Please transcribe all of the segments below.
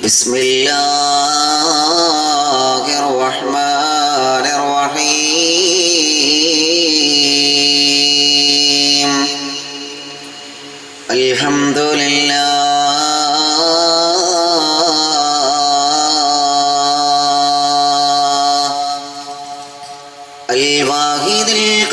بسم الله الرحمن الرحيم الحمد لله الواحد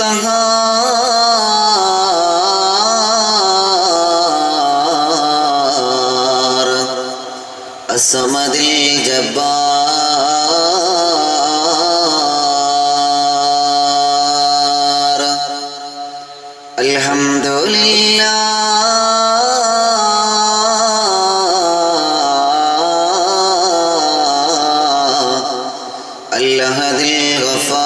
القهار الصمد الجبار الحمد لله الهدي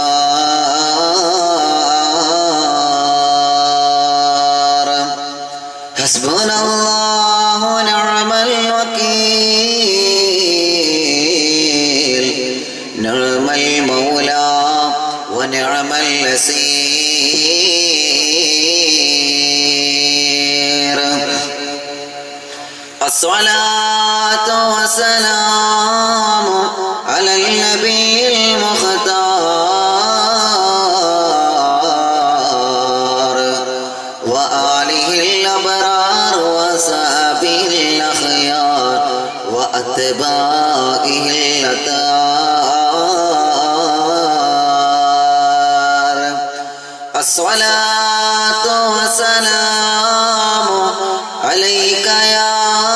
الغفار حسبنا الله ونعم الوكيل نعم المولى ونعم الأسير الصلاة والسلام على النبي المختار وآله الأبرار وصحبه الأخيار وأتباعه الأطهار الصلاة والسلام عليك يا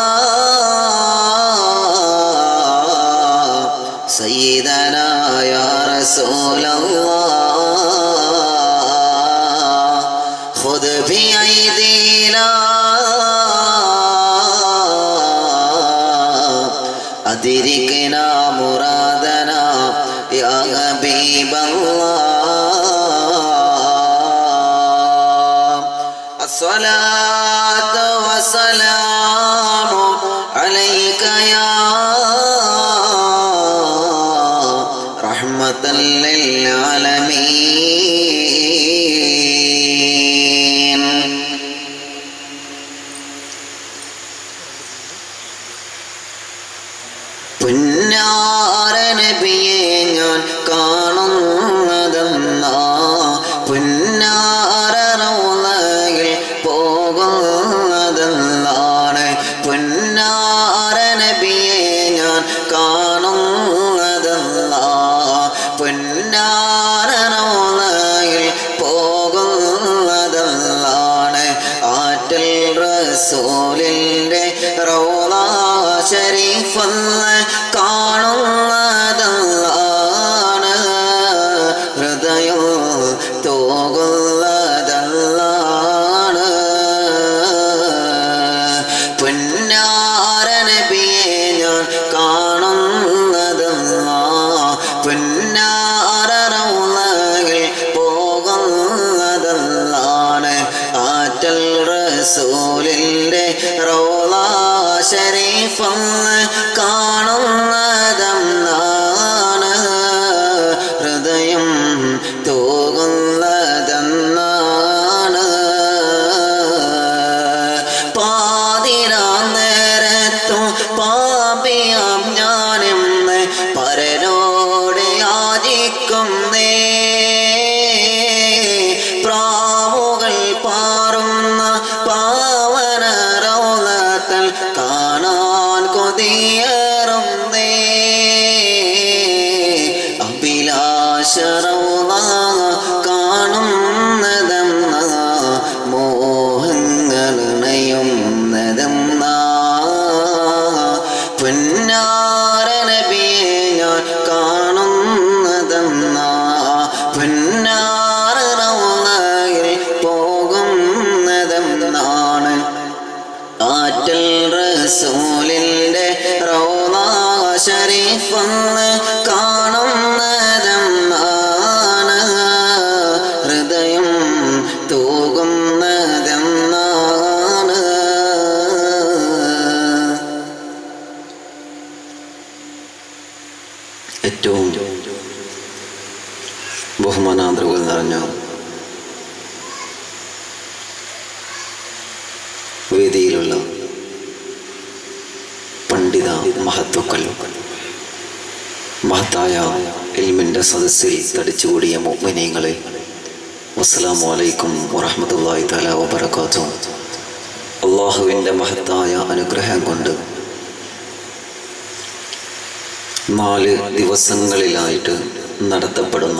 سيدنا يا رسول الله خذ بأيدينا أدركنا مرادنا يا حبيب الله الصلاة والسلام عليك يا رحمة للعالمين പുന്നാര നബിയെ ഞാൻ കാണുന്നതെന്ന പുന്നാര റൗളയിൽ പോകുന്നതെന്നാണ് പുന്നാര നബിയെ ഞാൻ കാണുന്നതെന്ന പുന്നാര റൗളയിൽ പോകുന്നതെന്നാണ് ആറ്റൽ റസൂലിൻ്റെ റൗള ഷരീഫെന്ന് കാണുന്നതല്ലാണ് ഹൃദയം തോകുന്നതല്ലാണ് പുന്നാര നബിയെ ഞാൻ കാണുന്നതല്ല പുന്നാര റൗളകൾ പോകുന്നതല്ലാണ് ആറ്റൽ റസൂലിൻ്റെ റൗള ഷരീഫെന്ന് കാണുന്നതെന്നാണ് ഹൃദയം തോകുന്നതെന്നാണ് പാതിരാ നേരത്തും പാപിയാം ഞാനെന്ന് പരനോട് യാചിക്കുന്നേ പ്രാവുകൾ പാറുന്ന പാവന റൗലത്തൽ കാണാൻ കൊതിയേറുന്നേ അഭിലാഷറൗല കാണുന്നതെന്ന മോഹങ്ങളണയുന്നതെന്ന പുന്നാര നബിയെ ഞാൻ കാണുന്നതെന്ന പുന്നാര റൗലയിൽ പോകുന്നതെന്നാണ് ആറ്റൽ റസൂലിൻ്റെ റൗള ഷരീഫെന്ന് കാണുന്നതെന്നാണ് ഹൃദയം തൂകുന്നതെന്നാണ് ഏറ്റവും ബഹുമാനാന്തരങ്ങൾ നിറഞ്ഞ വേദിയിലുള്ള പണ്ഡിത മഹത്വക്കൾ മഹത്തായ ഇൽമിൻ്റെ സദസ്സിൽ തടിച്ചുകൂടിയ മുഅ്മിനീങ്ങളെ അസ്സലാമു അലൈക്കും വറഹ്മത്തുള്ളാഹി തആല വബറകാതുഹു അള്ളാഹുവിൻ്റെ മഹത്തായ അനുഗ്രഹം കൊണ്ട് നാല് ദിവസങ്ങളിലായിട്ട് നടത്തപ്പെടുന്ന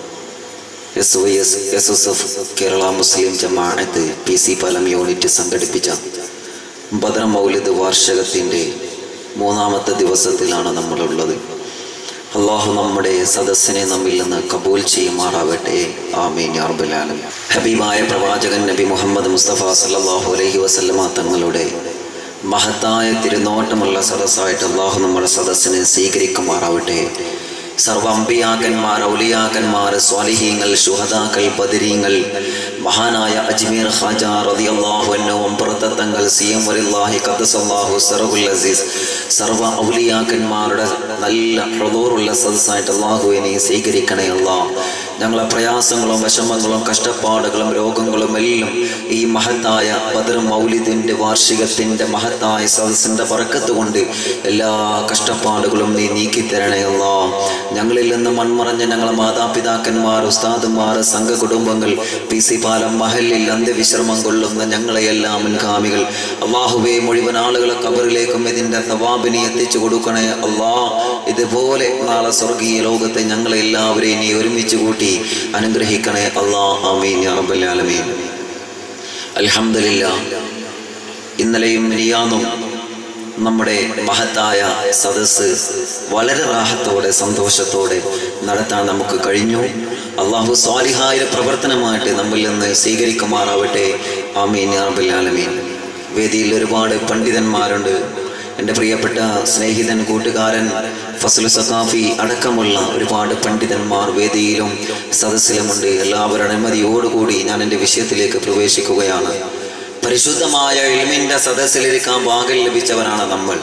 S Y S S S F Kerala Muslim Jamaath P C Palam unit സംഘടിപ്പിച്ച ബദർ മൗലിദ് വാർഷികത്തിൻ്റെ മൂന്നാമത്തെ ദിവസത്തിലാണ് നമ്മളുള്ളത് അള്ളാഹു നമ്മുടെ സദസ്സിനെ നമ്മിൽ നിന്ന് കബൂൽ ചെയ്യുമാറാവട്ടെ ആമീൻ യാ റബ്ബൽ ആലമീൻ ഹബീബായ പ്രവാചകൻ നബി മുഹമ്മദ് മുസ്തഫ സല്ലല്ലാഹു അലൈഹി വസല്ലമ തങ്ങളുടെ മഹത്തായ തിരുനോട്ടമുള്ള സദസ്സായിട്ട് അള്ളാഹു നമ്മുടെ സദസ്സിനെ സ്വീകരിക്കുമാറാവട്ടെ സർവ അമ്പിയാക്കന്മാർ ഔലിയാക്കന്മാർ സ്വാലിഹീങ്ങൾ ശുഹദാക്കൾ ബദരീങ്ങൾ മഹാനായ അജ്മീർ ഖാജ റളിയല്ലാഹു അൻഹു അമ്പറത്തങ്ങൾ സി എം വലില്ലാഹി ഖദ്ദസല്ലാഹു സറഹുൽ അസീസ് സർവ ഔലിയാക്കന്മാരുടെ നല്ല ഹൃദൂറുള്ള സദസ്സായിട്ട് അള്ളാഹുവിനെ നീ സ്വീകരിക്കണേ അല്ലാഹ് ഞങ്ങളെ പ്രയാസങ്ങളും വിഷമങ്ങളും കഷ്ടപ്പാടുകളും രോഗങ്ങളും എല്ലാം ഈ മഹത്തായ ബദർ മൗലിദിൻ്റെ വാർഷികത്തിൻ്റെ മഹത്തായ സദസ്സിൻ്റെ പറക്കത്ത് കൊണ്ട് എല്ലാ കഷ്ടപ്പാടുകളും നീ നീക്കി തരണേ അല്ലാ ഞങ്ങളിൽ നിന്ന് മൺമറഞ്ഞ ഞങ്ങളെ മാതാപിതാക്കന്മാർ ഉസ്താദുമാർ സംഘ കുടുംബങ്ങൾ പി സി പാലം മഹലിൽ അന്ത്യവിശ്രമം കൊള്ളുന്ന ഞങ്ങളെയെല്ലാം മുൻഗാമികൾ അള്ളാഹുവെ മുഴുവൻ ആളുകളെ കബറിലേക്കും ഇതിൻ്റെ തവാബിനെ എത്തിച്ചു കൊടുക്കണേ അള്ളാ ഇതുപോലെ നാളെ സ്വർഗീയ ലോകത്തെ ഞങ്ങളെ എല്ലാവരെയും നീ ഒരുമിച്ച് കൂട്ടി അനുഗ്രഹിക്കണേ അള്ളാ ആമീൻ യാ റബ്ബൽ ആലമീൻ അൽഹംദുലില്ലാ ഇന്നലെയും മിനിയാന്നും നമ്മുടെ മഹത്തായ സദസ്സ് വളരെ റാഹത്തോടെ സന്തോഷത്തോടെ നടത്താൻ നമുക്ക് കഴിഞ്ഞു അള്ളാഹു സ്വാലിഹായ പ്രവർത്തനമായിട്ട് നമ്മിൽ നിന്ന് സ്വീകരിക്കുമാറാവട്ടെ ആമീൻ യാ റബ്ബൽ ആലമീൻ വേദിയിൽ ഒരുപാട് പണ്ഡിതന്മാരുണ്ട് എൻ്റെ പ്രിയപ്പെട്ട സ്നേഹിതൻ കൂട്ടുകാരൻ ഫസലു സഖാഫി അടക്കമുള്ള ഒരുപാട് പണ്ഡിതന്മാർ വേദിയിലും സദസ്സിലുമുണ്ട് എല്ലാവരുടെ അനുമതിയോടുകൂടി ഞാൻ എൻ്റെ വിഷയത്തിലേക്ക് പ്രവേശിക്കുകയാണ് പരിശുദ്ധമായ ഇൽമിന്റെ സദസ്സിലിരിക്കാൻ ഭാഗ്യം ലഭിച്ചവരാണ് നമ്മൾ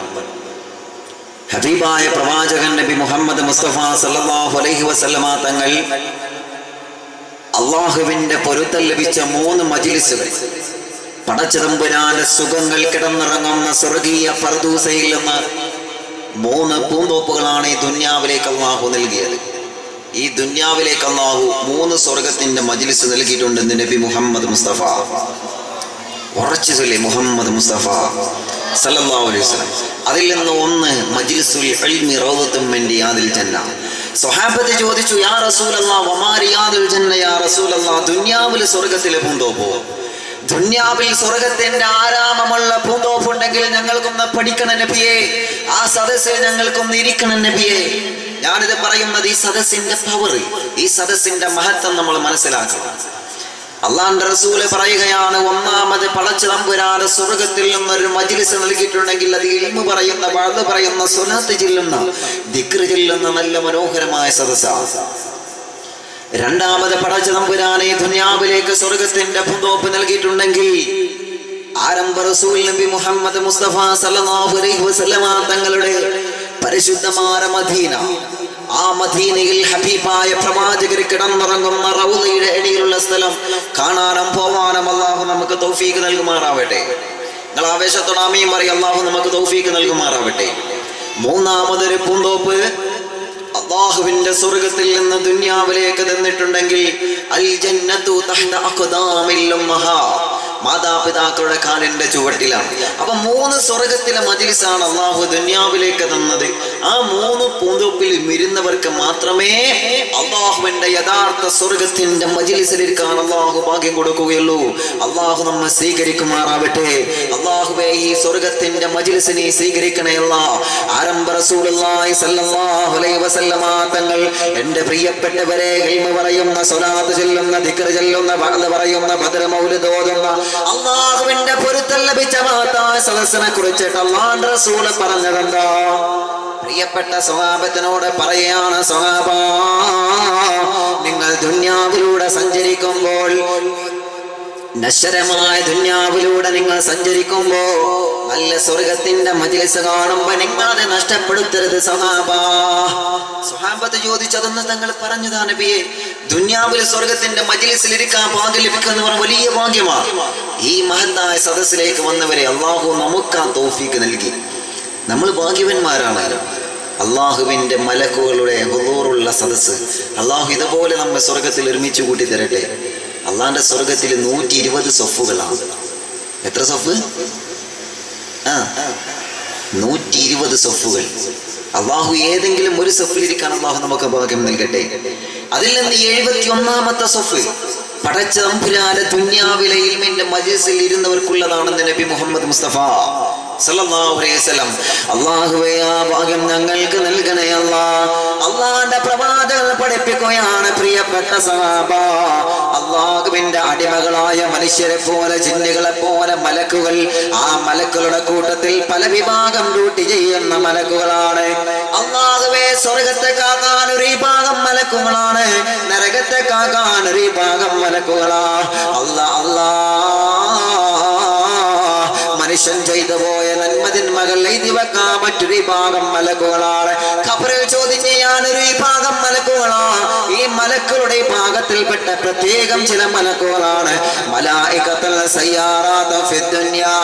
ഹബീബായ പ്രവാചകൻ നബി മുഹമ്മദ് മുസ്തഫ സല്ലല്ലാഹു അലൈഹി വസല്ലമ തങ്ങൾ അള്ളാഹുവിന്റെ പൊരുത്തം ലഭിച്ച മൂന്ന് മജിലിസുകൾ പടച്ചിതമ്പുരാന്റെ സുഖങ്ങൾ കിടന്നിറങ്ങുന്ന സ്വർഗീയ പർദൂസയിൽ നിന്ന് മൂന്ന് പൂന്തോപ്പുകളാണ് ഈ ദുന്യാവിലേക്ക് അള്ളാഹു നൽകിയത് ഈ ദുന്യാവിലേക്ക് അള്ളാഹു മൂന്ന് സ്വർഗത്തിന്റെ മജിലിസ് നൽകിയിട്ടുണ്ട് നബി മുഹമ്മദ് മുസ്തഫ ഉറച്ചു ചൊല്ലി മുഹമ്മദ് മുസ്തഫ സല്ലല്ലാഹു അലൈഹി വസല്ലം അതിൽ നിന്ന് ഒന്ന് മജ്ലിസുൽ ഇൽമി റൗദത്തും മിൻ റിയാദിൽ ജന്ന സ്വഹാബത്ത് ചോദിച്ചു യാ റസൂലല്ലാഹ് വമാ റിയാദുൽ ജന്ന യാ റസൂലല്ലാഹ് ദുനിയാവിൽ സ്വർഗ്ഗത്തിലെ പൂന്തോപ്പോ ദുന്യാവിൽ സ്വർഗത്തിന്റെ ആരാമമുള്ള പൂന്തോപ്പുണ്ടെങ്കിൽ ഞങ്ങൾക്കൊന്ന് പഠിക്കണം നബിയെ ആ സദസ്സിൽ ഞങ്ങൾക്കൊന്ന് ഇരിക്കണം നബിയെ ഞാനിത് പറയുന്നത് ഈ സദസ്സിന്റെ പവർ ഈ സദസ്സിന്റെ മഹത്വം നമ്മൾ മനസ്സിലാക്കണം അള്ളാന്റെ റസൂല് പറയുകയാണ് ഒന്നാമത് പടച്ചു തമ്പുരാന് സ്വർഗത്തിൽ നിന്നൊരു മജിലിസ് നൽകിയിട്ടുണ്ടെങ്കിൽ അത് ഇൽമു പറയുന്ന വാഴ്ന്നു പറയുന്ന സ്വലാത്ത് ചെല്ലുന്ന ദിക്റ് ചെല്ലുന്ന നല്ല മനോഹരമായ സദസ്സാണ് രണ്ടാമത് പടച്ചു തമ്പുരാനെ ദുനിയാവിലേക്ക് സ്വർഗത്തിന്റെ പൂന്തോപ്പ് നൽകിയിട്ടുണ്ടെങ്കിൽ ആരംഭ റസൂൽ നബി മുഹമ്മദ് മുസ്തഫ സല്ലല്ലാഹു അലൈഹി വസല്ലമ തങ്ങളുടെ പരിശുദ്ധമായ മദീന ആ മദീനയിൽ ഹബീബായ പ്രവാചകർ കിടന്നിറങ്ങുന്ന റൗദയുടെ ഇടയിലുള്ള സ്ഥലം കാണാനും പോവാനും അള്ളാഹു നമുക്ക് തൗഫീക്ക് നൽകുമാറാവട്ടെ നിങ്ങൾ ആവേശത്തോടെ ആമയും പറയും അള്ളാഹു നമുക്ക് തൗഫീക്ക് നൽകുമാറാവട്ടെ മൂന്നാമതൊരു പൂന്തോപ്പ് അള്ളാഹുവിന്റെ സ്വർഗത്തിൽ നിന്ന് ദുന്യാവിലേക്ക് തന്നിട്ടുണ്ടെങ്കിൽ അൽ ജന്നത്തു തഹ്ത അഖ്ദാമിൽ ഉമ്മഹാ മാതാപിതാക്കളുടെ കാലിന്റെ ചുവട്ടിലാണ് അപ്പൊ മൂന്ന് സ്വർഗത്തിലെ മജിലിസാണ് അള്ളാഹു ദുന്യാവിലേക്ക് തന്നത് ആ മൂന്ന് പൂന്തോപ്പിൽ ഇരുന്നവർക്ക് മാത്രമേ അള്ളാഹുവിന്റെ യഥാർത്ഥ സ്വർഗത്തിന്റെ മജിലിസിലിരിക്കാൻ അള്ളാഹു ഭാഗ്യം കൊടുക്കുകയുള്ളൂ അള്ളാഹു നമ്മെ സ്വീകരിക്കുമാറാവട്ടെ അള്ളാഹുവെ ഈ സ്വർഗത്തിന്റെ മജിലിസിനെ സ്വീകരിക്കണയല്ല ആരംഭ റസൂലുള്ളാഹി സ്വല്ലല്ലാഹു അലൈഹി വസല്ലമ തങ്ങൾ എൻ്റെ പ്രിയപ്പെട്ടവരെ ഇൽമ പറയുന്ന സ്വലാത്ത് ചൊല്ലുന്ന ദിക്ർ ചൊല്ലുന്ന വഅദ് പറയുന്ന ബദർ മൗലിദ് ഓതുന്ന അള്ളാഹുവിന്റെ പൊരുത്തം ലഭിച്ച മഹത്തായ സദസ്സിനെ കുറിച്ചിട്ട് അള്ളാഹുന്റെ റസൂല് പറഞ്ഞതെന്താ പ്രിയപ്പെട്ട സ്വഭാവത്തിനോട് പറയാണ് സ്വഭാവ നിങ്ങൾ ദുന്യാവിലൂടെ സഞ്ചരിക്കുമ്പോൾ നശ്വരമായ ദുന്യാവിലൂടെ നിങ്ങൾ സഞ്ചരിക്കുമ്പോ നല്ല സ്വർഗത്തിന്റെ മജിലിസ് കാണുമ്പോ നിങ്ങൾ അത് നഷ്ടപ്പെടുത്തരുത് സഹാബ സുഹാബത്ത് ചോദിച്ചതെന്ന് തങ്ങൾ പറഞ്ഞതാ നബിയെ ദുന്യാവിൽ സ്വർഗത്തിന്റെ മജിലിസിൽ ഇരിക്കാൻ ഭാഗ്യം ലഭിക്കുക എന്ന് പറഞ്ഞ വലിയ ഭാഗ്യമാണ് ഈ മഹത്തായ സദസ്സിലേക്ക് വന്നവരെ അള്ളാഹു നമുക്ക് ആ തോഫീക്ക് നൽകി നമ്മൾ ഭാഗ്യവന്മാരാണ് അള്ളാഹുവിൻ്റെ മലക്കുകളുടെ ഹുദൂറുള്ള സദസ്സ് അള്ളാഹു ഇതുപോലെ നമ്മെ സ്വർഗത്തിൽ ഒരുമിച്ച് കൂട്ടി തരട്ടെ അള്ളാഹിന്റെ സ്വർഗത്തിൽ നൂറ്റി ഇരുപത് സൊഫുകളാണ് എത്ര സൊഫ് ആ നൂറ്റി ഇരുപത് സൊഫുകൾ അള്ളാഹു ഏതെങ്കിലും ഒരു സൊഫിലിരിക്കാൻ അള്ളാഹു നമുക്ക് ഭാഗ്യം നൽകട്ടെ അതിൽ നിന്ന് എഴുപത്തി ഒന്നാമത്തെ സൊഫ് പടച്ച തമ്പുരാന്റെ ദുന്യാവിലെ ഇൽമിന്റെ മജീസിൽ ഇരുന്നവർക്കുള്ളതാണെന്ന് നബി മുഹമ്മദ് മുസ്തഫ സല്ലല്ലാഹു അലൈഹി വസല്ലം അള്ളാഹുവേ ആ ഭാഗ്യം ഞങ്ങൾക്ക് നൽകണേ അല്ലാ അള്ളാന്റെ പ്രവാചകൻ പഠിപ്പിക്കുകയാണ് പ്രിയപ്പെട്ട സഹാബ അള്ളാഹുവിന്റെ അടിമകളായ മനുഷ്യരെ പോലെ ജിന്നുകളെ പോലെ മലക്കുകൾ ആ മലക്കുകളുടെ കൂട്ടത്തിൽ പല വിഭാഗം ഡ്യൂട്ടി ചെയ്യുന്ന മലക്കുകളാണ് അള്ളാഹുവേ സ്വർഗത്തെ കാക്കാൻ ഒരു വിഭാഗം മലക്കുകളാണ് നരകത്തെ കാക്കാൻ ഒരു വിഭാഗം മലക്കുകളാ അല്ലാ അല്ലാ മനുഷ്യൻ ചെയ്തു പോയ നന്മതിന്മകൾ എഴുതി വെക്കാൻ മറ്റൊരു വിഭാഗം മലക്കുകളാണ് ഖബറിൽ ചോദ്യം ചെയ്യാൻ ഒരു വിഭാഗം മലക്കുകളാ ഈ മലക്കുകളുടെ ഭാഗത്തിൽപ്പെട്ട പ്രത്യേകം ചില മലക്കുകളാണ് മലായികത്തൽ സയ്യാറാത്ത ഫിദ്ദുന്യാ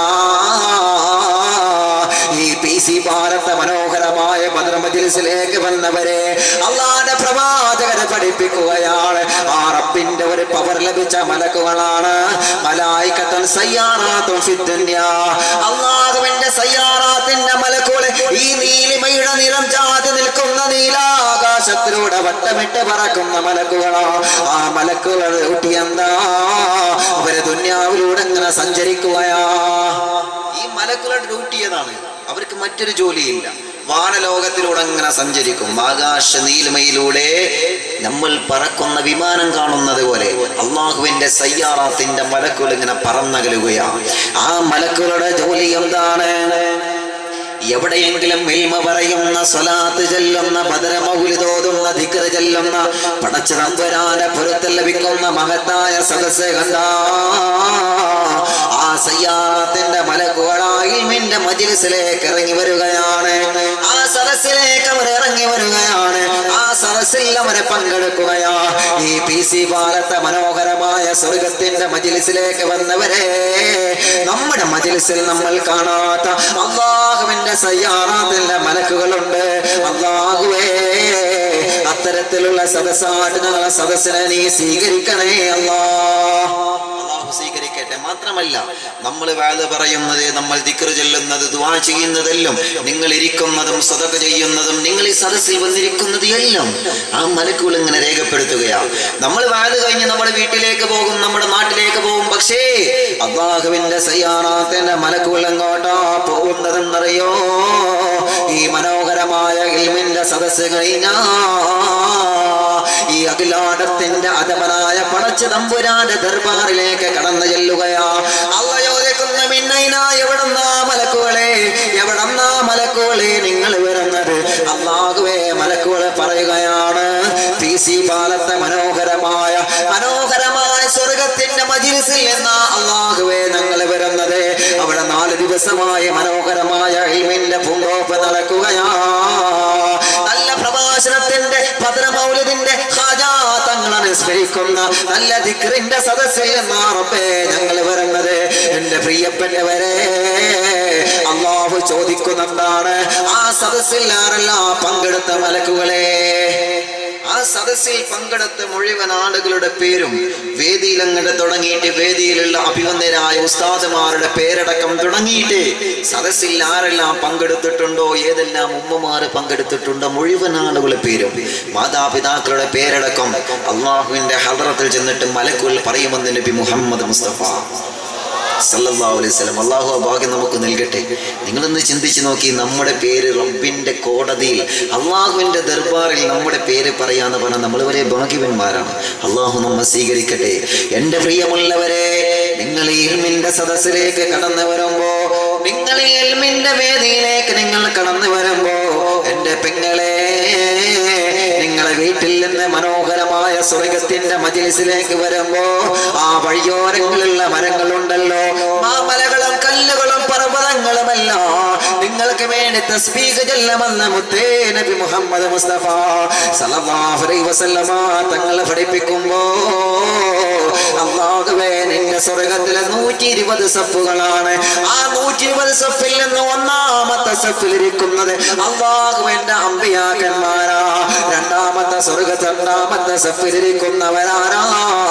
ഈ പി സി ഭാരത മനോഹരമായ ഭദ്രമജിലിസിലേക്ക് വന്നവരെ അള്ളാന്റെ പ്രവാചകരെ പഠിപ്പിക്കുകയാണ് ആ റബ്ബിന്റെ ഒരു പവർ ലഭിച്ച മലക്കുകളാണ് മലായിക്കത്തൻ സയ്യാറാത്തും ഫിദ്ദുന്യാ അള്ളാഹുവിന്റെ സയ്യാറാത്തിന്റെ മലക്കുകളെ ഈ നീലിമയുടെ നിറം ചാതി നിൽക്കുന്ന നീലാകാശത്തിലൂടെ വട്ടമിട്ട് പറക്കുന്ന മലക്കുകളാ ആ മലക്കുകളുടെ കുട്ടി എന്താ അവര് ദുന്യാവിലൂടെ ഇങ്ങനെ സഞ്ചരിക്കുകയാ ഈ മലക്കുകളുടെ ഡ്യൂട്ടി ഏതാണ് അവർക്ക് മറ്റൊരു ജോലിയില്ല വാനലോകത്തിലൂടെ അങ്ങനെ സഞ്ചരിക്കും ആകാശ നീലിമയിലൂടെ നമ്മൾ പറക്കുന്ന വിമാനം കാണുന്നത് പോലെ അള്ളാഹുവിന്റെ സയ്യാറാത്തിന്റെ മലക്കുകൾ ഇങ്ങനെ പറന്നകലുകയാണ് ആ മലക്കുകളുടെ ജോലി എന്താണ് എവിടെയെങ്കിലും മിൽമ പറയുന്ന സ്വലാത്ത് ചെല്ലുന്ന ഭദ്രമൗലിതോതുന്ന ധിക്കറ് ചെല്ലുന്ന പടച്ച തമ്പുരാനെ പുറത്ത് ലഭിക്കുന്ന മഹത്തായ സദസ് കണ്ട ആ സയ്യാത്തിന്റെ മലക്കുകളായിൽമിന്റെ മജിലിസിലേക്ക് ഇറങ്ങി വരികയാണ് ആ സദസ്സിലേക്ക് അവർ ഇറങ്ങി വരികയാണ് ആ സദസ്സിൽ അവരെ പങ്കെടുക്കുകയാ ഈ പി സി ഭാരത മനോഹരമായ സ്വർഗത്തിന്റെ മജിലിസിലേക്ക് വന്നവരെ നമ്മുടെ മജിലിസിൽ നമ്മൾ കാണാത്ത അള്ളാഹുവിന്റെ സയ്യാറാത്തിന്റെ മലക്കുകളുണ്ട് അള്ളാഹുവേ അത്തരത്തിലുള്ള സദസ്സായിട്ട് ഞങ്ങളെ സദസ്സിനെ നീ സ്വീകരിക്കണേ അല്ലാ അള്ളാഹു സ്വീകരിക്കട്ടെ മാത്രമല്ല നമ്മൾ വേല പറയുന്നത് നമ്മൾ ദിക്റ് ചൊല്ലുന്നത് ദുആ ചെയ്യുന്നതെല്ലാം നിങ്ങൾ ഇരിക്കുന്നതും സ്വതക ചെയ്യുന്നതും നിങ്ങൾ ഈ സദസ്സിൽ വന്നിരിക്കുന്നത് എല്ലാം ആ മലക്കുകൾ ഇങ്ങനെ രേഖപ്പെടുത്തുകയാ നമ്മൾ വേല കഴിഞ്ഞ് നമ്മുടെ വീട്ടിലേക്ക് പോകും നമ്മുടെ നാട്ടിലേക്ക് പോകും പക്ഷേ അള്ളാഹുവിന്റെ സയ്യാറാത്തിന്റെ മലക്കുകൾ എങ്ങോട്ടാ പോകുന്നതെന്നറിയോ ഈ മനോഹരമായ ഇൽമിന്റെ സദസ്സ് കഴിഞ്ഞാ ഈ അഖിലാടത്തിന്റെ അധമനായ പടച്ചു തമ്പുരാന്റെ ദർബാറിലേക്ക് കടന്നു ചെല്ലുകയാ അല്ല ചോദിക്കുന്ന മിന്നൈന എവിടെന്നാ മലക്കുകളെ എവിടെന്നാ മലക്കുകളെ നിങ്ങൾ വരുന്നത് അള്ളാഹുവേ മലക്കുകളെ പറയുകയാണ് പി സി പാലത്തെ മനോഹരമായ മനോഹരമായ സ്വർഗത്തിന്റെ മജിൽസിൽ എന്നാ അള്ളാഹുവേ ഞങ്ങൾ വരുന്നത് അവിടെ നാല് ദിവസമായ മനോഹരമായ ഇൽമിന്റെ പൂന്തോപ്പ് നടക്കുകയാ നല്ല പ്രഭാഷണത്തിന്റെ ഭദ്രമൗലതിന്റെ ഹാജാതങ്ങൾ അനുസ്മരിക്കുന്ന നല്ല ദിക്റിന്റെ സദസ്സിൽ മാറപ്പേ ഞങ്ങൾ വരുന്നത് എന്റെ പ്രിയപ്പെട്ടവരെ അള്ളാഹു ചോദിക്കുന്നെന്താണ് ആ സദസ്സിൽ ആരെല്ലാം പങ്കെടുത്ത മലക്കുകളെ ആ സദസ്സിൽ പങ്കെടുത്ത മുഴുവൻ ആളുകളുടെ പേരും വേദിയിൽ അങ്ങോട്ട് തുടങ്ങിയിട്ട് വേദിയിലുള്ള അഭിവന്ദരായ ഉസ്താദുമാരുടെ പേരടക്കം തുടങ്ങിയിട്ട് സദസ്സിൽ ആരെല്ലാം പങ്കെടുത്തിട്ടുണ്ടോ ഏതെല്ലാം ഉമ്മമാര് പങ്കെടുത്തിട്ടുണ്ടോ മുഴുവൻ ആളുകളുടെ പേരും മാതാപിതാക്കളുടെ പേരടക്കം അള്ളാഹുവിന്റെ ഹദറത്തിൽ ചെന്നിട്ട് മലക്കുകൾ പറയുമെന്ന് നബി മുഹമ്മദ് മുസ്തഫ സല്ലല്ലാഹു അലൈഹി വസല്ലം അള്ളാഹു ആ ഭാഗ്യം നമുക്ക് നൽകട്ടെ നിങ്ങളൊന്ന് ചിന്തിച്ചു നോക്കി നമ്മുടെ പേര് റബ്ബിന്റെ കോടതിയിൽ അള്ളാഹുവിന്റെ ദർബാറിൽ നമ്മുടെ പേര് പറയാന്ന് പറഞ്ഞാൽ നമ്മൾ വലിയ ഭാഗ്യവന്മാരാണ് അള്ളാഹു നമ്മെ സ്വീകരിക്കട്ടെ എൻ്റെ പ്രിയമുള്ളവരെ നിങ്ങൾ ഈ ഇൽമിന്റെ സദസ്സിലേക്ക് കടന്നു വരുമ്പോ നിങ്ങൾ ഈ ഇൽമിന്റെ വേദിയിലേക്ക് നിങ്ങൾ കടന്നു വരുമ്പോ എൻ്റെ പെങ്ങളെ നിങ്ങളെ വീട്ടിൽ നിന്ന് മനോഹരമായ സ്വർഗത്തിന്റെ മജിലിസിലേക്ക് വരുമ്പോ ആ വഴിയോരങ്ങളിലുള്ള മരങ്ങളുണ്ടല്ലോ മാമലകളും കല്ലുകളും പർവ്വതങ്ങളുമല്ല നിങ്ങൾ നിങ്ങൾക്ക് വേണ്ടി തസ്ബീഹ് ചൊല്ലമെന്ന് മുത്തേ നബി മുഹമ്മദ് മുസ്തഫ സല്ലല്ലാഹു അലൈഹി വസല്ലമ തങ്ങളെ പഠിപ്പിക്കുമ്പോ അള്ളാഹുവേ നിന്റെ സ്വർഗത്തിലെ നൂറ്റി ഇരുപത് സഫുകളാണ് ആ നൂറ്റി ഇരുപത് സഫിൽ നിന്ന് ഒന്നാമത്തെ സഫിലിരിക്കുന്നത് അള്ളാഹുവിന്റെ അമ്പിയാക്കന്മാരാ രണ്ടാമത്തെ സ്വർഗത്ത് രണ്ടാമത്തെ സഫിലിരിക്കുന്നവരാരാ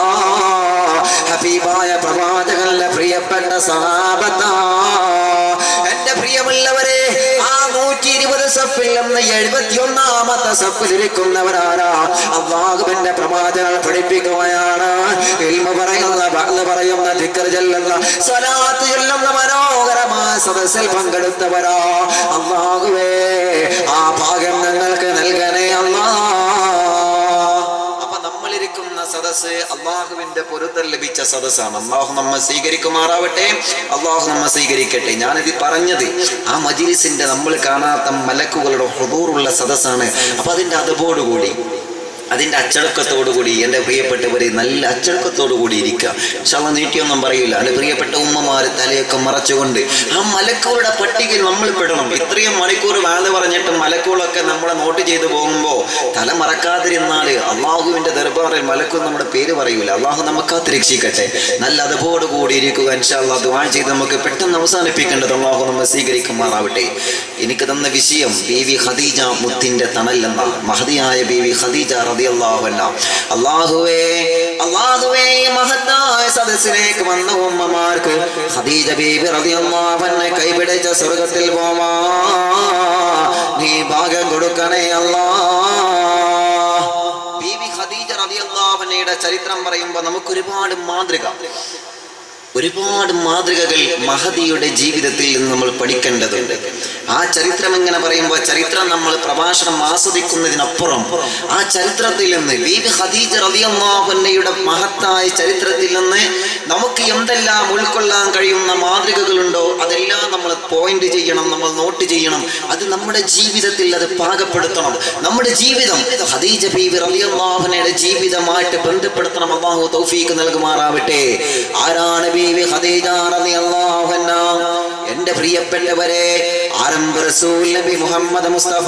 ഹബീബായ പ്രവാചകന്റെ പ്രിയപ്പെട്ട സഹാബത്താ എന്റെ പ്രിയമുള്ളവരെ ആ നൂറ്റി ഇരുപത് സഫിൽ നിന്ന് എഴുപത്തി ഒന്നാമത്തെ സഫിലിരിക്കുന്നവരാരാ അള്ളാഹുവിന്റെ പ്രവാചകൻ പഠിപ്പിക്കുകയാണ് ഇൽമ പറയുന്ന ബഹ്ല് പറയുന്ന ധിക്കർ ചെല്ലുന്ന സ്വലാത്ത് ചെല്ലുന്ന മനോഹരമായ സദസ്സിൽ പങ്കെടുത്തവരാ അള്ളാഹുവേ ആ ഭാഗ്യം ഞങ്ങൾക്ക് നൽകണേ അല്ലാ അപ്പൊ നമ്മളിരിക്കുന്ന സദസ്സ് അള്ളാഹുവിന്റെ പൊരുത്തൽ ലഭിച്ച സദസ്സാണ് അള്ളാഹു നമ്മ സ്വീകരിക്കുമാറാവട്ടെ അള്ളാഹു നമ്മ സ്വീകരിക്കട്ടെ ഞാനിത് പറഞ്ഞത് ആ മജിലിസിന്റെ നമ്മൾ കാണാത്ത മലക്കുകളുടെ ഹുദൂറുള്ള സദസ്സാണ് അപ്പൊ അതിന്റെ അതപോടുകൂടി അതിന്റെ അച്ചടക്കത്തോടുകൂടി എൻ്റെ പ്രിയപ്പെട്ടവര് നല്ല അച്ചടക്കത്തോടുകൂടി ഇരിക്കുക ശവ നീട്ടിയൊന്നും പറയില്ല എൻ്റെ പ്രിയപ്പെട്ട ഉമ്മമാര് തലയൊക്കെ മറച്ചുകൊണ്ട് ആ മലക്കൂറുടെ പട്ടികയിൽ നമ്മൾ പെടണം ഇത്രയും മണിക്കൂർ വേള പറഞ്ഞിട്ട് മലക്കൂളൊക്കെ നമ്മളെ നോട്ട് ചെയ്തു പോകുമ്പോൾ തല മറക്കാതിരുന്നാല് അള്ളാഹുവിന്റെ ദർബാറിൽ മലക്കൂർ നമ്മുടെ പേര് പറയൂല അള്ളാഹു നമുക്കകത്ത് രക്ഷിക്കട്ടെ നല്ല അതപോട് കൂടി ഇരിക്കുക ഇൻഷാല്ലാ ദുആ ചെയ്ത് നമുക്ക് പെട്ടെന്ന് അവസാനിപ്പിക്കേണ്ടത് അള്ളാഹു നമ്മെ സ്വീകരിക്കുമാറാവട്ടെ എനിക്ക് തന്ന വിഷയം ബീവി ഖദീജ മുത്തിന്റെ തണൽ എന്ന മഹതിയായ ബീവി ഖദീജ റളിയല്ലാഹു അൻഹ അള്ളാഹുവേ അള്ളാഹുവേ ഈ മഹത്തായ സദസ്സിലേക്ക് വന്ന ഉമ്മമാർക്ക് ഖദീജ ബീവി റളിയല്ലാഹു അൻഹ കൈപിടിച്ച സ്വർഗത്തിൽ പോവാ നീ ഭാഗ്യം കൊടുക്കണേ അല്ലാ ബീവി ഖദീജ റളിയല്ലാഹു അൻഹയുടെ ചരിത്രം പറയുമ്പോൾ നമുക്ക് ഒരുപാട് മാതൃക ഒരുപാട് മാതൃകകൾ മഹദിയുടെ ജീവിതത്തിൽ നിന്ന് നമ്മൾ പഠിക്കേണ്ടതുണ്ട് ആ ചരിത്രം എങ്ങനെ പറയുമ്പോൾ ചരിത്രം നമ്മൾ പ്രഭാഷണം ആസ്വദിക്കുന്നതിനപ്പുറം ആ ചരിത്രത്തിൽ നിന്ന് ബീബി ഖദീജ റളിയല്ലാഹുവിന്റെ മഹത്തായ ചരിത്രത്തിൽ നിന്ന് നമുക്ക് എന്തെല്ലാം ഉൾക്കൊള്ളാൻ കഴിയുന്ന മാതൃകകളുണ്ടോ അതെല്ലാം നമ്മൾ പോയിന്റ് ചെയ്യണം നമ്മൾ നോട്ട് ചെയ്യണം അത് നമ്മുടെ ജീവിതത്തിൽ അത് പാകപ്പെടുത്തണം നമ്മുടെ ജീവിതം ഖദീജ ബീബി റളിയല്ലാഹുവിന്റെ ജീവിതമായിട്ട് ബന്ധപ്പെടുത്തണം അള്ളാഹു തൗഫീക്ക് നൽകുമാറാവട്ടെ ആരാണ് ബീവി ഖദീജ റളിയല്ലാഹു അൻഹ എന്റെ പ്രിയപ്പെട്ടവരെ ആരംഭ റസൂൽ നബി മുഹമ്മദ് മുസ്തഫ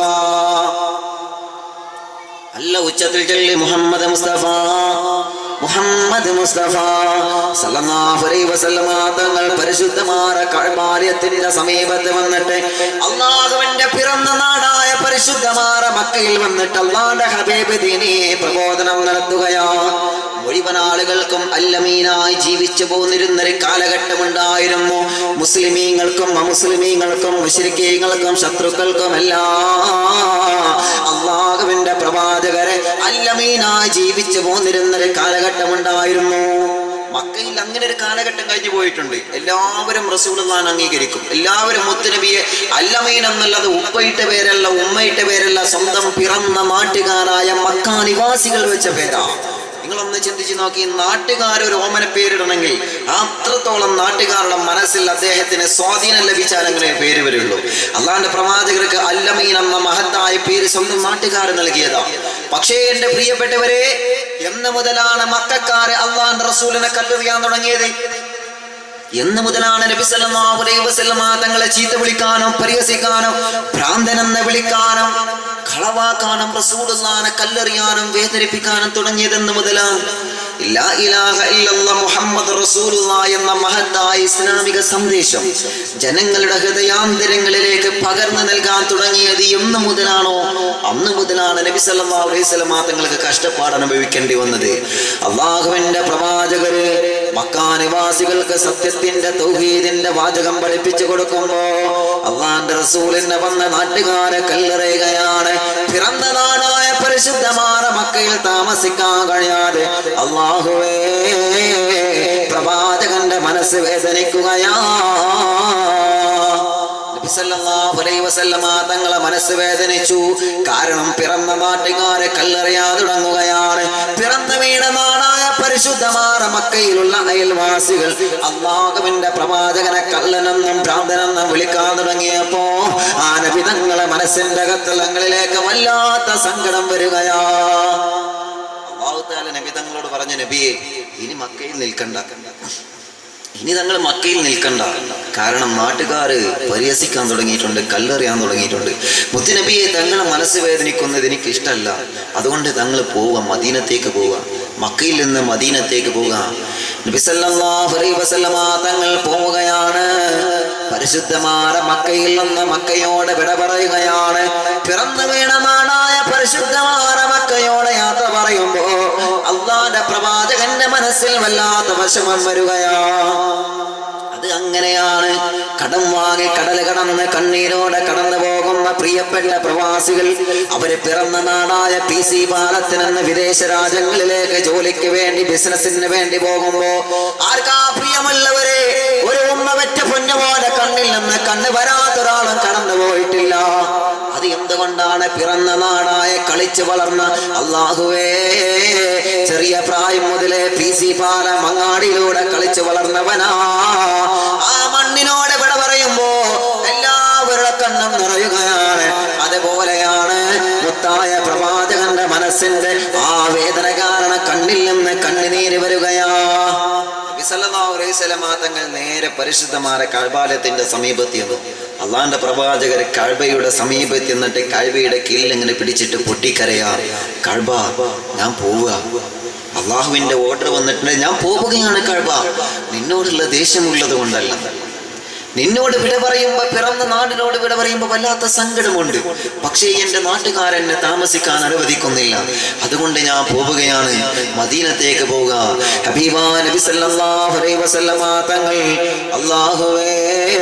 അല്ല ഉച്ചത്തിൽ ചൊല്ലി മുഹമ്മദ് മുസ്തഫ മുഹമ്മദ് മുസ്തഫ സല്ലല്ലാഹു അലൈഹി വസല്ലമ തങ്ങൾ പരിശുദ്ധമായ കഅബാലയത്തിന്റെ സമീപത്ത് വന്നിട്ട് അള്ളാഹുവിന്റെ പിറന്ന നാടായ പരിശുദ്ധമായ മക്കയിൽ വന്നിട്ട് അള്ളാഹുവിന്റെ ഹബീബ് ദീനീ പ്രബോധനം നടത്തുകയാ മുഴുവൻ ആളുകൾക്കും അല്ലമീനായി ജീവിച്ചു പോന്നിരുന്നൊരു കാലഘട്ടമുണ്ടായിരുന്നു മുസ്ലിമീങ്ങൾക്കും അമുസ്ലിമീങ്ങൾക്കും മുശ്രിക്കീങ്ങൾക്കും ശത്രുക്കൾക്കും എല്ലാം അള്ളാഹുവിന്റെ പ്രവാചകരെ അല്ലമീനായി ജീവിച്ചു പോന്നിരുന്നൊരു കാലഘട്ടമുണ്ടായിരുന്നു മക്കയിൽ അങ്ങനെ ഒരു കാലഘട്ടം കഴിഞ്ഞു പോയിട്ടുണ്ട് എല്ലാവരും റസൂലുള്ളാൻ അംഗീകരിക്കും എല്ലാവരും മുത്തുനബിയെ അല്ലമീൻ എന്നുള്ളത് ഉപ്പയിട്ട പേരല്ല ഉമ്മയിട്ട പേരല്ല സ്വന്തം പിറന്ന നാട്ടുകാരായ മക്ക നിവാസികൾ വെച്ച പേരാ നിങ്ങളൊന്ന് ചിന്തിച്ചു നോക്കി നാട്ടുകാർ ഒരു ഓമന പേരിടണമെങ്കിൽ അത്രത്തോളം നാട്ടുകാരുടെ മനസ്സിൽ അദ്ദേഹത്തിന് സ്വാധീനം ലഭിച്ചാൽ അങ്ങനെ പേര് വരുള്ളൂ അള്ളാന്റെ പ്രവാചകർക്ക് അല്ലമീൻ എന്ന മഹത്തായ പേര് സ്വന്തം നാട്ടുകാർ നൽകിയതാ പക്ഷേ എന്റെ പ്രിയപ്പെട്ടവരെ എന്ന് മുതലാണ് മക്കാര് അള്ളാന്റെ റസൂലിനെ കല്ലെറിയാൻ തുടങ്ങിയത് എന്ന് മുതലാണ് നബി സല്ലല്ലാഹു അലൈഹി വസല്ലമ തങ്ങളെ ചീത്ത വിളിക്കാനോ പരിഹസിക്കാനോ ഭ്രാന്തനെന്ന് വിളിക്കാനോ കളവാക്കാനും റസൂലുള്ളാനെ കല്ലെറിയാനും വേദനിപ്പിക്കാനും തുടങ്ങിയതെന്ന് മുതലാണ് ലാ ഇലാഹ ഇല്ലല്ലാഹ് മുഹമ്മദ് റസൂലുള്ളാഹ് എന്ന മഹത്തായ ഇസ്ലാമിക സന്ദേശം ജനങ്ങളുടെ ഹൃദയാന്തരങ്ങളിലേക്ക് പകർന്നു നൽകാൻ തുടങ്ങിയത് എന്ന് മുതലാണോ അന്ന് മുതലാണ് നബി സല്ലല്ലാഹു അലൈഹി വസല്ലമ തങ്ങൾക്ക് കഷ്ടപ്പാട് അനുഭവിക്കേണ്ടി വന്നത് അള്ളാഹുവിന്റെ പ്രവാചകര് മക്കാനിവാസികൾക്ക് സത്യത്തിന്റെ തൗഹീദിന്റെ വാചകം പഠിപ്പിച്ചു കൊടുക്കുമ്പോ അള്ളാന്റെ റസൂലിനെ വന്ന നാട്ടുകാരെ കല്ലെറിയുകയാണ് പിറന്ന നാടായ പരിശുദ്ധമായ മക്കയിൽ താമസിക്കാൻ കഴിയാതെ അള്ളാഹുവേ പ്രവാചകന്റെ മനസ്സ് വേദനിക്കുകയാ നബി സല്ലല്ലാഹു അലൈഹി വസല്ലമ തങ്ങളെ മനസ്സ് വേദനിച്ചു കാരണം പിറന്ന നാട്ടുകാരെ കല്ലെറിയാൻ തുടങ്ങുകയാണ് പിറന്ന വീണ നാടായ പരിശുദ്ധമായ മക്കയിലുള്ള അയൽവാസികൾ അള്ളാഹുവിന്റെ പ്രവാചകനെ കള്ളനെന്നും ഭ്രാന്തനെന്നും വിളിക്കാൻ തുടങ്ങിയപ്പോ ആ നബി തങ്ങളെ മനസ്സിന്റെ കത്തലങ്ങളിലേക്ക് വല്ലാത്ത സങ്കടം വരികയാ അള്ളാഹു താല നബി തങ്ങളോട് പറഞ്ഞ നബിയെ ഇനി മക്കയിൽ നിൽക്കണ്ട ഇനി തങ്ങൾ മക്കയിൽ നിൽക്കണ്ട കാരണം നാട്ടുകാര് പരിഹസിക്കാൻ തുടങ്ങിയിട്ടുണ്ട് കല്ലെറിയാൻ തുടങ്ങിയിട്ടുണ്ട് മുത്തുനബിയെ തങ്ങളെ മനസ്സ് വേദനിക്കുന്നത് എനിക്ക് ഇഷ്ടമല്ല അതുകൊണ്ട് തങ്ങൾ പോവുക മദീനത്തേക്ക് പോവുക മക്കയിൽ നിന്ന് മദീനത്തേക്ക് പോവുക നബി സല്ലല്ലാഹു അലൈഹി വസല്ലമ തങ്ങൾ പോവുകയാണ് പരിശുദ്ധമായ മക്കയിൽ നിന്ന് മക്കയോട് വിട പറയുകയാണ് പിറന്നു വീണ നാടായ പരിശുദ്ധമായ മക്കയോട് യാത്ര പറയുമ്പോ അള്ളാന്റെ പ്രവാചകന്റെ മനസ്സിൽ വല്ലാത്ത വിഷമം വരികയാ അത് അങ്ങനെയാണ് കടം വാങ്ങി കടൽ കടന്ന് കണ്ണീരോടെ കടന്നു പോകുന്ന പ്രിയപ്പെട്ട പ്രവാസികൾ അവര് പിറന്ന നാടായ പി സി പാലത്തിനെന്ന് വിദേശ രാജ്യങ്ങളിലേക്ക് ജോലിക്ക് വേണ്ടി ബിസിനസിന് വേണ്ടി പോകുമ്പോ ആർക്കാ പ്രിയമുള്ളവരെ ഒരു ഉമ്മ വെറ്റ പൊന്നുപോലെ കണ്ണിൽ നിന്ന് കണ്ണ് വരാത്തൊരാളും കടന്നു പോയിട്ടില്ല അത് എന്തുകൊണ്ടാണ് പിറന്ന നാടായ കളിച്ചു വളർന്ന അള്ളാഹുവേ ചെറിയ പ്രായം മുതലേ പി സി പാലം മങ്ങാടിയിലൂടെ കളിച്ചു വളർന്നവനാ ആ മണ്ണിനോട് വിട പറയുമ്പോ എല്ലാവരുടെ കണ്ണും നിറയുകയാണ് അതുപോലെയാണ് മുത്തായ പ്രവാചകന്റെ മനസ്സിന്റെ ആ വേദന കാരണം കണ്ണിൽ നിന്ന് കണ്ണുനീര് വരികയാ നബി സല്ലല്ലാഹു അലൈഹി വസല്ലമ തങ്ങൾ നേരെ പരിശുദ്ധമായ കഴബാലയത്തിന്റെ സമീപത്ത് ചെന്നു അള്ളാന്റെ പ്രവാചകർ കഴബയുടെ സമീപത്ത് എന്നിട്ട് കഴബയുടെ കീഴിൽ ഇങ്ങനെ പിടിച്ചിട്ട് പൊട്ടിക്കരയാ കഴബ ഞാൻ പോവുക അള്ളാഹുവിന്റെ ഓർഡർ വന്നിട്ടുണ്ട് ഞാൻ പോവുകയാണ് കഴബ നിന്നോടുള്ള ദേഷ്യമുള്ളത് കൊണ്ടല്ല നിന്നോട് വിട പറയുമ്പോ പിറന്ന നാടിനോട് വിട പറയുമ്പോ വല്ലാത്ത സങ്കടമുണ്ട് പക്ഷേ എന്റെ നാട്ടുകാരെന്നെ താമസിക്കാൻ അനുവദിക്കുന്നില്ല അതുകൊണ്ട് ഞാൻ പോവുകയാണ് മദീനത്തേക്ക് പോവുക ഹബീബാ നബി സല്ലല്ലാഹു അലൈഹി വസല്ലമ തങ്ങൾ അല്ലാഹുവേ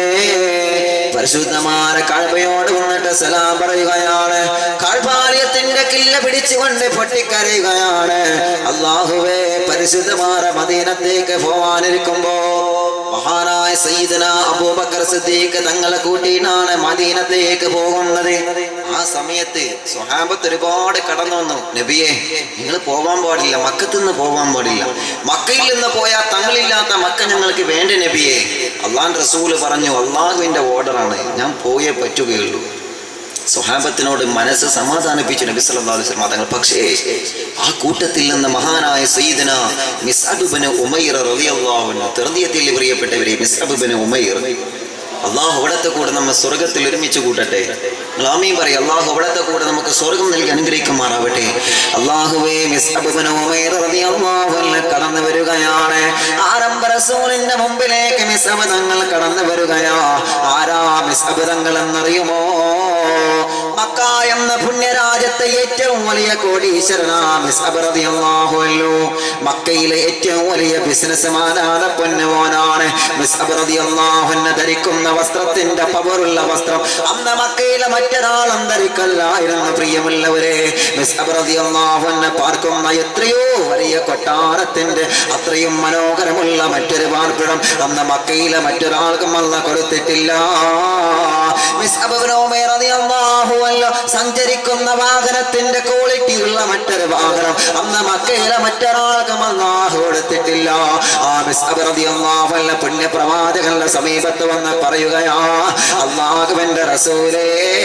പരിശുദ്ധമായ കഴബയോട് വന്നിട്ട് സലാം പറയുകയാണ് കഴബാലയത്തിന്റെ കില്ല പിടിച്ചുകൊണ്ട് പൊട്ടിക്കരയുകയാണ് അള്ളാഹുവേ പരിശുദ്ധമായ മദീനത്തേക്ക് പോവാനിരിക്കുമ്പോ മഹാനായ സയ്യിദന അബൂബക്കർ സിദ്ദീഖ് തങ്ങളെ കൂട്ടിയിട്ടാണ് മദീനത്തേക്ക് പോകുന്നത് ആ സമയത്ത് സ്വഹാബത്ത് ഒരുപാട് കടന്നു വന്നു നബിയെ നിങ്ങൾ പോവാൻ പാടില്ല മക്കത്ത് നിന്ന് പോവാൻ പാടില്ല മക്കയിൽ നിന്ന് പോയാൽ തങ്ങളില്ലാത്ത മക്ക ഞങ്ങൾക്ക് വേണ്ട നബിയെ അള്ളാൻ റസൂല് പറഞ്ഞു അള്ളാഹുവിന്റെ ഓർഡറാണ് ഞാൻ പോയേ പറ്റുകയുള്ളൂ സ്വഹാബത്തിനോട് മനസ്സ് സമാധാനിപ്പിച്ചു നബി സല്ലല്ലാഹു അലൈഹി വസല്ലം തങ്ങൾ പക്ഷേ ആ കൂട്ടത്തിൽ നിന്ന് മഹാനായ സയ്യിദന മിസ്അബ് ഉമൈർ റളിയല്ലാഹു അൻഹു തെർദിയത്തിൽ പ്രിയപ്പെട്ടവരെ മിസ്അബ് ഉമൈർ അള്ളാഹു അവിടത്തെ കൂടെ നമ്മെ സ്വർഗത്തിൽ ഒരുമിച്ച് കൂട്ടട്ടെ നിങ്ങൾ ആമീൻ പറയും അള്ളാഹു അവിടത്തെ കൂടെ നമുക്ക് സ്വർഗം നൽകി അനുഗ്രഹിക്കുമാറാവട്ടെ അള്ളാഹുവേ മിസ്അബ് ഉമൈർ റളിയല്ലാഹു അൻഹു കടന്നു വരികയാണ് ആരംഭ റസൂലിന്റെ മുമ്പിലേക്ക് മിസ്അബ് തങ്ങൾ കടന്നു വരികയാ ആരാ മിസ്അബ് തങ്ങൾ എന്നറിയുമോ മക്ക എന്ന പുണ്യരാജ്യത്തെ ഏറ്റവും വലിയ കോടീശ്വരനാ മിസ്അബ് റളിയല്ലാഹു അൻഹു മക്കയിലെ ഏറ്റവും വലിയ ബിസിനസ്മാനാണ് പൊന്നുമോനാണ് മിസ്അബ് റളിയല്ലാഹു അൻഹു ധരിക്കുന്ന വസ്ത്രത്തിന്റെ പവറുള്ള വസ്ത്രം അന്ന് മക്കയിലെ മറ്റൊരാളും ധരിക്കല്ലായിരുന്നു പ്രിയമുള്ളവരെ മിസ്അബ് റളിയല്ലാഹു അൻഹു പാർക്കുന്ന എത്രയോ വലിയ കൊട്ടാരത്തിന്റെ അത്രയും മനോഹരമുള്ള മറ്റൊരു പാർപ്പിടം അന്ന് മക്കയിലെ മറ്റൊരാൾക്കും അന്ന് കൊടുത്തിട്ടില്ല മിസ്അബ് ഇബ്നു ഉമൈർ റളിയല്ലാഹു അൻഹു സഞ്ചരിക്കുന്ന വാഹനത്തിന്റെ ക്വാളിറ്റി ഉള്ള മറ്റൊരു വാഹനം അന്ന് മക്കയിലെ മറ്റൊരാൾക്കും അള്ളാഹു കൊടുത്തിട്ടില്ല ആ മിസ്അബ് റളിയല്ലാഹു അൻഹു പുണ്യപ്രവാചകന്റെ സമീപത്ത് വന്ന് പറയുകയാ അള്ളാഹുവിന്റെ റസൂലേ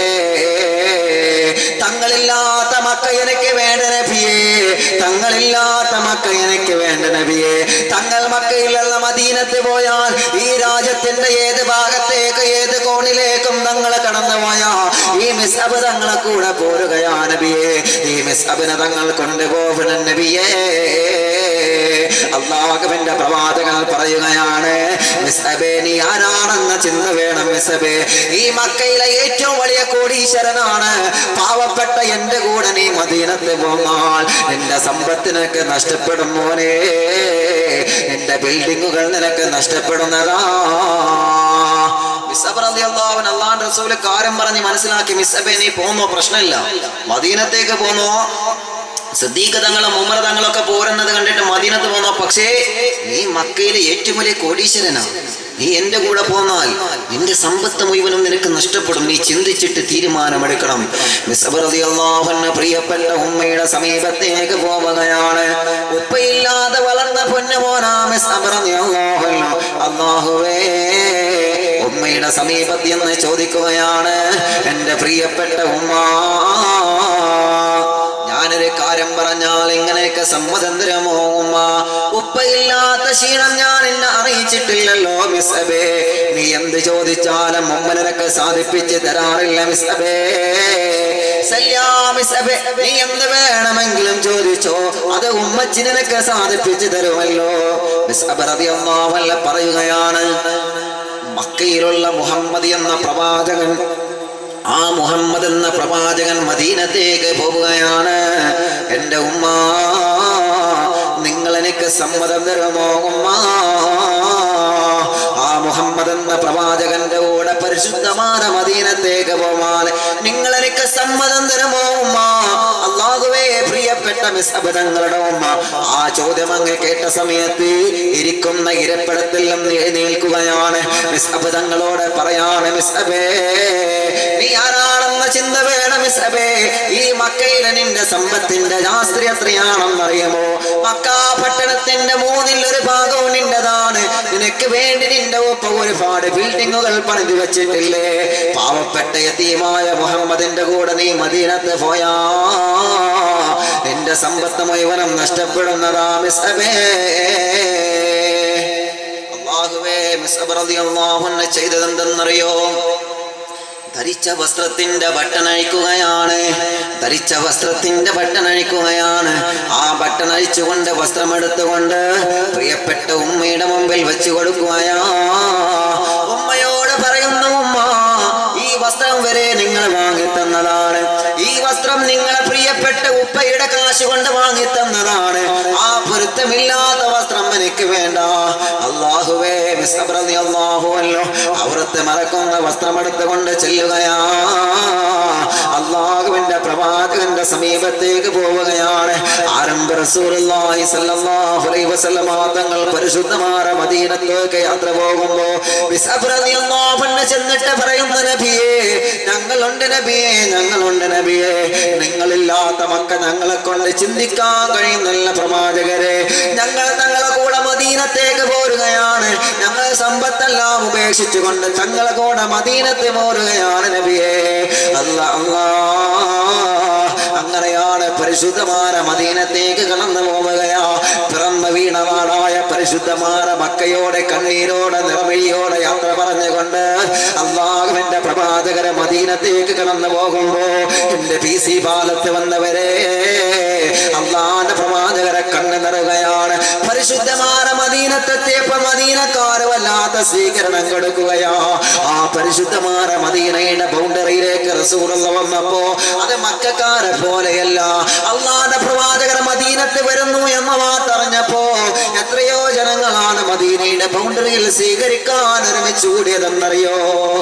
തങ്ങളില്ലാത്ത മക്ക എനിക്ക് വേണ്ട നബിയേ തങ്ങളില്ലാത്ത മക്ക എനിക്ക് വേണ്ട നബിയേ തങ്ങൾ മക്കയിലുള്ള മദീനത്ത് പോയാൽ ഈ രാജ്യത്തിന്റെ ഏത് ഭാഗത്തേക്ക് ഏത് കോണിലേക്കും തങ്ങളെ കടന്നു പോയാ ഈ മിസ് അബ് തങ്ങളെ കൂടെ പോരുകയാ നബിയേ ഈ മിസ് അബിനെ തങ്ങൾ കൊണ്ടുപോകണം നബിയേ അള്ളാഹുവിന്റെ പ്രവാചകൻ പറയുകയാണ് മിസ്അബേ നീ ആരാണെന്ന ചിന്ത വേണം മിസ്അബേ ഈ മക്കയിലെ ഏറ്റവും വലിയ കോടീശ്വരനാണ് പാവപ്പെട്ട എന്റെ കൂടെ നീ മദീനത്ത് പോന്നാൽ നിന്റെ സമ്പത്ത് നിനക്ക് നഷ്ടപ്പെടും മോനെ നിന്റെ ബിൽഡിങ്ങുകൾ നിനക്ക് നഷ്ടപ്പെടുന്നതാ മിസ്അബ് റളിയല്ലാഹു അൻഹു അല്ലാഹുവിന്റെ റസൂല് കാര്യം പറഞ്ഞ് മനസ്സിലാക്കി മിസ്അബേ നീ പോന്നോ പ്രശ്നമില്ല മദീനത്തേക്ക് പോന്നോ സിദ്ദീഖ് തങ്ങളും ഉമർ തങ്ങളൊക്കെ പോരുന്നത് കണ്ടിട്ട് മദീനത്ത് പോന്നോ പക്ഷേ നീ മക്കയിലെ ഏറ്റവും വലിയ കോടീശ്വരനാ നീ എന്റെ കൂടെ പോന്നാൽ നിന്റെ സമ്പത്ത് മുഴുവനും നിനക്ക് നഷ്ടപ്പെടും നീ ചിന്തിച്ചിട്ട് തീരുമാനമെടുക്കണം മിസ്അബ് റളിയല്ലാഹു അൻഹു പ്രിയപ്പെട്ട ഉമ്മയുടെ സമീപത്തേക്ക് പോവുകയാണ് ഉപ്പയില്ലാതെ വളർന്ന പൊന്നുമോനാ മിസ്അബ് റളിയല്ലാഹു അൻഹു അല്ലാഹുവേ ഉമ്മയുടെ സമീപത്ത് എന്ന് ചോദിക്കുകയാണ് എന്റെ പ്രിയപ്പെട്ട ഉമ്മ ഞാനൊരു കാര്യം പറഞ്ഞാൽ ഇങ്ങനെയൊക്കെ സമ്മതം തരുമോ ഉമ്മ ഉപ്പയില്ലാത്ത ക്ഷീണം ഞാൻ എന്നെ അറിയിച്ചിട്ടില്ലല്ലോ മിസ് അബേ നീ എന്ത് ചോദിച്ചാലും മുമ്പ് നിനക്ക് സാധിപ്പിച്ച് തരാറില്ല മിസ് അബേ സല്യാ മിസ് അബേ നീ എന്ത് വേണമെങ്കിലും ചോദിച്ചോ അത് ഉമ്മച്ചി നിനക്ക് സാധിപ്പിച്ചു തരുമല്ലോ മിസ് അബ റളിയല്ലാഹു അൻഹ പറയുകയാണ് മക്കയിലുള്ള മുഹമ്മദ് എന്ന പ്രവാചകൻ ആ മുഹമ്മദ് എന്ന പ്രവാചകൻ മദീനത്തേക്ക് പോവുകയാണ് എൻ്റെ ഉമ്മ നിങ്ങൾ എനിക്ക് സമ്മതം തരുമോ ഉമ്മ ആ മുഹമ്മദ് എന്ന പ്രവാചകന്റെ കൂടെ പരിശുദ്ധമായ മദീനത്തേക്ക് പോവാൻ നിങ്ങൾ എനിക്ക് സമ്മതം തരുമോ ഉമ്മ അള്ളാഹുവേ പ്രിയപ്പെട്ട മിസ്അബദങ്ങളുടെ ഉമ്മ ആ ചോദ്യം അങ്ങ് കേട്ട സമയത്ത് ഇരിക്കുന്ന ഇരപ്പിടത്തിൽ നിന്ന് എഴുന്നേൽക്കുകയാണ് മിസ്അബദങ്ങളോട് പറയാണ് മിസ്അബേ നീ ആരാണെന്ന ചിന്ത വേണം മിസ്അബേ ഈ മക്കയിലെ നിന്റെ സമ്പത്തിന്റെ ശാസ്ത്രി എത്രയാണെന്നറിയുമോ മക്ക പട്ടണത്തിന്റെ മൂന്നിൽ ഒരു ഭാഗവും നിന്റെതാണ് നിനക്ക് വേണ്ടി നിന്റെ ഒപ്പം ഒരുപാട് ബിൽഡിങ്ങുകൾ പണിതു വെച്ചിട്ടില്ലേ പാവപ്പെട്ട യതീമായ മുഹമ്മദിന്റെ കൂടെ നീ മദീനത്ത് പോയാ നിന്റെ സമ്പത്ത് മുഴുവനും നഷ്ടപ്പെടുന്നതാ മിസ്അബേ അള്ളാഹുവേ മിസ്അബ് റളിയല്ലാഹു അൻഹു ചെയ്തതെന്തെന്നറിയോ ധരിച്ച വസ്ത്രത്തിന്റെ ബട്ടൺ അഴിക്കുകയാണ് ധരിച്ച വസ്ത്രത്തിന്റെ ബട്ടൺ അഴിക്കുകയാണ് ആ ബട്ടൺ അഴിച്ചുകൊണ്ട് വസ്ത്രമെടുത്തുകൊണ്ട് പ്രിയപ്പെട്ട ഉമ്മയുടെ മുമ്പിൽ വെച്ചു കൊടുക്കുകയാ ഉമ്മയോട് പറയുന്നു ഉമ്മ ഈ വസ്ത്രം വരെ നിങ്ങൾ വാങ്ങിത്തന്നതാണ് ഈ വസ്ത്രം നിങ്ങളെ പ്രിയപ്പെട്ട ഉപ്പയുടെ കാശ് കൊണ്ട് വാങ്ങിത്തന്നതാണ് ആ പൊരുത്തമില്ലാത്ത വസ്ത്രം എനിക്ക് വേണ്ട അള്ളാഹുവേ മിസ്ബറതി അള്ളാഹുവല്ലോ അവിടുത്തെ മറക്കുന്ന വസ്ത്രമെടുത്തുകൊണ്ട് ചെല്ലുകയാ അള്ളാഹുവിന്റെ പ്രവാചകന്റെ സമീപത്തേക്ക് പോവുകയാണ് ആരംഭ റസൂലുള്ളാഹി സ്വല്ലല്ലാഹു അലൈഹി വസല്ലമ തങ്ങൾ പരിശുദ്ധമായ മദീനത്തേക്ക് യാത്ര പോകുമ്പോ മിസ്ബറതി അള്ളാഹുവിനെ ചെന്നിട്ട് പറയുന്ന നബിയേ ഞങ്ങളുണ്ട് നബിയേ ഞങ്ങളുണ്ട് നബിയേ നിങ്ങളില്ലാത്ത മക്ക ഞങ്ങളെ കൊണ്ട് ചിന്തിക്കാൻ കഴിയുന്നില്ല പ്രവാചകരെ ഞങ്ങൾ തങ്ങളെ കൂടെ മദീനത്തേക്ക് പോരുകയാണ് ഞങ്ങൾ സമ്പത്തെല്ലാം ഉപേക്ഷിച്ചുകൊണ്ട് തങ്ങളെ കൂടെ മദീനത്തെ പോരുകയാണ് നബിയേ അല്ല അല്ലാ അങ്ങനെയാണ് പരിശുദ്ധമായ മദീനത്തേക്ക് കടന്നു പോവുകയാ പിറന്ന വീണ നാടായ പരിശുദ്ധമായ മക്കയോടെ കണ്ണീരോടെ നിറമിഴിയോടെ യാത്ര പറഞ്ഞുകൊണ്ട് അള്ളാഹുവിന്റെ പ്രവാചകരെ മദീനത്തേക്ക് കടന്നു പോകുമ്പോ എന്റെ പി സി പാലത്ത് വന്നവരെ അള്ളാന്റെ പ്രവാചകരെ കണ്ണു നിറയുകയാണ് പരിശുദ്ധമായ മദീനത്തെത്തിയപ്പോ മദീനക്കാര് വല്ലാത്ത സ്വീകരണം കൊടുക്കുകയാ ആ പരിശുദ്ധമായ മദീനയുടെ ബൗണ്ടറിയിലേക്ക് റസൂറുള്ള വന്നപ്പോ അത് മക്കാരെ പോലെയല്ല അള്ളാന്റെ പ്രവാചകർ മദീനത്ത് വരുന്നു എന്ന് വാർത്തറിഞ്ഞപ്പോ എത്രയോ ജനങ്ങളാണ് മദീനയുടെ ബൗണ്ടറിയിൽ സ്വീകരിക്കാൻ ഒരുമിച്ച് കൂടിയതെന്നറിയോ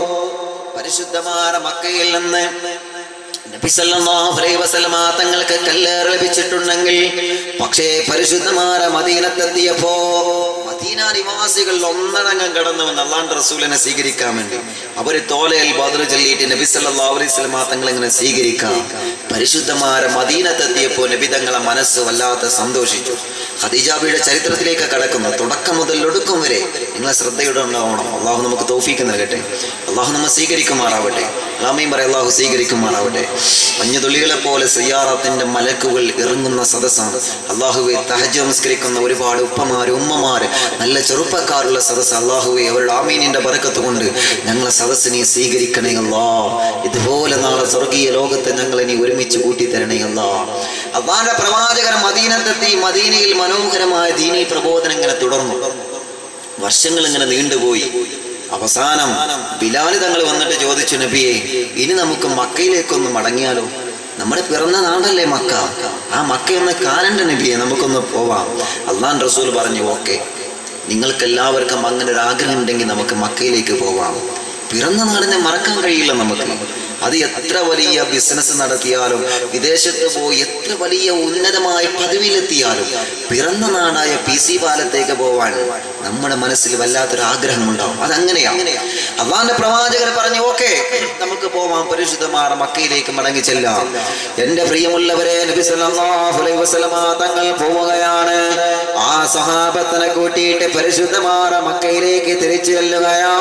പരിശുദ്ധമായ മക്കയിൽ നിന്ന് നബി സല്ലല്ലാഹു അലൈഹി വസല്ലമ തങ്ങൾക്ക് കല്ലേറ് ലഭിച്ചിട്ടുണ്ടെങ്കിൽ പക്ഷേ പരിശുദ്ധമായ മദീനത്തെത്തിയപ്പോ മദീന നിവാസികൾ ഒന്നടങ്കം കടന്നു വന്ന് അള്ളാന്റെ റസൂലിനെ സ്വീകരിക്കാൻ വേണ്ടി അവര് തോലയിൽ ബദർ ചൊല്ലിയിട്ട് നബി സല്ലല്ലാഹു അലൈഹി വസല്ലമ തങ്ങൾ ഇങ്ങനെ സ്വീകരിക്കാം പരിശുദ്ധമായ മദീനത്തെത്തിയപ്പോ നബി തങ്ങളെ മനസ്സ് വല്ലാതെ സന്തോഷിച്ചു ഖദീജാബിയുടെ ചരിത്രത്തിലേക്ക് കടക്കുന്ന തുടക്കം മുതൽ ഒടുക്കം വരെ നിങ്ങളെ ശ്രദ്ധയുടെ ഉണ്ടാവണം അള്ളാഹു നമുക്ക് തൗഫീക്ക് നൽകട്ടെ അള്ളാഹു നമ്മെ സ്വീകരിക്കുമാറാവട്ടെ അല്ലാമയും പറയും അള്ളാഹു സ്വീകരിക്കുമാറാവട്ടെ മഞ്ഞുതുള്ളികളെ പോലെ സിയാറത്തിന്റെ മലക്കുകൾ ഇറങ്ങുന്ന സദസ്സാണ് അള്ളാഹുവെ തഹജ് നമസ്കരിക്കുന്ന ഒരുപാട് ഉപ്പമാര് ഉമ്മമാര് നല്ല ചെറുപ്പക്കാരുള്ള സദസ്സ് അള്ളാഹുവെ അവരുടെ ആമീനിന്റെ ബറക്കത്ത് കൊണ്ട് ഞങ്ങളെ സദസ്സിനെ സ്വീകരിക്കണേ അല്ലാ ഇതുപോലെ നാളെ സ്വർഗീയ ലോകത്തെ ഞങ്ങളെ നീ ഒരുമിച്ച് കൂട്ടി തരണേ അല്ലാ അള്ളാന്റെ പ്രവാചകൻ മദീനത്തെത്തി മദീനയിൽ മനോഹരമായ ദീനീ പ്രബോധനം ഇങ്ങനെ തുടർന്നു വർഷങ്ങൾ ഇങ്ങനെ നീണ്ടുപോയി അവസാനം ബിലാല് തങ്ങൾ വന്നിട്ട് ചോദിച്ചു നബിയെ ഇനി നമുക്ക് മക്കയിലേക്കൊന്ന് മടങ്ങിയാലോ നമ്മുടെ പിറന്ന നാടല്ലേ മക്ക ആ മക്കയൊന്ന് കാണണ്ട നബിയെ നമുക്കൊന്ന് പോവാം അള്ളാൻ റസൂൽ പറഞ്ഞു ഓക്കെ നിങ്ങൾക്ക് എല്ലാവർക്കും അങ്ങനെ ഒരു ആഗ്രഹം ഉണ്ടെങ്കിൽ നമുക്ക് മക്കയിലേക്ക് പോവാം പിറന്ന നാടിനെ മറക്കാൻ കഴിയില്ല നമുക്ക് അത് എത്ര വലിയ ബിസിനസ് നടത്തിയാലും വിദേശത്ത് പോയി എത്ര വലിയ ഉന്നതമായ പദവിയിലെത്തിയാലും പിറന്ന നാടായ പി സി പാലത്തേക്ക് പോവാൻ നമ്മുടെ മനസ്സിൽ വല്ലാത്തൊരു ആഗ്രഹം ഉണ്ടാവും അതങ്ങനെയാണ് അള്ളാന്റെ പ്രവാചകർ പറഞ്ഞു ഓക്കെ നമുക്ക് പോവാം പരിശുദ്ധമാർ മക്കയിലേക്ക് മടങ്ങി ചെല്ലാം എന്റെ പ്രിയമുള്ളവരെ നബി സല്ലല്ലാഹു അലൈഹി വസല്ലമ തങ്ങൾ പോവുകയാണ് ആ സഹാബത്തിനെ കൂട്ടിയിട്ട് പരിശുദ്ധമാർ മക്കയിലേക്ക് തിരിച്ചു ചെല്ലുകയാ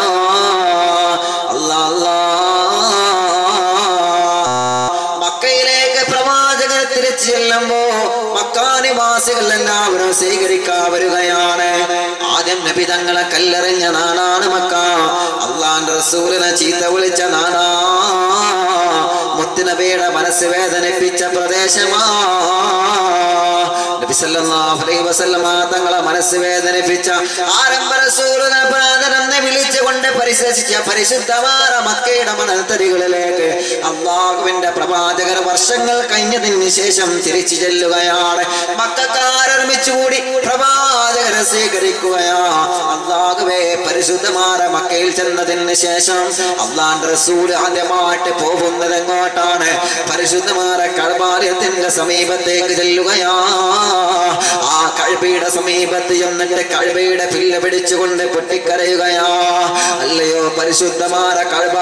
അല്ലാ അല്ലാ മക്കയിലേക്ക് പ്രവാചകർ തിരിച്ചു ചെല്ലുമ്പോ മക്കാനിവാസികൾ എല്ലാവരും സ്വീകരിക്കാൻ വരികയാണ് ആ ആദ്യം നബി തങ്ങളെ കല്ലെറിഞ്ഞ നാടാണ് മക്ക അള്ളാന്റെ റസൂലിനെ ചീത്ത വിളിച്ച നാടാ മുത്തുനബിയുടെ മനസ്സ് വേദനിപ്പിച്ച പ്രദേശമാ നബി സല്ലല്ലാഹു അലൈഹി വസല്ലമ തങ്ങളെ മനസ്സ് വേദനിപ്പിച്ച ആരംഭ റസൂലിനെ പ്രാതനെന്ന് വിളിച്ചുകൊണ്ട് പരിശോധിച്ച പരിശുദ്ധമായ മക്കയുടെ മണൽത്തരികളിലേക്ക് അള്ളാഹുവിന്റെ പ്രവാചകർ വർഷങ്ങൾ കഴിഞ്ഞതിന് ശേഷം തിരിച്ചു ചെല്ലുകയാണ് മക്കാരൊരുമിച്ചുകൂടി പ്രവാചകരെ സ്വീകരിക്കുകയാ അള്ളാഹുവേ പരിശുദ്ധമായ മക്കയിൽ ചെന്നതിന് ശേഷം അള്ളാന്റെ റസൂൽ ആദ്യമായിട്ട് പോകുന്നത് എങ്ങോട്ടാണ് പരിശുദ്ധമായ കഴബാലയത്തിന്റെ സമീപത്തേക്ക് ചെല്ലുകയാ ആ കഴുബയുടെ സമീപത്ത് എന്നിട്ട് കഴുബയുടെ പില്ല പിടിച്ചുകൊണ്ട് പൊട്ടിക്കരയുകയാ അല്ലയോ പരിശുദ്ധമായ കഴബ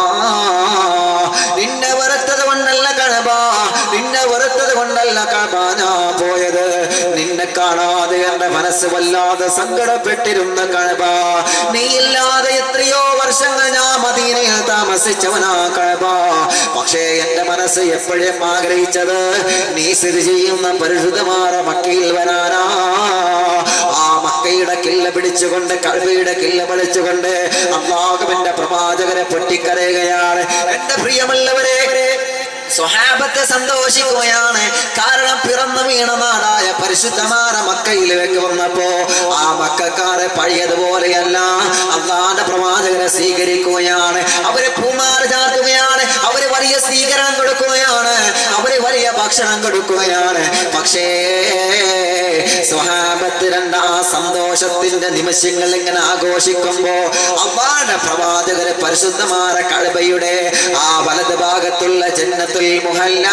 നിന്നെ വെറുത്തത് കൊണ്ടല്ല കഴബ നിന്നെ വെറുത്തത് കൊണ്ടല്ല കഴബ ഞാൻ പോയത് നിന്നെ കാണാതെ എന്റെ മനസ്സ് വല്ലാതെ സങ്കടപ്പെട്ടിരുന്ന കഴബ നീയില്ലാതെ എത്രയോ വർഷങ്ങൾ ഞാൻ മദീനയിൽ താമസിച്ചവനാ കഴബ പക്ഷേ എന്റെ മനസ്സ് എപ്പോഴും ആഗ്രഹിച്ചത് നീ സ്ഥിതി ചെയ്യുന്ന പരിശുദ്ധമാറ മക്കയിൽ വരാനാ ആ മക്കയുടെ കില്ല പിടിച്ചുകൊണ്ട് കൽവയുടെ കില്ല പിടിച്ചുകൊണ്ട് അള്ളാഹുവിന്റെ പ്രവാചകരെ പൊട്ടിക്കരയുകയാണ് എന്റെ പ്രിയമുള്ളവരെ സ്വഹാബത്തെ സന്തോഷിക്കുകയാണ് കാരണം പിറന്നു വീണ നാടായ പരിശുദ്ധമായ മക്കയിലേക്ക് വന്നപ്പോ ആ മക്കാരെ പഴയതുപോലെയല്ല അള്ളാന്റെ പ്രവാചകരെ സ്വീകരിക്കുകയാണ് അവര് പൂമാല ചാർത്തുകയാണ് അവര് വലിയ സ്വീകരണം കൊടുക്കുകയാണ് അവര് വലിയ ഭക്ഷണം കൊടുക്കുകയാണ് പക്ഷേ സ്വഹാബത്ത് രണ്ടാ സന്തോഷത്തിന്റെ നിമിഷങ്ങൾ ഇങ്ങനെ ആഘോഷിക്കുമ്പോ അള്ളാന്റെ പ്രവാചകരെ പരിശുദ്ധമായ കഴബയുടെ ആ വലത് ഭാഗത്തുള്ള ജന്നത്തുൽ മുഹല്ല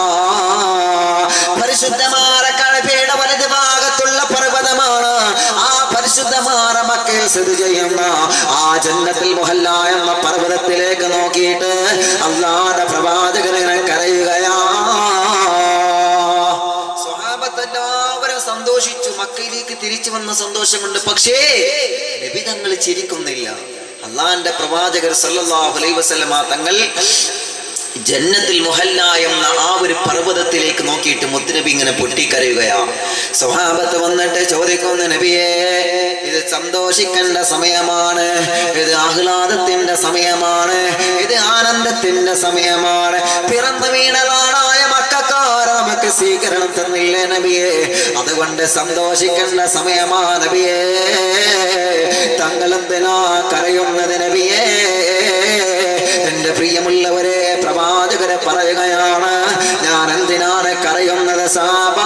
പരിശുദ്ധമായ കഴബയുടെ വലത് ഭാഗത്തുള്ള പർവ്വതമാണ് ആ പരിശുദ്ധമായ മക്കയിൽ സ്ഥിതി ചെയ്യുന്ന ആ ജന്നത്തിൽ മുഹല്ല എന്ന പർവ്വതത്തിലേക്ക് നോക്കിയിട്ട് അള്ളാന്റെ പ്രവാചകനെ കരയുകയാ സ്വഹാബത്ത് എല്ലാവരും സന്തോഷിച്ചു മക്കയിലേക്ക് തിരിച്ചു വന്ന സന്തോഷമുണ്ട് പക്ഷേ നബിതങ്ങൾ ചിരിക്കുന്നില്ല അള്ളാന്റെ പ്രവാചകർ സല്ലല്ലാഹു അലൈഹി വസല്ലമ തങ്ങൾ ജന്നത്തിൽ മുഹല്ല എന്ന ആ ഒരു പർവ്വതത്തിലേക്ക് നോക്കിയിട്ട് മുത്തുനബി ഇങ്ങനെ പൊട്ടിക്കരയുകയാ സ്വഹാബത്ത് വന്നിട്ട് ചോദിക്കുന്നു നബിയേ ഇത് സന്തോഷിക്കേണ്ട സമയമാണ് ഇത് ആഹ്ലാദത്തിന്റെ സമയമാണ് ഇത് ആനന്ദത്തിന്റെ സമയമാണ് പിറന്നു വീണതാണായ മക്കാർ നമുക്ക് സ്വീകരണം തന്നില്ലേ നബിയെ അതുകൊണ്ട് സന്തോഷിക്കേണ്ട സമയമാ നബിയേ തങ്ങളെന്തിനാ കരയുന്നത് നബിയേ എന്റെ പ്രിയമുള്ളവരെ പ്രവാചകരെ പറയുകയാണ് ഞാൻ എന്തിനാണ് കരയുന്നത് സാബാ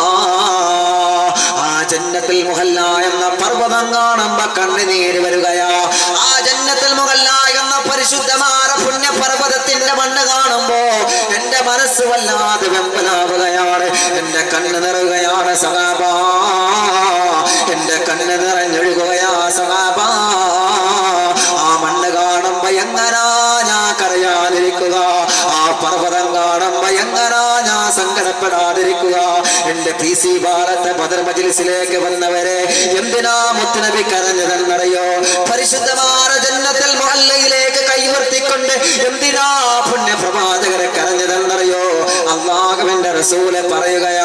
ആ ജന്നത്തിൽ മുഹല്ല എന്ന പർവ്വതം കാണുമ്പോ കണ്ണുനീര് വരികയാ ആ ജന്നത്തിൽ മുഹല്ല എന്ന പരിശുദ്ധമായ പുണ്യപർവ്വതത്തിന്റെ മണ്ണ് കാണുമ്പോ എന്റെ മനസ്സ് വല്ലാതെ വെമ്പലാവുകയാണ് എന്റെ കണ്ണ് നിറയുകയാണ് സഹാബാ എന്റെ കണ്ണ് നിറഞ്ഞൊഴുകുകയാ സഹാബാ ആ മണ്ണ് കാണുമ്പോ എങ്ങനാ ഞാൻ കരയാതിരിക്കുക ആ പർവ്വതം കാണുമ്പോ എങ്ങനാ ഞാൻ സങ്കടപ്പെടാതിരിക്കുക എന്റെ പി സി ഭാരത ബദർ മജിലിസിലേക്ക് വന്നവരെ എന്തിനാ മുത്തുനബി കരഞ്ഞതെന്നറിയോ പരിശുദ്ധമായ ജന്നത്തിൽ മഹല്ലയിലേക്ക് കൈവർത്തിക്കൊണ്ട് എന്തിനാ പുണ്യ പ്രവാചകരെ കരഞ്ഞതെന്നറിയോ അള്ളാഹുവിന്റെ റസൂലെ പറയുകയാ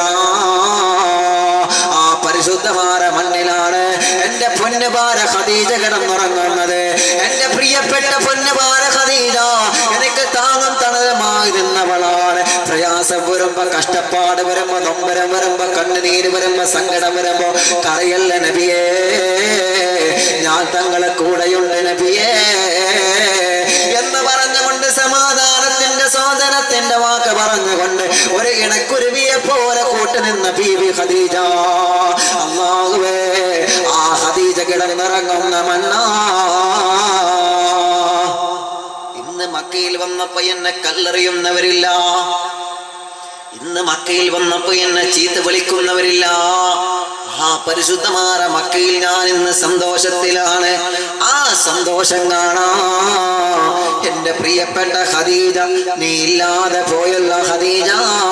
ആ പരിശുദ്ധമായ മണ്ണിലാണ് എന്റെ പൊന്നുപാര ഖദീജ കിടന്നുറങ്ങുന്നത് എന്റെ പ്രിയപ്പെട്ട പൊന്നുപാര ഖദീജ എനിക്ക് താങ്ങും തണലുമായിരുന്നവളാണ് പ്രയാസം വരുമ്പോ കഷ്ടപ്പാട് വരുമ്പോ നൊമ്പരം വരുമ്പോ കണ്ണുനീര് വരുമ്പോ സങ്കടം വരുമ്പോ കറിയല്ല നബിയേ ഞാൻ തങ്ങളെ കൂടെയുണ്ട് നബിയേ എന്ന് പറഞ്ഞുകൊണ്ട് സമാധാനത്തിന്റെ സോദനത്തിന്റെ വാക്ക് പറഞ്ഞുകൊണ്ട് ഒരു ഇണക്കുരുവിയെ പോലെ കൂട്ടുനിന്ന ബീവി ഖദീജ അള്ളാഹുവേ ആ ഖദീജ കിടന്നിറങ്ങുന്ന മണ്ണാ ഇന്ന് മക്കയിൽ വന്നപ്പോ എന്നെ കല്ലെറിയുന്നവരില്ല ഇന്ന് മക്കയിൽ വന്നപ്പോ എന്നെ ചീത്ത വിളിക്കുന്നവരില്ല ആ പരിശുദ്ധമായ മക്കയിൽ ഞാൻ ഇന്ന് സന്തോഷത്തിലാണ് ആ സന്തോഷം കാണാ എന്റെ പ്രിയപ്പെട്ട ഖദീജ നീ ഇല്ലാതെ പോയല്ല ഖദീജ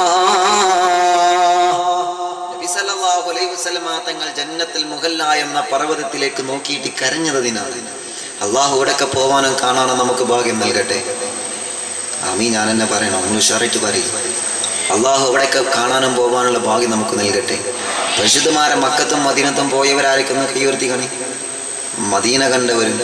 നബി സല്ലല്ലാഹു അലൈഹി വസല്ലമ തങ്ങൾ ജന്നത്തിൽ മുഹല്ല എന്ന പർവ്വതത്തിലേക്ക് നോക്കിയിട്ട് കരഞ്ഞതിനാണ് അള്ളാഹു ഇവിടെയൊക്കെ പോവാനും കാണാനും നമുക്ക് ഭാഗ്യം നൽകട്ടെ ആമീ ഞാൻ എന്നെ പറയണം ഒന്ന് ഉഷാറായിട്ട് പറയും അള്ളാഹു ഇവിടെയൊക്കെ കാണാനും പോകാനുള്ള ഭാഗ്യം നമുക്ക് നൽകട്ടെ പരിശുദ്ധമായ മക്കത്തും മദീനത്തും പോയവരായിരിക്കുന്ന കൈയുയർത്തി കാണി മദീന കണ്ടവരും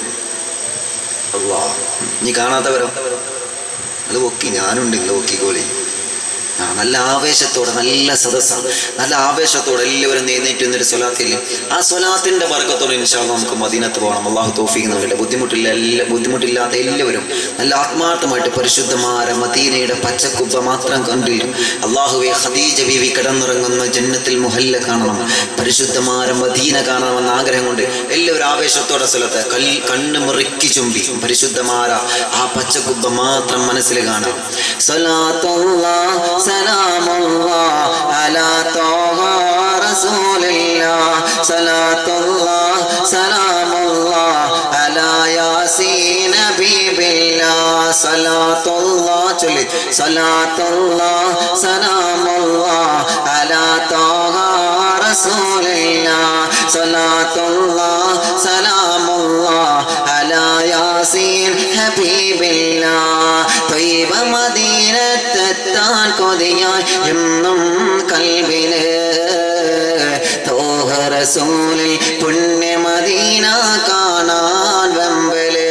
അള്ളാ നീ കാണാത്തവരോ അത് ഒക്കി ഞാനുണ്ട് ഇല്ല ഒക്കിക്കോളി ആ നല്ല ആവേശത്തോടെ നല്ല സദസ്സാണ് നല്ല ആവേശത്തോടെ എല്ലാവരും എഴുന്നേറ്റ് നിന്നൊരു സ്വലാത്തില്ലേ ആ സ്വലാത്തിന്റെ വർക്കത്തോടെ ഇൻഷാല് നമുക്ക് മദീനത്ത് പോകണം അള്ളാഹു തോഫീക്ക് നൽകില്ല ബുദ്ധിമുട്ടില്ല എല്ലാ ബുദ്ധിമുട്ടില്ലാത്ത എല്ലാവരും നല്ല ആത്മാർത്ഥമായിട്ട് പരിശുദ്ധമായ മദീനയുടെ പച്ചക്കുബ്ബ മാത്രം കണ്ടിരും അള്ളാഹുവെ ഖദീജ ബീവി കിടന്നുറങ്ങുന്ന ജന്നത്തിൽ മുഹല്ല കാണണം പരിശുദ്ധമായ മദീന കാണണമെന്ന ആഗ്രഹം കൊണ്ട് എല്ലാവരും ആവേശത്തോടെ സ്ഥലത്ത് കൽ കണ്ണ് മുറുക്കി ചുംബി പരിശുദ്ധമായ ആ പച്ചക്കുബ്ബ മാത്രം മനസ്സിൽ കാണാം സലാത്തുല്ലാഹ് സലാമുല്ലാഹ് അലാ ത്വാഹ റസൂലില്ലാഹ് സലാത്തുല്ലാഹ് സലാമുല്ലാഹ് അലാ യാസീൻ ഹബീബില്ലാഹ് സലാത്തുല്ലാഹ് ചൊല്ലി സലാത്തുല്ലാഹ് സലാമുല്ലാഹ് അലാ ത്വാഹ റസൂലില്ലാഹ് സലാത്തുല്ലാഹ് സലാമുല്ലാഹ് അലാ യാസീൻ ഹബീബില്ലാഹ് ത്വയ്ബ മദീനത്തെത്താൻ കൊതിയായി എന്നും കൽവില് തോഹ റസൂലിൽ പുണ്യ മദീന കാണാൻ വെമ്പല്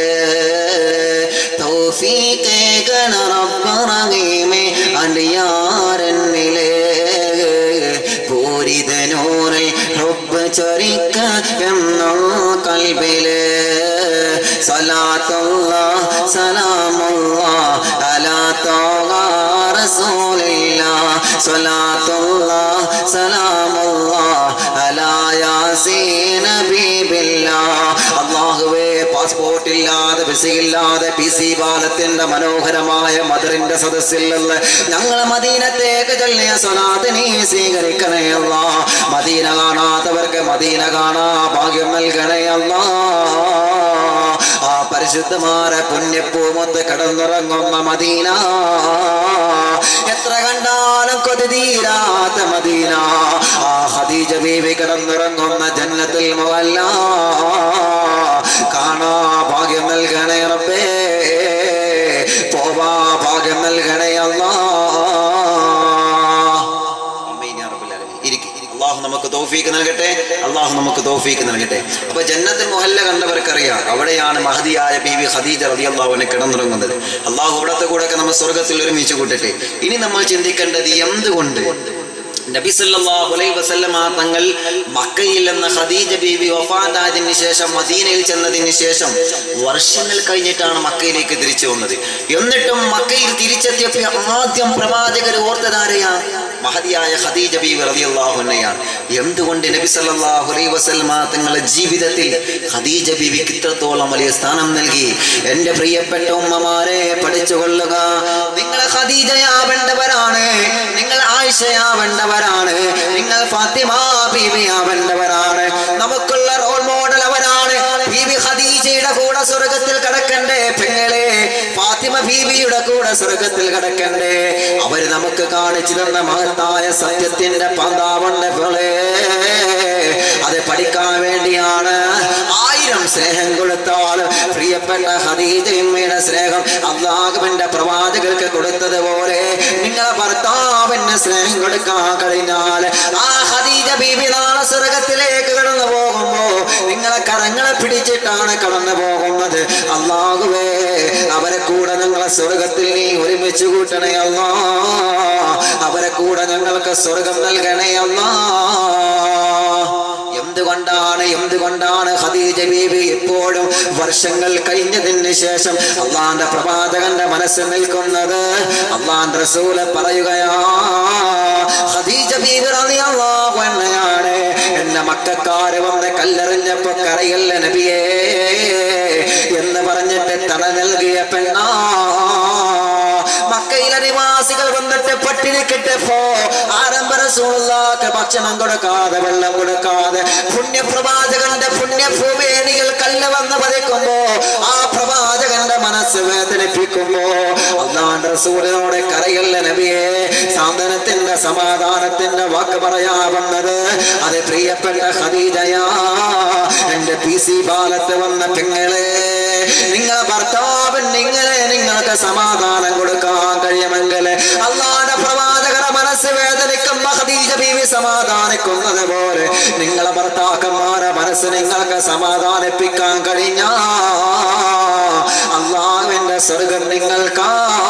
തോഫീക്കേകണ റബ്ബറങ്ങീമേ അടിയാരന്നില് പൂരിതനൂറിൽ ഹുബ് ചൊരിക്ക എന്നോ കൽബില് സലാത്തുല്ലാഹ് സലാമുല്ലാഹ് അലാ ത്വാഹ റസൂലില്ലാഹ് സലാത്തുല്ലാഹ് സലാമുല്ലാഹ് അലാ യാസീൻ ഹബീബില്ലാഹ് അല്ലാഹുവേ പാസ്പോർട്ട് ഇല്ലാതെ വിസയില്ലാതെ പി സി ബാലത്തിന്റെ മനോഹരമായ മദറിന്റെ സദസ്സിൽ നിന്ന് ഞങ്ങളെ മദീനത്തേക്ക് ചൊല്ലിയ സ്വലാത്ത് നീ സ്വീകരിക്കണേ അല്ല മദീന കാണാത്തവർക്ക് മദീന കാണാ ഭാഗ്യം നൽകണേ അല്ല ആ പരിശുദ്ധമായ പുണ്യപ്പൂമൊത്ത് കടന്നുറങ്ങുന്ന മദീന എത്ര കണ്ടാലും കൊതി തീരാത്ത മദീന ആ ഹദീജ ബീവി കിടന്നുറങ്ങുന്ന ജന്നത്തിൽ മുതല്ല കാണാ ഭാഗ്യം നൽകണേ റബ്ബേ പോവാ ഭാഗ്യം നൽകണേ അല്ലാ ആമീൻ യാ റബ്ബൽ ആലമീൻ. ഇരിക്ക്. അള്ളാഹു നമുക്ക് തൗഫീക്ക് നൽകട്ടെ അള്ളാഹു നമുക്ക് തൗഫീക്ക് നൽകട്ടെ അപ്പൊ ജന്നത്തിൽ മുഹല്ല കണ്ടവർക്കറിയാം അവിടെയാണ് മഹദിയായ ബീവി ഖദീജ റളിയല്ലാഹുവിനെ കിടന്നുറങ്ങുന്നത് അള്ളാഹു അവിടത്തെ കൂടെ ഒക്കെ നമ്മൾ സ്വർഗത്തിൽ ഒരുമിച്ച് കൂട്ടട്ടെ ഇനി നമ്മൾ ചിന്തിക്കേണ്ടത് എന്തുകൊണ്ട് നബി സല്ലല്ലാഹു അലൈഹി വസല്ലമ തങ്ങൾ മക്കയിൽ നിന്ന് ഖദീജ ബീവി വഫാത്തായതിനു ശേഷം മദീനയിൽ ചെന്നതിന് ശേഷം വർഷങ്ങൾ കഴിഞ്ഞിട്ടാണ് മക്കയിലേക്ക് തിരിച്ചു വന്നത് എന്നിട്ടും മക്കയിൽ തിരിച്ചെത്തിയപ്പോൾ ആദ്യം പ്രവാചകർ ഓർത്തതാരെയാ മഹതിയായ ഖദീജ ബീവി റളിയല്ലാഹു അൻഹയാണ് എന്തുകൊണ്ട് നബി സല്ലല്ലാഹു അലൈഹി വസല്ലമ തങ്ങളുടെ ജീവിതത്തിൽ ഖദീജ ബീവിക്ക് ഇത്രത്തോളം വലിയ സ്ഥാനം നൽകി എൻ്റെ പ്രിയപ്പെട്ട ഉമ്മമാരെ പഠിച്ചുകൊള്ളുക നിങ്ങൾ ഖദീജയാവേണ്ടവരാണ് നിങ്ങൾ ആയിഷയാവേണ്ടവരാണ് നിങ്ങൾ ഫാത്തിമ ബീവിയാവേണ്ടവരാണ് നമുക്കുള്ള റോൾ മോഡൽ അവരാണ് ബീബി ഖദീജയുടെ കൂടെ സ്വർഗത്തിൽ കിടക്കണ്ടേ പെങ്ങളെ ഫാത്തിമ ബീവിയുടെ കൂടെ സ്വർഗത്തിൽ കിടക്കണ്ടേ അവര് നമുക്ക് കാണിച്ചു തന്ന മഹത്തായ സത്യത്തിന്റെ പന്താവുണ്ട് പോലെ അത് പഠിക്കാൻ വേണ്ടിയാണ് ആയിരം സ്നേഹം കൊടുത്താൽ പ്രിയപ്പെട്ട ഹദീജയമ്മയുടെ സ്നേഹം അള്ളാഹുവിന്റെ പ്രവാചകർക്ക് കൊടുത്തതുപോലെ നിങ്ങളെ ഭർത്താവിന് സ്നേഹം കൊടുക്കാൻ കഴിഞ്ഞാൽ ആ ഹദീജ ബീബി നാളെ സ്വർഗത്തിലേക്ക് കടന്നു പോകുമ്പോ നിങ്ങളെ കരങ്ങളെ പിടിച്ചിട്ടാണ് കടന്നു പോകുന്നത് അള്ളാഹുവേ അവരെ കൂടെ ഞങ്ങളെ സ്വർഗത്തിൽ നീ ഒരുമിച്ച് കൂട്ടണേ അല്ലാ അവരെ കൂടെ ഞങ്ങൾക്ക് സ്വർഗം നൽകണേ അല്ലാ എന്തുകൊണ്ടാണ് എന്തുകൊണ്ടാണ് ഖദീജ ബീബി എപ്പോഴും വർഷങ്ങൾ കഴിഞ്ഞതിന് ശേഷം അള്ളാന്റെ പ്രവാചകന്റെ മനസ്സിൽ നിൽക്കുന്നത് അള്ളാൻ റസൂല് പറയുകയാ ഖദീജ ബീബി റളിയല്ലാഹു അൻഹയാണ് എന്നെ മക്കാര് വന്ന് കല്ലെറിഞ്ഞപ്പോ കരയല്ല നബിയേ എന്ന് പറഞ്ഞിട്ട് തട നൽകിയ പെണ്ണാ മക്കയിലെ നിവാസികൾ വന്നിട്ട് പട്ടിണി കിട്ടപ്പോ ആരംഭ റസൂലുള്ളാഹിക്ക് ഭക്ഷണം കൊടുക്കാതെ വെള്ളം കൊടുക്കാതെ പുണ്യപ്രവാചകന്റെ പുണ്യഭൂമേനികൾ കല്ല് വന്ന് പതിക്കുമ്പോ ആ പ്രവാചകന്റെ മനസ്സ് വേദനിപ്പിക്കുമ്പോ അള്ളാന്റെ റസൂലിനോട് കരയല്ല നബിയെ സാന്ത്വനത്തിന്റെ സമാധാനത്തിന്റെ വാക്ക് പറയാ വന്നത് അത് പ്രിയപ്പെട്ട ഖദീജയാ എന്റെ പി സി ബാലത്ത് വന്ന പെങ്ങളെ നിങ്ങളെ ഭർത്താവിന് ഇങ്ങനെ നിങ്ങൾക്ക് സമാധാനം കൊടുക്കാൻ കഴിയുമെങ്കിൽ അള്ളാന്റെ പ്രവാചകര മനസ്സ് വേദനിക്കുന്ന ഖദീജ ബീവി സമാധാനം സമാധാനിക്കുന്നത് പോലെ നിങ്ങളെ ഭർത്താക്കന്മാരെ മനസ്സ് നിങ്ങൾക്ക് സമാധാനിപ്പിക്കാൻ കഴിഞ്ഞാ അള്ളാഹുവിന്റെ സ്വർഗം നിങ്ങൾക്കാ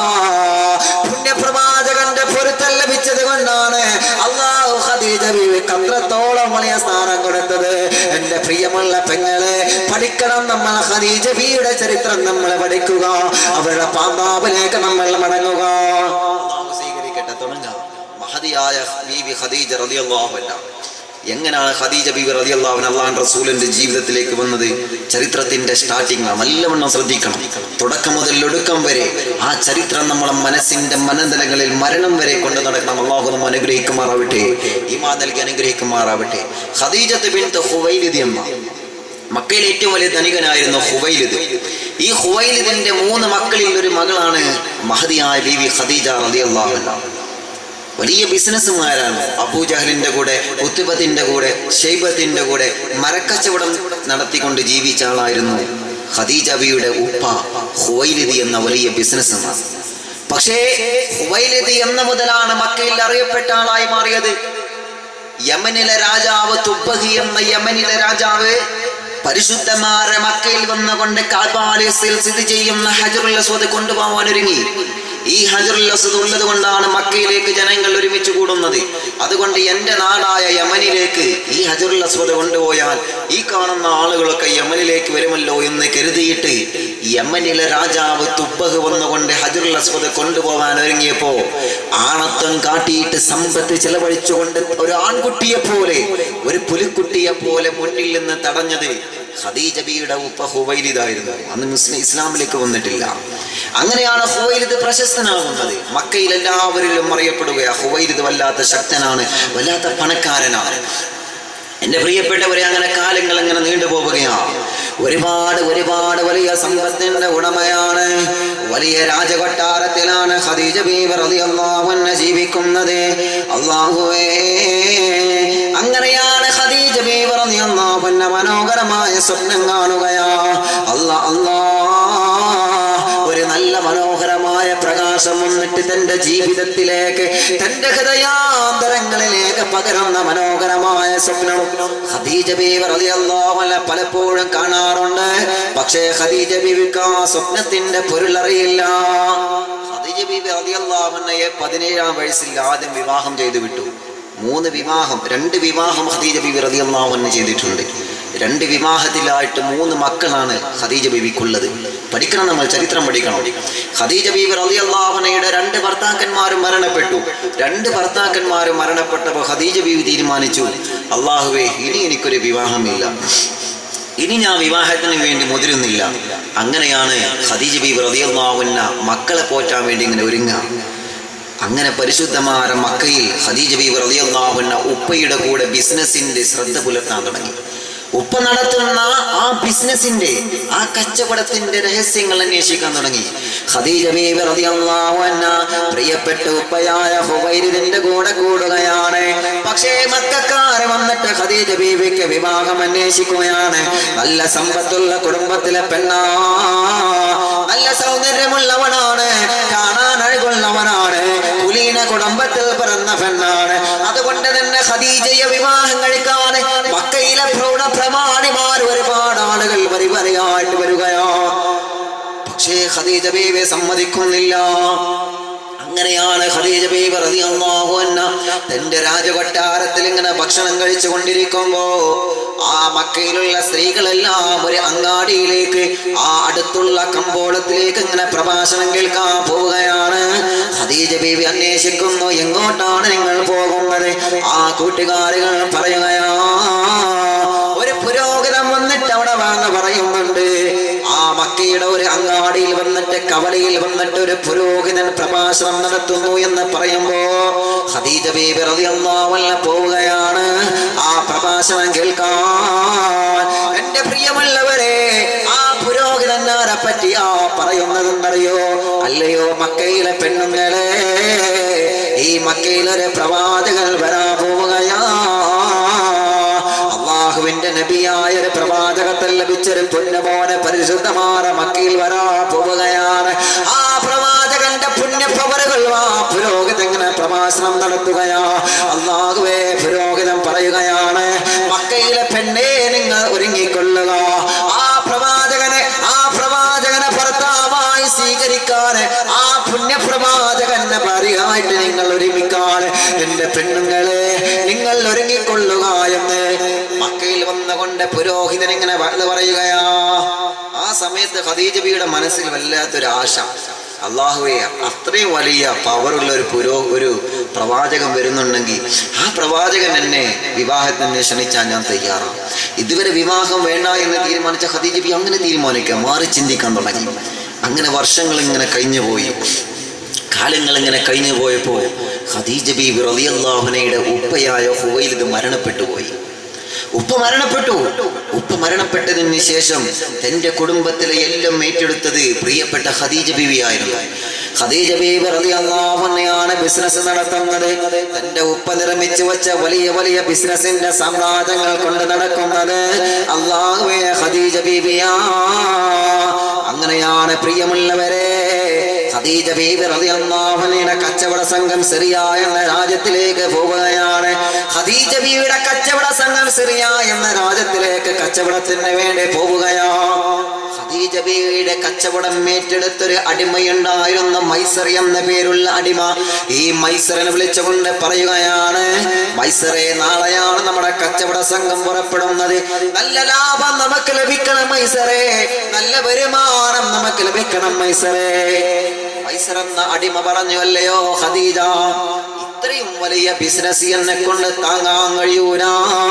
പുണ്യപ്രവാചകന്റെ പൊരുത്തം ലഭിച്ചത് കൊണ്ടാണ് അള്ളാഹു ഖദീജ ബീവിക്ക് അത്രത്തോളം വലിയ സ്ഥാനം കൊടുത്തത് എന്റെ പ്രിയമുള്ള പെങ്ങളെ പഠിക്കണം നമ്മൾ ഖദീജ ബീയുടെ ചരിത്രം നമ്മൾ പഠിക്കുക അവരുടെ പാമ്പാവിലേക്ക് നമ്മൾ മടങ്ങുക അള്ളാഹു സ്വീകരിക്കട്ടെ തുടങ്ങാം മഹതിയായ ബീവി ഖദീജ റളിയല്ലാഹു അൻഹ എങ്ങനെയാണ് ഖദീജ ബീവി റളിയല്ലാഹു അൻഹ അള്ളാഹു റസൂലിന്റെ ജീവിതത്തിലേക്ക് വന്നത് ചരിത്രത്തിന്റെ സ്റ്റാർട്ടിംഗ് നല്ലവണ്ണം ശ്രദ്ധിക്കണം തുടക്കം മുതൽ ഒടുക്കം വരെ ആ ചരിത്രം നമ്മളെ മനസ്സിന്റെ മനതലങ്ങളിൽ മരണം വരെ കൊണ്ട് നടക്കണം അള്ളാഹു നമ്മ അനുഗ്രഹിക്കുമാറാവട്ടെ ഈമാ നൽകി അനുഗ്രഹിക്കുമാറാവട്ടെ ഖദീജത്ത് ബിൻത്ത് ഹുവൈലിദ് എന്ന മക്കയിലെ ഏറ്റവും വലിയ ധനികനായിരുന്നു ഹുവൈലിദ് ഈ ഹുവൈലിദിന്റെ മൂന്ന് മക്കളിൽ ഒരു മകളാണ് മഹദിയായ ബീവി ഖദീജ റളിയല്ലാഹു അൻഹ വലിയ ബിസിനസ്സുമാരാണ് അബൂജഹലിന്റെ കൂടെ ഉത്തുബത്തിന്റെ കൂടെ ഷെയ്ബത്തിന്റെ കൂടെ മരക്കച്ചവടം നടത്തിക്കൊണ്ട് ജീവിച്ച ആളായിരുന്നു ഖദീജ ബിയുടെ ഉപ്പ ഹുവൈലിദി എന്ന വലിയ ബിസിനസ്സുമാർ പക്ഷേ ഹുവൈലിദി എന്ന മുതലാണ് മക്കയിൽ അറിയപ്പെട്ട ആളായി മാറിയത് യമനിലെ രാജാവ് തുബ്ബഹി എന്ന യമനിലെ രാജാവ് പരിശുദ്ധമാരെ മക്കയിൽ വന്നുകൊണ്ട് കാൽബാലിയസിൽ സ്ഥിതി ചെയ്യുന്ന ഹജറുൽ അസ്വദ് കൊണ്ടുപോകാൻ ഒരുങ്ങി ഈ ഹജറുൽ അസ്വദ് ഉള്ളത് കൊണ്ടാണ് മക്കയിലേക്ക് ജനങ്ങൾ ഒരുമിച്ച് കൂടുന്നത് അതുകൊണ്ട് എന്റെ നാടായ യമനിലേക്ക് ഈ ഹജറുൽ അസ്വദ് കൊണ്ടുപോയാൽ ഈ കാണുന്ന ആളുകളൊക്കെ യമനിലേക്ക് വരുമല്ലോ എന്ന് കരുതിയിട്ട് യമനിലെ രാജാവ് തുബ്ബഹ് വന്നുകൊണ്ട് ഹജറുൽ അസ്വദ് കൊണ്ടുപോകാൻ ഒരുങ്ങിയപ്പോ ആണത്വം കാട്ടിയിട്ട് സമ്പത്ത് ചെലവഴിച്ചുകൊണ്ട് ഒരു ആൺകുട്ടിയെ പോലെ ഒരു പുലിക്കുട്ടിയെ പോലെ മുന്നിൽ നിന്ന് തടഞ്ഞത് ഖദീജ ബിയുടെ ഉപ്പ ഹുവൈലിദായിരുന്നു അന്ന് മുസ്ലിം ഇസ്ലാമിലേക്ക് വന്നിട്ടില്ല അങ്ങനെയാണ് ഹുവൈലിദ് പ്രശസ്തനാകുന്നത് മക്കയിൽ എല്ലാവരിലും അറിയപ്പെടുകയാ ഹുവൈലിദ് വല്ലാത്ത ശക്തനാണ് വല്ലാത്ത പണക്കാരനാണ് എന്റെ പ്രിയപ്പെട്ടവരെ അങ്ങനെ കാലങ്ങൾ അങ്ങനെ നീണ്ടുപോവുകയാണ് ഒരുപാട് ഒരുപാട് വലിയ സമ്പത്തിന്റെ ഉടമയാണ് വലിയ രാജകൊട്ടാരത്തിലാണ് ഖദീജ ബീവി റളിയല്ലാഹു അൻഹ ജീവിക്കുന്നത് അള്ളാഹുവേ അങ്ങനെയാണ് ഖദീജ ബീവി റളിയല്ലാഹു അൻഹ മനോഹരമായ സ്വപ്നം കാണുകയാ അല്ലാ അല്ലാ ഒരു നല്ല മനോഹരമായ പ്രകാശം വന്നിട്ട് തന്റെ ജീവിതത്തിലേക്ക് തന്റെ ഹൃദയാന്തരങ്ങളിലേക്ക് പകരുന്ന മനോഹരമായ സ്വപ്നം ഖദീജ ബീവി റളിയല്ലാഹു അൻഹ പലപ്പോഴും കാണാറുണ്ട് പക്ഷേ ഖദീജ ബീവിക്ക് ആ സ്വപ്നത്തിന്റെ പൊരുളറിയില്ല ഖദീജ ബീവി റളിയല്ലാഹു അൻഹയെ പതിനേഴാം വയസ്സിൽ ആദ്യം വിവാഹം ചെയ്തു വിട്ടു മൂന്ന് വിവാഹം രണ്ട് വിവാഹം ഖദീജ ബീവി റളിയല്ലാഹു അൻഹ ചെയ്തിട്ടുണ്ട് രണ്ട് വിവാഹത്തിലായിട്ട് മൂന്ന് മക്കളാണ് ഖദീജ ബീവിക്കുള്ളത് പഠിക്കണം നമ്മൾ ചരിത്രം പഠിക്കണം ഖദീജ ബീവി റളിയല്ലാഹു അൻഹയുടെ രണ്ട് ഭർത്താക്കന്മാരും മരണപ്പെട്ടു രണ്ട് ഭർത്താക്കന്മാരും മരണപ്പെട്ടപ്പോൾ ഖദീജ ബീവി തീരുമാനിച്ചു അള്ളാഹുവേ ഇനി എനിക്കൊരു വിവാഹമില്ല ഇനി ഞാൻ വിവാഹത്തിന് വേണ്ടി മുതിരുന്നില്ല അങ്ങനെയാണ് ഖദീജ ബീവി റളിയല്ലാഹു അൻഹ മക്കളെ പോറ്റാൻ വേണ്ടി ഇങ്ങനെ ഒരുങ്ങാം അങ്ങനെ പരിശുദ്ധമായ മക്കയിൽ ഖദീജ ബീവി റളിയല്ലാഹു അൻഹ ഉപ്പയുടെ കൂടെ ബിസിനസിന്റെ ശ്രദ്ധ പുലർത്താൻ തുടങ്ങി ഉപ്പ നടത്തുന്ന ആ ബിസിനസിന്റെ ആ കച്ചവടത്തിന്റെ രഹസ്യങ്ങൾ അന്വേഷിക്കാൻ തുടങ്ങി ഖദീജ ബീവി റളിയല്ലാഹു അൻഹ പ്രിയപ്പെട്ട ഉപ്പയായ ഹുവൈരിദിന്റെ കൂടെ കൂടുകയാണ് പക്ഷേ മക്കാര് വന്നിട്ട് ഖദീജ ബീവിക്ക് വിവാഹം അന്വേഷിക്കുകയാണ് നല്ല സമ്പത്തുള്ള കുടുംബത്തിലെ പെണ്ണാ നല്ല സൗന്ദര്യമുള്ളവനാണ് കാണാൻ അഴകുള്ളവനാണ് കുലീന കുടുംബത്തിൽ പിറന്ന പെണ്ണാണ് അതുകൊണ്ട് തന്നെ ഖദീജയെ വിവാഹം കഴിക്കാൻ മക്കയിലെ പ്രൗഢ പ്രമാണിമാർ ഒരുപാട് ആളുകൾ വരി വരിയായിട്ട് വരികയോ പക്ഷേ ഖദീജ ബീവി സമ്മതിക്കുന്നില്ല അങ്ങനെയാണ് ഖദീജ ബീവി റളിയല്ലാഹു അൻഹ തന്റെ രാജകൊട്ടാരത്തിൽ ഇങ്ങനെ ഭക്ഷണം കഴിച്ചു കൊണ്ടിരിക്കുമ്പോ ആ മക്കയിലുള്ള സ്ത്രീകളെല്ലാം ഒരു അങ്ങാടിയിലേക്ക് ആ അടുത്തുള്ള കമ്പോളത്തിലേക്ക് ഇങ്ങനെ പ്രഭാഷണം കേൾക്കാൻ പോവുകയാണ് ഖദീജ ബീവി അന്വേഷിക്കുന്നു എങ്ങോട്ടാണ് നിങ്ങൾ പോകുന്നത് ആ കൂട്ടുകാരികൾ പറയുകയാ ഒരു പുരോഹിതൻ വന്നിട്ട് അവിടെ വന്ന് പറയുന്നുണ്ട് ആ മക്കയുടെ ഒരു അങ്ങാടിയിൽ വന്നിട്ട് കവലയിൽ വന്നിട്ട് ഒരു പുരോഹിതൻ പ്രഭാഷണം നടത്തുന്നു എന്ന് പറയുമ്പോ ഖദീജ ബീബി റളിയല്ലാഹു അൻഹ പോവുകയാണ് ആ പ്രഭാഷണം കേൾക്കാൻ എന്റെ പ്രിയമുള്ളവരെ ആ പുരോഹിതൻ ആരെ പറ്റിയാ പറയുന്നതെന്നറിയോ അല്ലയോ മക്കയിലെ പെണ്ണുങ്ങളെ ഈ മക്കയിലൊരു പ്രവാചകൻ വരാൻ പോവുകയാ അള്ളാഹുവിന്റെ നബിയായ ഒരു പ്രവാചകത്തിൽ ലഭിച്ചൊരു പുണ്യമോനെ പരിശുദ്ധമായ മക്കയിൽ വരാ പോവുകയാണ് ആ പ്രവാചകന്റെ പുണ്യപവറുകൾ ആ പുരോഹിതങ്ങനെ പ്രഭാഷണം നടത്തുകയാ അള്ളാഹുവേ പുരോഹിതൻ പറയുകയാണ് മക്കയിലെ പെണ്ണെ നിങ്ങൾ ഒരുങ്ങിക്കൊള്ളുക ആ പ്രവാചകനെ ആ പ്രവാചകനെ ഭർത്താവായി സ്വീകരിക്കാൻ ആ പുണ്യപ്രവാചകന്റെ ഭാര്യയായിട്ട് നിങ്ങൾ ഒരുമിക്കാൻ എന്റെ പെണ്ണുങ്ങളെ നിങ്ങൾ ഒരുങ്ങിക്കൊള്ളുക എന്ന് മക്കയിൽ വന്നുകൊണ്ട് പുരോഹിതൻ ഇങ്ങനെ വഴുത് പറയുകയാ ആ സമയത്ത് ഖദീജബിയുടെ മനസ്സിൽ വല്ലാത്തൊരു ആശ അള്ളാഹുവെ അത്രയും വലിയ പവറുള്ള ഒരു പുരോ ഒരു പ്രവാചകൻ വരുന്നുണ്ടെങ്കിൽ ആ പ്രവാചകൻ എന്നെ വിവാഹത്തിന് ക്ഷണിച്ചാൽ ഞാൻ തയ്യാറാണ് ഇതുവരെ വിവാഹം വേണ്ട എന്ന് തീരുമാനിച്ച ഖദീജബി അങ്ങനെ തീരുമാനിക്കുക മാറി ചിന്തിക്കാൻ തുടങ്ങി അങ്ങനെ വർഷങ്ങൾ ഇങ്ങനെ കഴിഞ്ഞു പോയി കാലങ്ങൾ ഇങ്ങനെ കഴിഞ്ഞു പോയപ്പോ ഖദീജ ബീബി റളിയല്ലാഹുനയുടെ ഉപ്പയായ ഹുവൈലിദ് മരണപ്പെട്ടു പോയി ഉപ്പ മരണപ്പെട്ടു ഉപ്പ മരണപ്പെട്ടതിന് ശേഷം തന്റെ കുടുംബത്തിലെ എല്ലാം ഏറ്റെടുത്തത് പ്രിയപ്പെട്ട ഖദീജ ബീവി ആയിരുന്നു ഖദീജ ബീബി റളിയല്ലാഹുനയാണ് ബിസിനസ് നടത്തുന്നത് തന്റെ ഉപ്പ നിർമ്മിച്ചു വെച്ച വലിയ വലിയ ബിസിനസിന്റെ സാമ്രാജ്യങ്ങൾ കൊണ്ട് നടക്കുന്നത് അള്ളാഹുവേ ഖദീജ ബീബിയാ അങ്ങനെയാണ് പ്രിയമുള്ളവരെ ഖദീജ ബീബി റളിയല്ലാഹുവിന്റെ കച്ചവട സംഘം സിറിയ എന്ന രാജ്യത്തിലേക്ക് പോവുകയാണ് ഖദീജ ബീവിയുടെ കച്ചവട സംഘം സിറിയ എന്ന രാജ്യത്തിലേക്ക് കച്ചവടത്തിന് വേണ്ടി പോവുകയാ ഖദീജ ബീവിയുടെ കച്ചവടം ഏറ്റെടുത്തൊരു അടിമയുണ്ടായിരുന്ന മൈസർ എന്ന പേരുള്ള അടിമ ഈ മൈസറിനെ വിളിച്ചുകൊണ്ട് പറയുകയാണ് മൈസറെ നാളെയാണ് നമ്മുടെ കച്ചവട സംഘം പുറപ്പെടുന്നത് നല്ല ലാഭം നമുക്ക് ലഭിക്കണം മൈസറെ നല്ല വരുമാനം നമുക്ക് ലഭിക്കണം മൈസറെ മൈസർ എന്ന അടിമ പറഞ്ഞു അല്ലയോ ഖദീജ ഇത്രയും വലിയ ബിസിനസ് എന്നെ കൊണ്ട് താങ്ങാൻ കഴിയൂല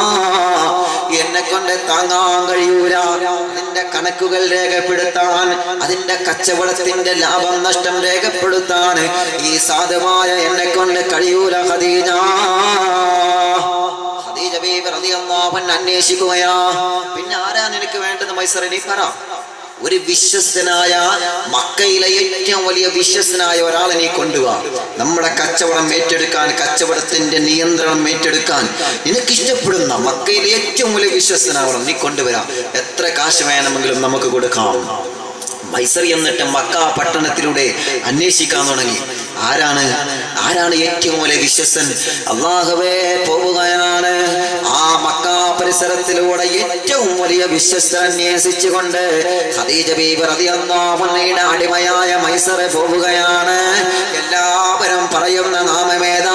എന്നെ കൊണ്ട് താങ്ങാൻ കഴിയൂല അതിന്റെ കണക്കുകൾ രേഖപ്പെടുത്താൻ അതിന്റെ കച്ചവടത്തിന്റെ ലാഭം നഷ്ടം രേഖപ്പെടുത്താൻ ഈ സാധുവായ എന്നെ കൊണ്ട് കഴിയൂല ഖദീജ ഖദീജ ബീബി റളിയല്ലാഹു അൻഹ അന്വേഷിക്കുകയാ പിന്നെ ആരാ നിനക്ക് വേണ്ടത് മൈസർ നീ പറ ഒരു വിശ്വസ്തനായ മക്കയിലെ ഏറ്റവും വലിയ വിശ്വസ്തനായ ഒരാളെ നീ കൊണ്ടുവാ നമ്മുടെ കച്ചവടം ഏറ്റെടുക്കാൻ കച്ചവടത്തിന്റെ നിയന്ത്രണം ഏറ്റെടുക്കാൻ നിനക്ക് ഇഷ്ടപ്പെടുന്ന മക്കയിലെ ഏറ്റവും വലിയ വിശ്വസ്തനാവണം നീ കൊണ്ടുവരാം എത്ര കാശ് വേണമെങ്കിലും നമുക്ക് കൊടുക്കാം മൈസർ എന്നിട്ട് മക്ക പട്ടണത്തിലൂടെ അന്വേഷിക്കാൻ തുടങ്ങി ആരാണ് ആരാണ് ഏറ്റവും വലിയ വിശ്വസൻ അള്ളാഹുവേ പോവുകയാണ് ആ മക്ക പരിസരത്തിലൂടെ ഏറ്റവും വലിയ വിശ്വസ്തൻ അന്വേഷിച്ചുകൊണ്ട് ഖദീജ ബീബി റളിയല്ലാഹു അൻഹയുടെ അടിമയായ മൈസറെ പോവുകയാണ് എല്ലാവരും പറയുന്ന നാമമേതാ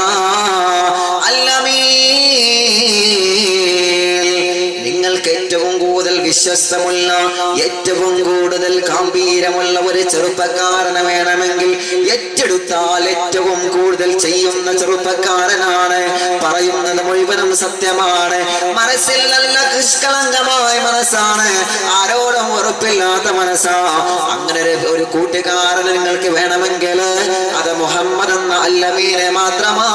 അല്ലമീൻ നിങ്ങൾക്ക് ഏറ്റവും കൂടുതൽ വിശ്വസ്തമുള്ള ഏറ്റവും കൂടുതൽ ഗംഭീരമുള്ള ഒരു ചെറുപ്പക്കാരനെ വേണമെങ്കിൽ ഏറ്റെടുത്താൽ ഏറ്റവും കൂടുതൽ ചെയ്യുന്ന ചെറുപ്പക്കാരനാണ് പറയുന്നത് മുഴുവനും സത്യമാണ് മനസ്സിൽ നല്ല നിഷ്കളങ്കമായ മനസ്സാണ് ആരോടും ഉറപ്പില്ലാത്ത മനസ്സാ അങ്ങനെ ഒരു- ഒരു കൂട്ടുകാരൻ നിങ്ങൾക്ക് വേണമെങ്കിൽ അത് മുഹമ്മദ് എന്ന അല്ലമീനെ മാത്രമാ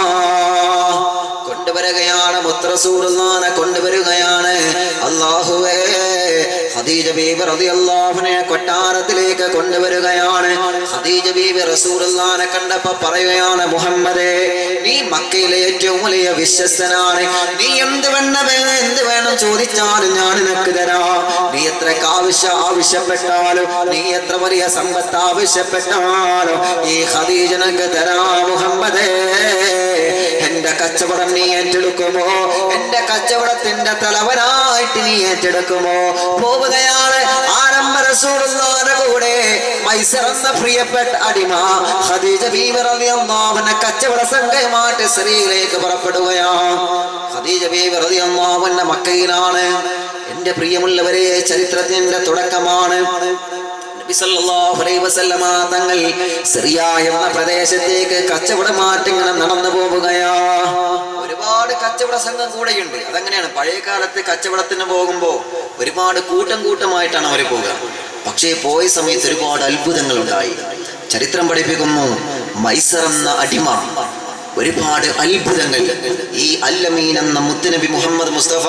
കൊണ്ടുവരികയാണ് മുത്രസൂറുന്നാനെ കൊണ്ടുവരികയാണ് അള്ളാഹുവേ ഖദീജ ബീബി റളിയല്ലാഹുവിനെ കൊട്ടാരത്തിലേക്ക് കൊണ്ടുവരികയാണ് ഖദീജ ബീബി റസൂലുള്ളാനെ കണ്ടപ്പോ പറയുകയാണ് മുഹമ്മദേ നീ മക്കയിലെ ഏറ്റവും വലിയ വിശ്വസ്തനാണ് നീ എന്ത് വേണ്ട വേണം എന്ത് വേണം ചോദിച്ചാലും ഞാൻ നിനക്ക് തരാം നീ എത്ര ആവശ്യ ആവശ്യപ്പെട്ടാലും നീ എത്ര വലിയ സമ്പത്ത് ആവശ്യപ്പെട്ടാലും ഈ ഖദീജനക്ക് തരാ മുഹമ്മദേ എന്റെ കച്ചവടം നീ ഏറ്റെടുക്കുമോ എന്റെ കച്ചവടത്തിന്റെ തലവനായിട്ട് നീ ഏറ്റെടുക്കുമോ പോവുകയാണ് ആരംഭ റസൂലുള്ളാഹിന്റെ കൂടെ മൈസർ എന്ന പ്രിയപ്പെട്ട അടിമ ഖദീജ ബീവി റളിയല്ലാഹു അൻഹ കച്ചവട സംഘമായിട്ട് സ്ത്രീയിലേക്ക് പുറപ്പെടുകയാ ഖദീജ ബീവി റളിയല്ലാഹു അൻഹ മക്കയിലാണ് എന്റെ പ്രിയമുള്ളവരെ ചരിത്രത്തിന്റെ തുടക്കമാണ് നബി സല്ലല്ലാഹു അലൈഹി വസല്ലമ തങ്ങൾ സിറിയ എന്ന പ്രദേശത്തേക്ക് കച്ചവടമായിട്ട് ഇങ്ങനെ നടന്നു പോവുകയാ ഒരുപാട് കച്ചവട സംഘം കൂടെയുണ്ട് അതങ്ങനെയാണ് പഴയ കാലത്ത് കച്ചവടത്തിന് പോകുമ്പോ ഒരുപാട് കൂട്ടം കൂട്ടമായിട്ടാണ് അവർ പോകുക പക്ഷേ പോയ സമയത്ത് ഒരുപാട് അത്ഭുതങ്ങൾ ഉണ്ടായി ചരിത്രം പഠിപ്പിക്കുന്നു മൈസർ എന്ന അടിമ ഒരുപാട് അത്ഭുതങ്ങൾ ഈ അല്ലമീൻ എന്ന മുത്തുനബി മുഹമ്മദ് മുസ്തഫ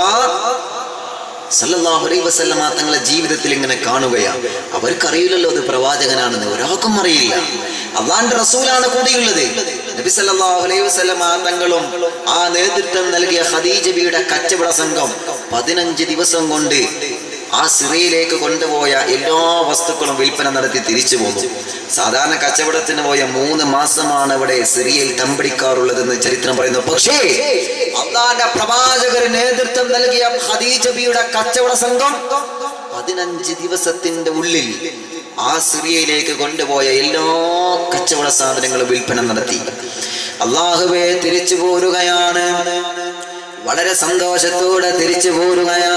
സല്ലല്ലാഹു അലൈഹി വസല്ലമ തങ്ങളെ ജീവിതത്തിൽ ഇങ്ങനെ കാണുകയാണ് അവർക്കറിയില്ലല്ലോ അത് പ്രവാചകനാണെന്ന് ഒരാൾക്കും അറിയില്ല അള്ളാന്റെ റസൂലാണ് കൂടിയുള്ളത് നബി സല്ലല്ലാഹു അലൈഹി വസല്ലമ തങ്ങളും ആ നേതൃത്വം നൽകിയ ഖദീജ ബിയുടെ കച്ചവട സംഘം പതിനഞ്ച് ദിവസം കൊണ്ട് ആ സിറിയയിലേക്ക് കൊണ്ടുപോയ എല്ലാ വസ്തുക്കളും വിൽപ്പന നടത്തി തിരിച്ചു പോന്നു സാധാരണ കച്ചവടത്തിന് പോയ മൂന്ന് മാസമാണ് ഇവിടെ സിറിയയിൽ തമ്പടിക്കാറുള്ളതെന്ന് ചരിത്രം പറയുന്നു പക്ഷേ അള്ളാന്റെ പ്രവാചകര് നേതൃത്വം നൽകിയ ഖദീജബിയുടെ കച്ചവട സംഘം പതിനഞ്ച് ദിവസത്തിന്റെ ഉള്ളിൽ ആ സിറിയയിലേക്ക് കൊണ്ടുപോയ എല്ലാ കച്ചവട സാധനങ്ങളും വിൽപ്പന നടത്തി അള്ളാഹുവെ തിരിച്ചു പോരുകയാണ് വളരെ സന്തോഷത്തോടെ തിരിച്ചു പോരുകയാ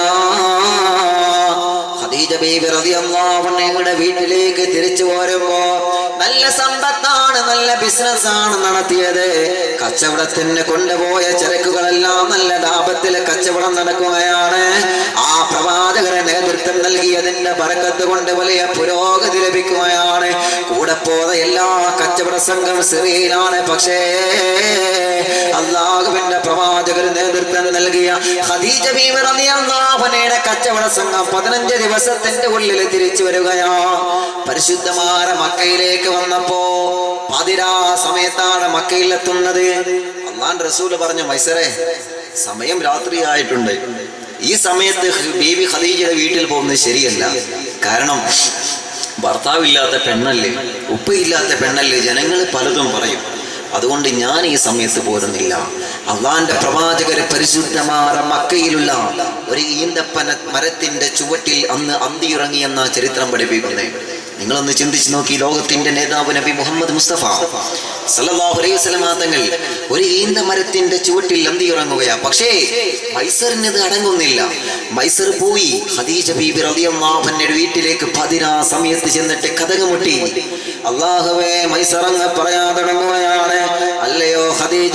ഖദീജ ബീബി റളിയല്ലാഹു അൻഹയുടെ വീട്ടിലേക്ക് തിരിച്ചു പോരുമ്പോ നല്ല സമ്പത്താണ് നല്ല ബിസിനസ് ആണ് നടത്തിയത് കച്ചവടത്തിന് കൊണ്ടുപോയ ചരക്കുകളെല്ലാം നല്ല ലാഭത്തിൽ കച്ചവടം നടക്കുകയാണ് ആ പ്രവാചകരെ നേതൃത്വം നൽകിയതിന്റെ പറക്കത്ത് കൊണ്ട് വലിയ പുരോഗതി ലഭിക്കുകയാണ് കൂടെ പോയ എല്ലാ കച്ചവട സംഘം സിറിയയിലാണ് പക്ഷേ അള്ളാഹുവിന്റെ പ്രവാചകർ നേതൃത്വം നൽകിയ ഖദീജ ബീവി റളിയല്ലാഹു അൻഹയുടെ കച്ചവട സംഘം പതിനഞ്ച് ദിവസത്തിന്റെ ഉള്ളിൽ തിരിച്ചു വരികയാ പരിശുദ്ധമായ മക്കയിലേക്ക് വന്നപ്പോ പതിരാ സമയത്താണ് മക്കയിൽ എത്തുന്നത് അള്ളാൻ റസൂല് പറഞ്ഞു മൈസറെ സമയം രാത്രിയായിട്ടുണ്ട് ഈ സമയത്ത് ബീബി ഖദീജയുടെ വീട്ടിൽ പോകുന്നത് ശരിയല്ല കാരണം ഭർത്താവില്ലാത്ത പെണ്ണല്ലേ ഉപ്പയില്ലാത്ത പെണ്ണല്ലേ ജനങ്ങൾ പലതും പറയും അതുകൊണ്ട് ഞാൻ ഈ സമയത്ത് പോരുന്നില്ല അള്ളാന്റെ പ്രവാചകരെ പരിശുദ്ധമാറ മക്കയിലുള്ള ഒരു ഈന്തപ്പന മരത്തിന്റെ ചുവട്ടിൽ അന്ന് അന്തിയിറങ്ങിയെന്ന ചരിത്രം പഠിപ്പിക്കുന്നേ നിങ്ങളൊന്ന് ചിന്തിച്ചു നോക്കി ലോകത്തിന്റെ നേതാവ് നബി മുഹമ്മദ് മുസ്തഫ സല്ലല്ലാഹു അലൈഹി വസല്ലമ തങ്ങൾ ഒരു ഈന്ത മരത്തിന്റെ ചുവട്ടിൽ അന്തിയിറങ്ങുകയാ പക്ഷേ മൈസറിന് ഇത് അടങ്ങുന്നില്ല മൈസർ പോയി ഖദീജ ബീബി റളിയല്ലാഹു അൻഹയുടെ വീട്ടിലേക്ക് പതിനാ സമയത്ത് ചെന്നിട്ട് കഥകമുട്ടി അള്ളാഹുവേ മൈസറങ്ങ് പറയാൻ തുടങ്ങുകയാണ് അല്ലയോ ഖദീജ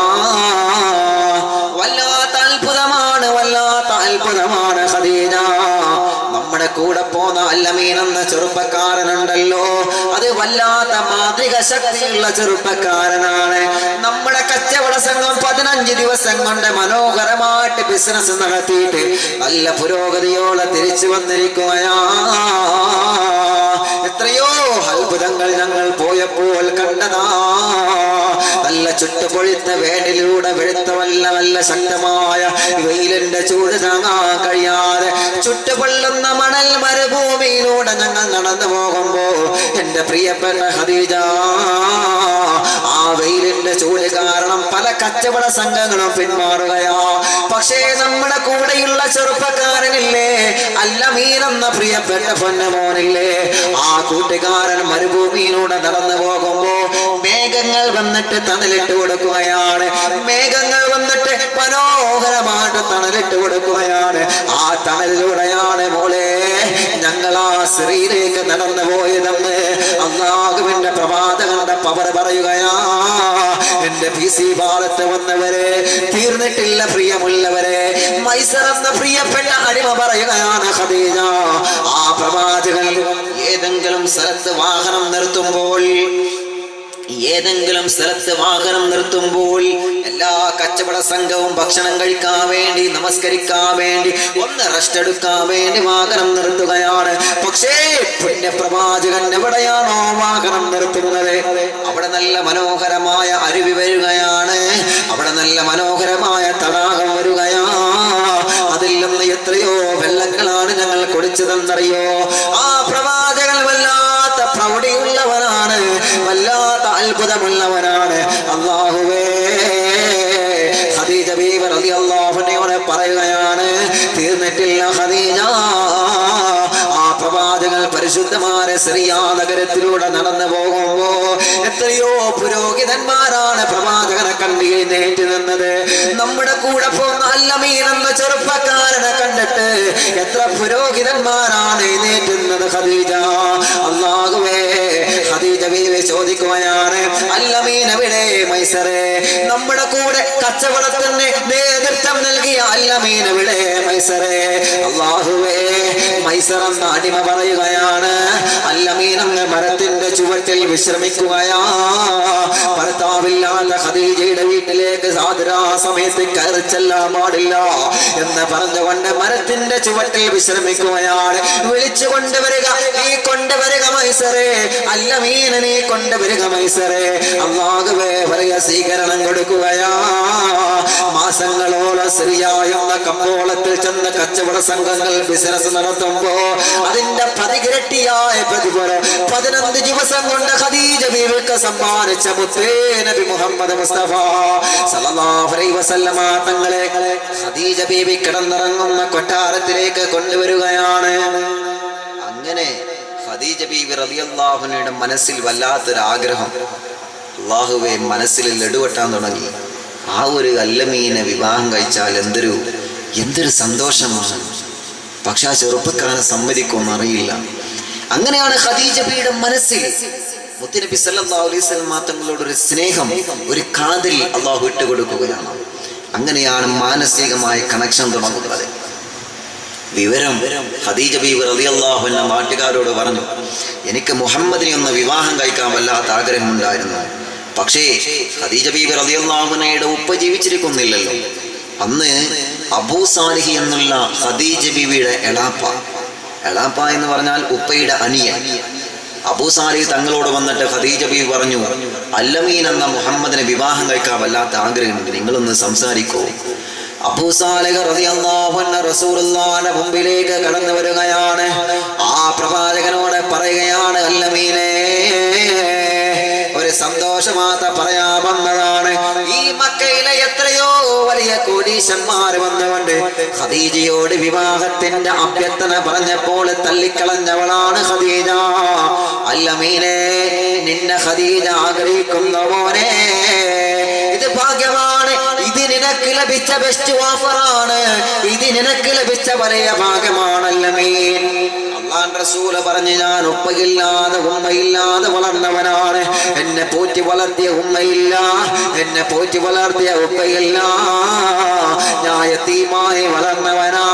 വല്ലാത്ത അത്ഭുതമാണ് വല്ലാത്ത അത്ഭുതമാണ് ഖദീജ നമ്മുടെ കൂടെ പോന്ന അല്ലമീൻ എന്ന ചെറുപ്പക്കാരനുണ്ടല്ലോ അത് വല്ലാത്ത മാതൃക ശക്തിയുള്ള ചെറുപ്പക്കാരനാണ് നമ്മുടെ കച്ചവട സംഘം പതിനഞ്ച് ദിവസം കൊണ്ട് മനോഹരമായിട്ട് ബിസിനസ് നടത്തിയിട്ട് നല്ല പുരോഗതിയോടെ തിരിച്ചു വന്നിരിക്കുകയാ എത്രയോ അത്ഭുതങ്ങൾ ഞങ്ങൾ പോയപ്പോൾ കണ്ടതാ നല്ല ചുട്ടുപൊഴിത്ത വേനലിലൂടെ വെളുത്ത വല്ല നല്ല ശക്തമായ വെയിലിന്റെ ചൂട് താങ്ങാൻ കഴിയാതെ ചുട്ടുപൊള്ളുന്ന മണൽ മരുഭൂമിയിലൂടെ ഞങ്ങൾ നടന്നു പോകുമ്പോ എന്റെ പ്രിയപ്പെട്ട ഹദീജ ആ വെയിലിന്റെ ചൂട് കാരണം പല കച്ചവട സംഘങ്ങളും പിന്മാറുകയാ പക്ഷേ നമ്മുടെ കൂടെയുള്ള ചെറുപ്പക്കാരനില്ലേ അല്ല മീനെന്ന പ്രിയപ്പെട്ട പൊന്നമോനില്ലേ ആ കൂട്ടുകാരൻ മരുഭൂമിയിലൂടെ നടന്നു പോകുമ്പോ മേഘങ്ങൾ വന്നിട്ട് തണലിട്ട് കൊടുക്കുകയാണ് മേഘങ്ങൾ വന്നിട്ട് മനോഹരമായിട്ട് തണലിട്ട് കൊടുക്കുകയാണ് ആ തണലിലൂടെയാണ് മോളെ ഞങ്ങൾ ആ സ്ത്രീയിലേക്ക് നടന്നു പോയതെന്ന് അള്ളാഹുവിന്റെ പ്രവാചകന്റെ പവർ പറയുകയാ എന്റെ പി സി ഭാഗത്ത് വന്നവരെ തീർന്നിട്ടില്ല പ്രിയമുള്ളവരെ മൈസർ എന്ന പ്രിയപ്പെട്ട അടിമ പറയുകയാണ് ഖദീജ ആ പ്രവാചകൻ ഏതെങ്കിലും സ്ഥലത്ത് വാഹനം നിർത്തുമ്പോൾ ഏതെങ്കിലും സ്ഥലത്ത് വാഹനം നിർത്തുമ്പോൾ എല്ലാ കച്ചവട സംഘവും ഭക്ഷണം കഴിക്കാൻ വേണ്ടി നമസ്കരിക്കാൻ വേണ്ടി ഒന്ന് റെസ്റ്റ് എടുക്കാൻ വേണ്ടി വാഹനം നിർത്തുകയാണ് പക്ഷേ പുണ്യപ്രവാചകൻ എവിടെയാണോ വാഹനം നിർത്തുന്നത് അവിടെ നല്ല മനോഹരമായ അരുവി വരികയാണ് അവിടെ നല്ല മനോഹരമായ തടാകം വരികയാ അതിൽ നിന്ന് എത്രയോ വെള്ളങ്ങളാണ് ഞങ്ങൾ കുടിച്ചതെന്നറിയോ ആ പ്രവാചകൻ വല്ലാത്ത പ്രൗഢിയുള്ളവനാണ് വല്ലാത്ത അത്ഭുതമുള്ളവനാണ് അള്ളാഹുവേ ഖദീജ ബീവി റളിയല്ലാഹു അൻഹയോട് പറയുകയാണ് തീർന്നിട്ടില്ല ഖദീജ ആ പ്രവാചകൻ പരിശുദ്ധമായ സിറിയ നഗരത്തിലൂടെ നടന്നു പോകുമ്പോ എത്രയോ പുരോഹിതന്മാരാണ് പ്രവാചകനെ കണ്ട് എഴുന്നേറ്റ് നിന്നത് നമ്മുടെ കൂടെ പോകുന്ന അല്ലമീൻ എന്ന ചെറുപ്പക്കാരനെ കണ്ടിട്ട് എത്ര പുരോഹിതന്മാരാണ് എഴുന്നേറ്റുന്നത് ഖദീജ അള്ളാഹുവേ ഖദീജ ബീവി ചോദിക്കുകയാണ് അല്ലമീൻ എവിടെ മൈസറേ നമ്മുടെ കൂടെ കച്ചവടത്തിന് നേതൃത്വം നൽകിയ അല്ലമീൻ എവിടെ മൈസറേ അള്ളാഹുവേ മൈസറെന്ന അടിമ പറയുകയാണ് അല്ലമീനങ്ങ് മരത്തിന്റെ ചുവട്ടിൽ വിശ്രമിക്കുകയാ ഭർത്താവില്ലാത്ത ഖദീജയുടെ വീട്ടിലേക്ക് സാധുരാ സമയത്ത് കയറി ചെല്ലാൻ പാടില്ല എന്ന് പറഞ്ഞുകൊണ്ട് മരത്തിന്റെ ചുവട്ടിൽ വിശ്രമിക്കുകയാണ് വിളിച്ചു കൊണ്ടുവരിക നീ കൊണ്ടുവരിക മൈസറേ അല്ലമീന നീ കൊണ്ടുവരിക മൈസറേ അള്ളാഹുവേ വലിയ സ്വീകരണം കൊടുക്കുകയാ മാസങ്ങളോളം സിറിയായെന്ന കമ്പോളത്തിൽ ചെന്ന് കച്ചവട സംഘങ്ങൾ ബിസിനസ് നടത്തുമ്പോ അതിന്റെ പതികിരട്ടിയായ പ്രതിഫലം പതിനൊന്ന് ദിവസം കൊണ്ട് ഖദീജ ബീവിക്ക് സമ്മാനിച്ച മുത്തേ നബി മുഹമ്മദ് മുസ്തഫ സല്ലല്ലാഹു അലൈഹി വസല്ലമ തങ്ങളെ ഖദീജ ബീവി കിടന്നിറങ്ങുന്ന കൊട്ടാരത്തിലേക്ക് കൊണ്ടുവരികയാണ് അങ്ങനെ ഖദീജ ബീവി റളിയല്ലാഹുവിന്റെ മനസ്സിൽ വല്ലാത്തൊരു ആഗ്രഹം അള്ളാഹുവെ മനസ്സിൽ ലഡുവെട്ടാൻ തുടങ്ങി ആ ഒരു അല്ലമീനെ വിവാഹം കഴിച്ചാൽ എന്തൊരു എന്തൊരു സന്തോഷമാണ് പക്ഷെ ആ ചെറുപ്പക്കാരൻ സമ്മതിക്കുമെന്ന് അറിയില്ല അങ്ങനെയാണ് ഖദീജ ബിയുടെ മനസ്സിൽ മുത്തനബി സല്ലല്ലാഹു അലൈഹി വസല്ലം തങ്ങളോട് ഒരു സ്നേഹം ഒരു കാതിൽ അള്ളാഹു ഇട്ടുകൊടുക്കുകയാണ് അങ്ങനെയാണ് മാനസികമായ കണക്ഷൻ തുടങ്ങുന്നത് വിവരം ഖദീജ ബീവി റളിയല്ലാഹു അൻഹ നാട്ടുകാരോട് പറഞ്ഞു എനിക്ക് മുഹമ്മദിനെ ഒന്ന് വിവാഹം കഴിക്കാൻ വല്ലാത്ത ആഗ്രഹമുണ്ടായിരുന്നു പക്ഷേ ഖദീജ ബീവി റളിയല്ലാഹുനയുടെ ഉപ്പ ജീവിച്ചിരിക്കുന്നില്ലല്ലോ അന്ന് അബൂ സാലിഹി എന്നുള്ള ഖദീജ ബീവിയുടെ എളാപ്പ എളാപ്പ എന്ന് പറഞ്ഞാൽ ഉപ്പയുടെ അനിയൻ അബൂ സാലിഹ് തങ്ങളോട് വന്നിട്ട് ഖദീജ ബീവി പറഞ്ഞു അല്ലമീൻ എന്ന മുഹമ്മദിനെ വിവാഹം കഴിക്കാൻ വല്ലാത്ത ആഗ്രഹമുണ്ട് നിങ്ങളൊന്ന് സംസാരിക്കൂ അബൂ സാലിഹ് റളിയല്ലാഹു അൻഹു റസൂലുള്ളാഹിന്റെ മുമ്പിലേക്ക് കടന്നു വരികയാണ് ആ പ്രവാചകനോട് പറയുകയാണ് അല്ലമീനേ ഒരു സന്തോഷമാത്ര പറയാമെന്നതാണ് ഈ മക്കയിലെ എത്രയോ വലിയ കോടീശന്മാർ വന്നുകൊണ്ട് ഖദീജയോട് വിവാഹത്തിന്റെ അഭ്യർത്ഥന പറഞ്ഞപ്പോൾ തള്ളിക്കളഞ്ഞവളാണ് ഖദീജ അല്ലമീനെ നിന്നെ ഖദീജ ആഗ്രഹിക്കുന്ന മോനെ ഇത് ഭാഗ്യമാണ് ഇത് നിനക്ക് ലഭിച്ച ബെസ്റ്റ് ഓഫറാണ് ഇത് നിനക്ക് ലഭിച്ച വലിയ ഭാഗ്യമാണല്ല മീൻ അള്ളാൻ റസൂല് പറഞ്ഞു ഞാൻ ഉപ്പയില്ലാതെ ഉമ്മയില്ലാതെ വളർന്നവനാണ് എന്നെ പോറ്റി വളർത്തിയ ഉമ്മയില്ല എന്നെ പോറ്റി വളർത്തിയ ഉപ്പയില്ല ഞാൻ യത്തീമായി വളർന്നവനാ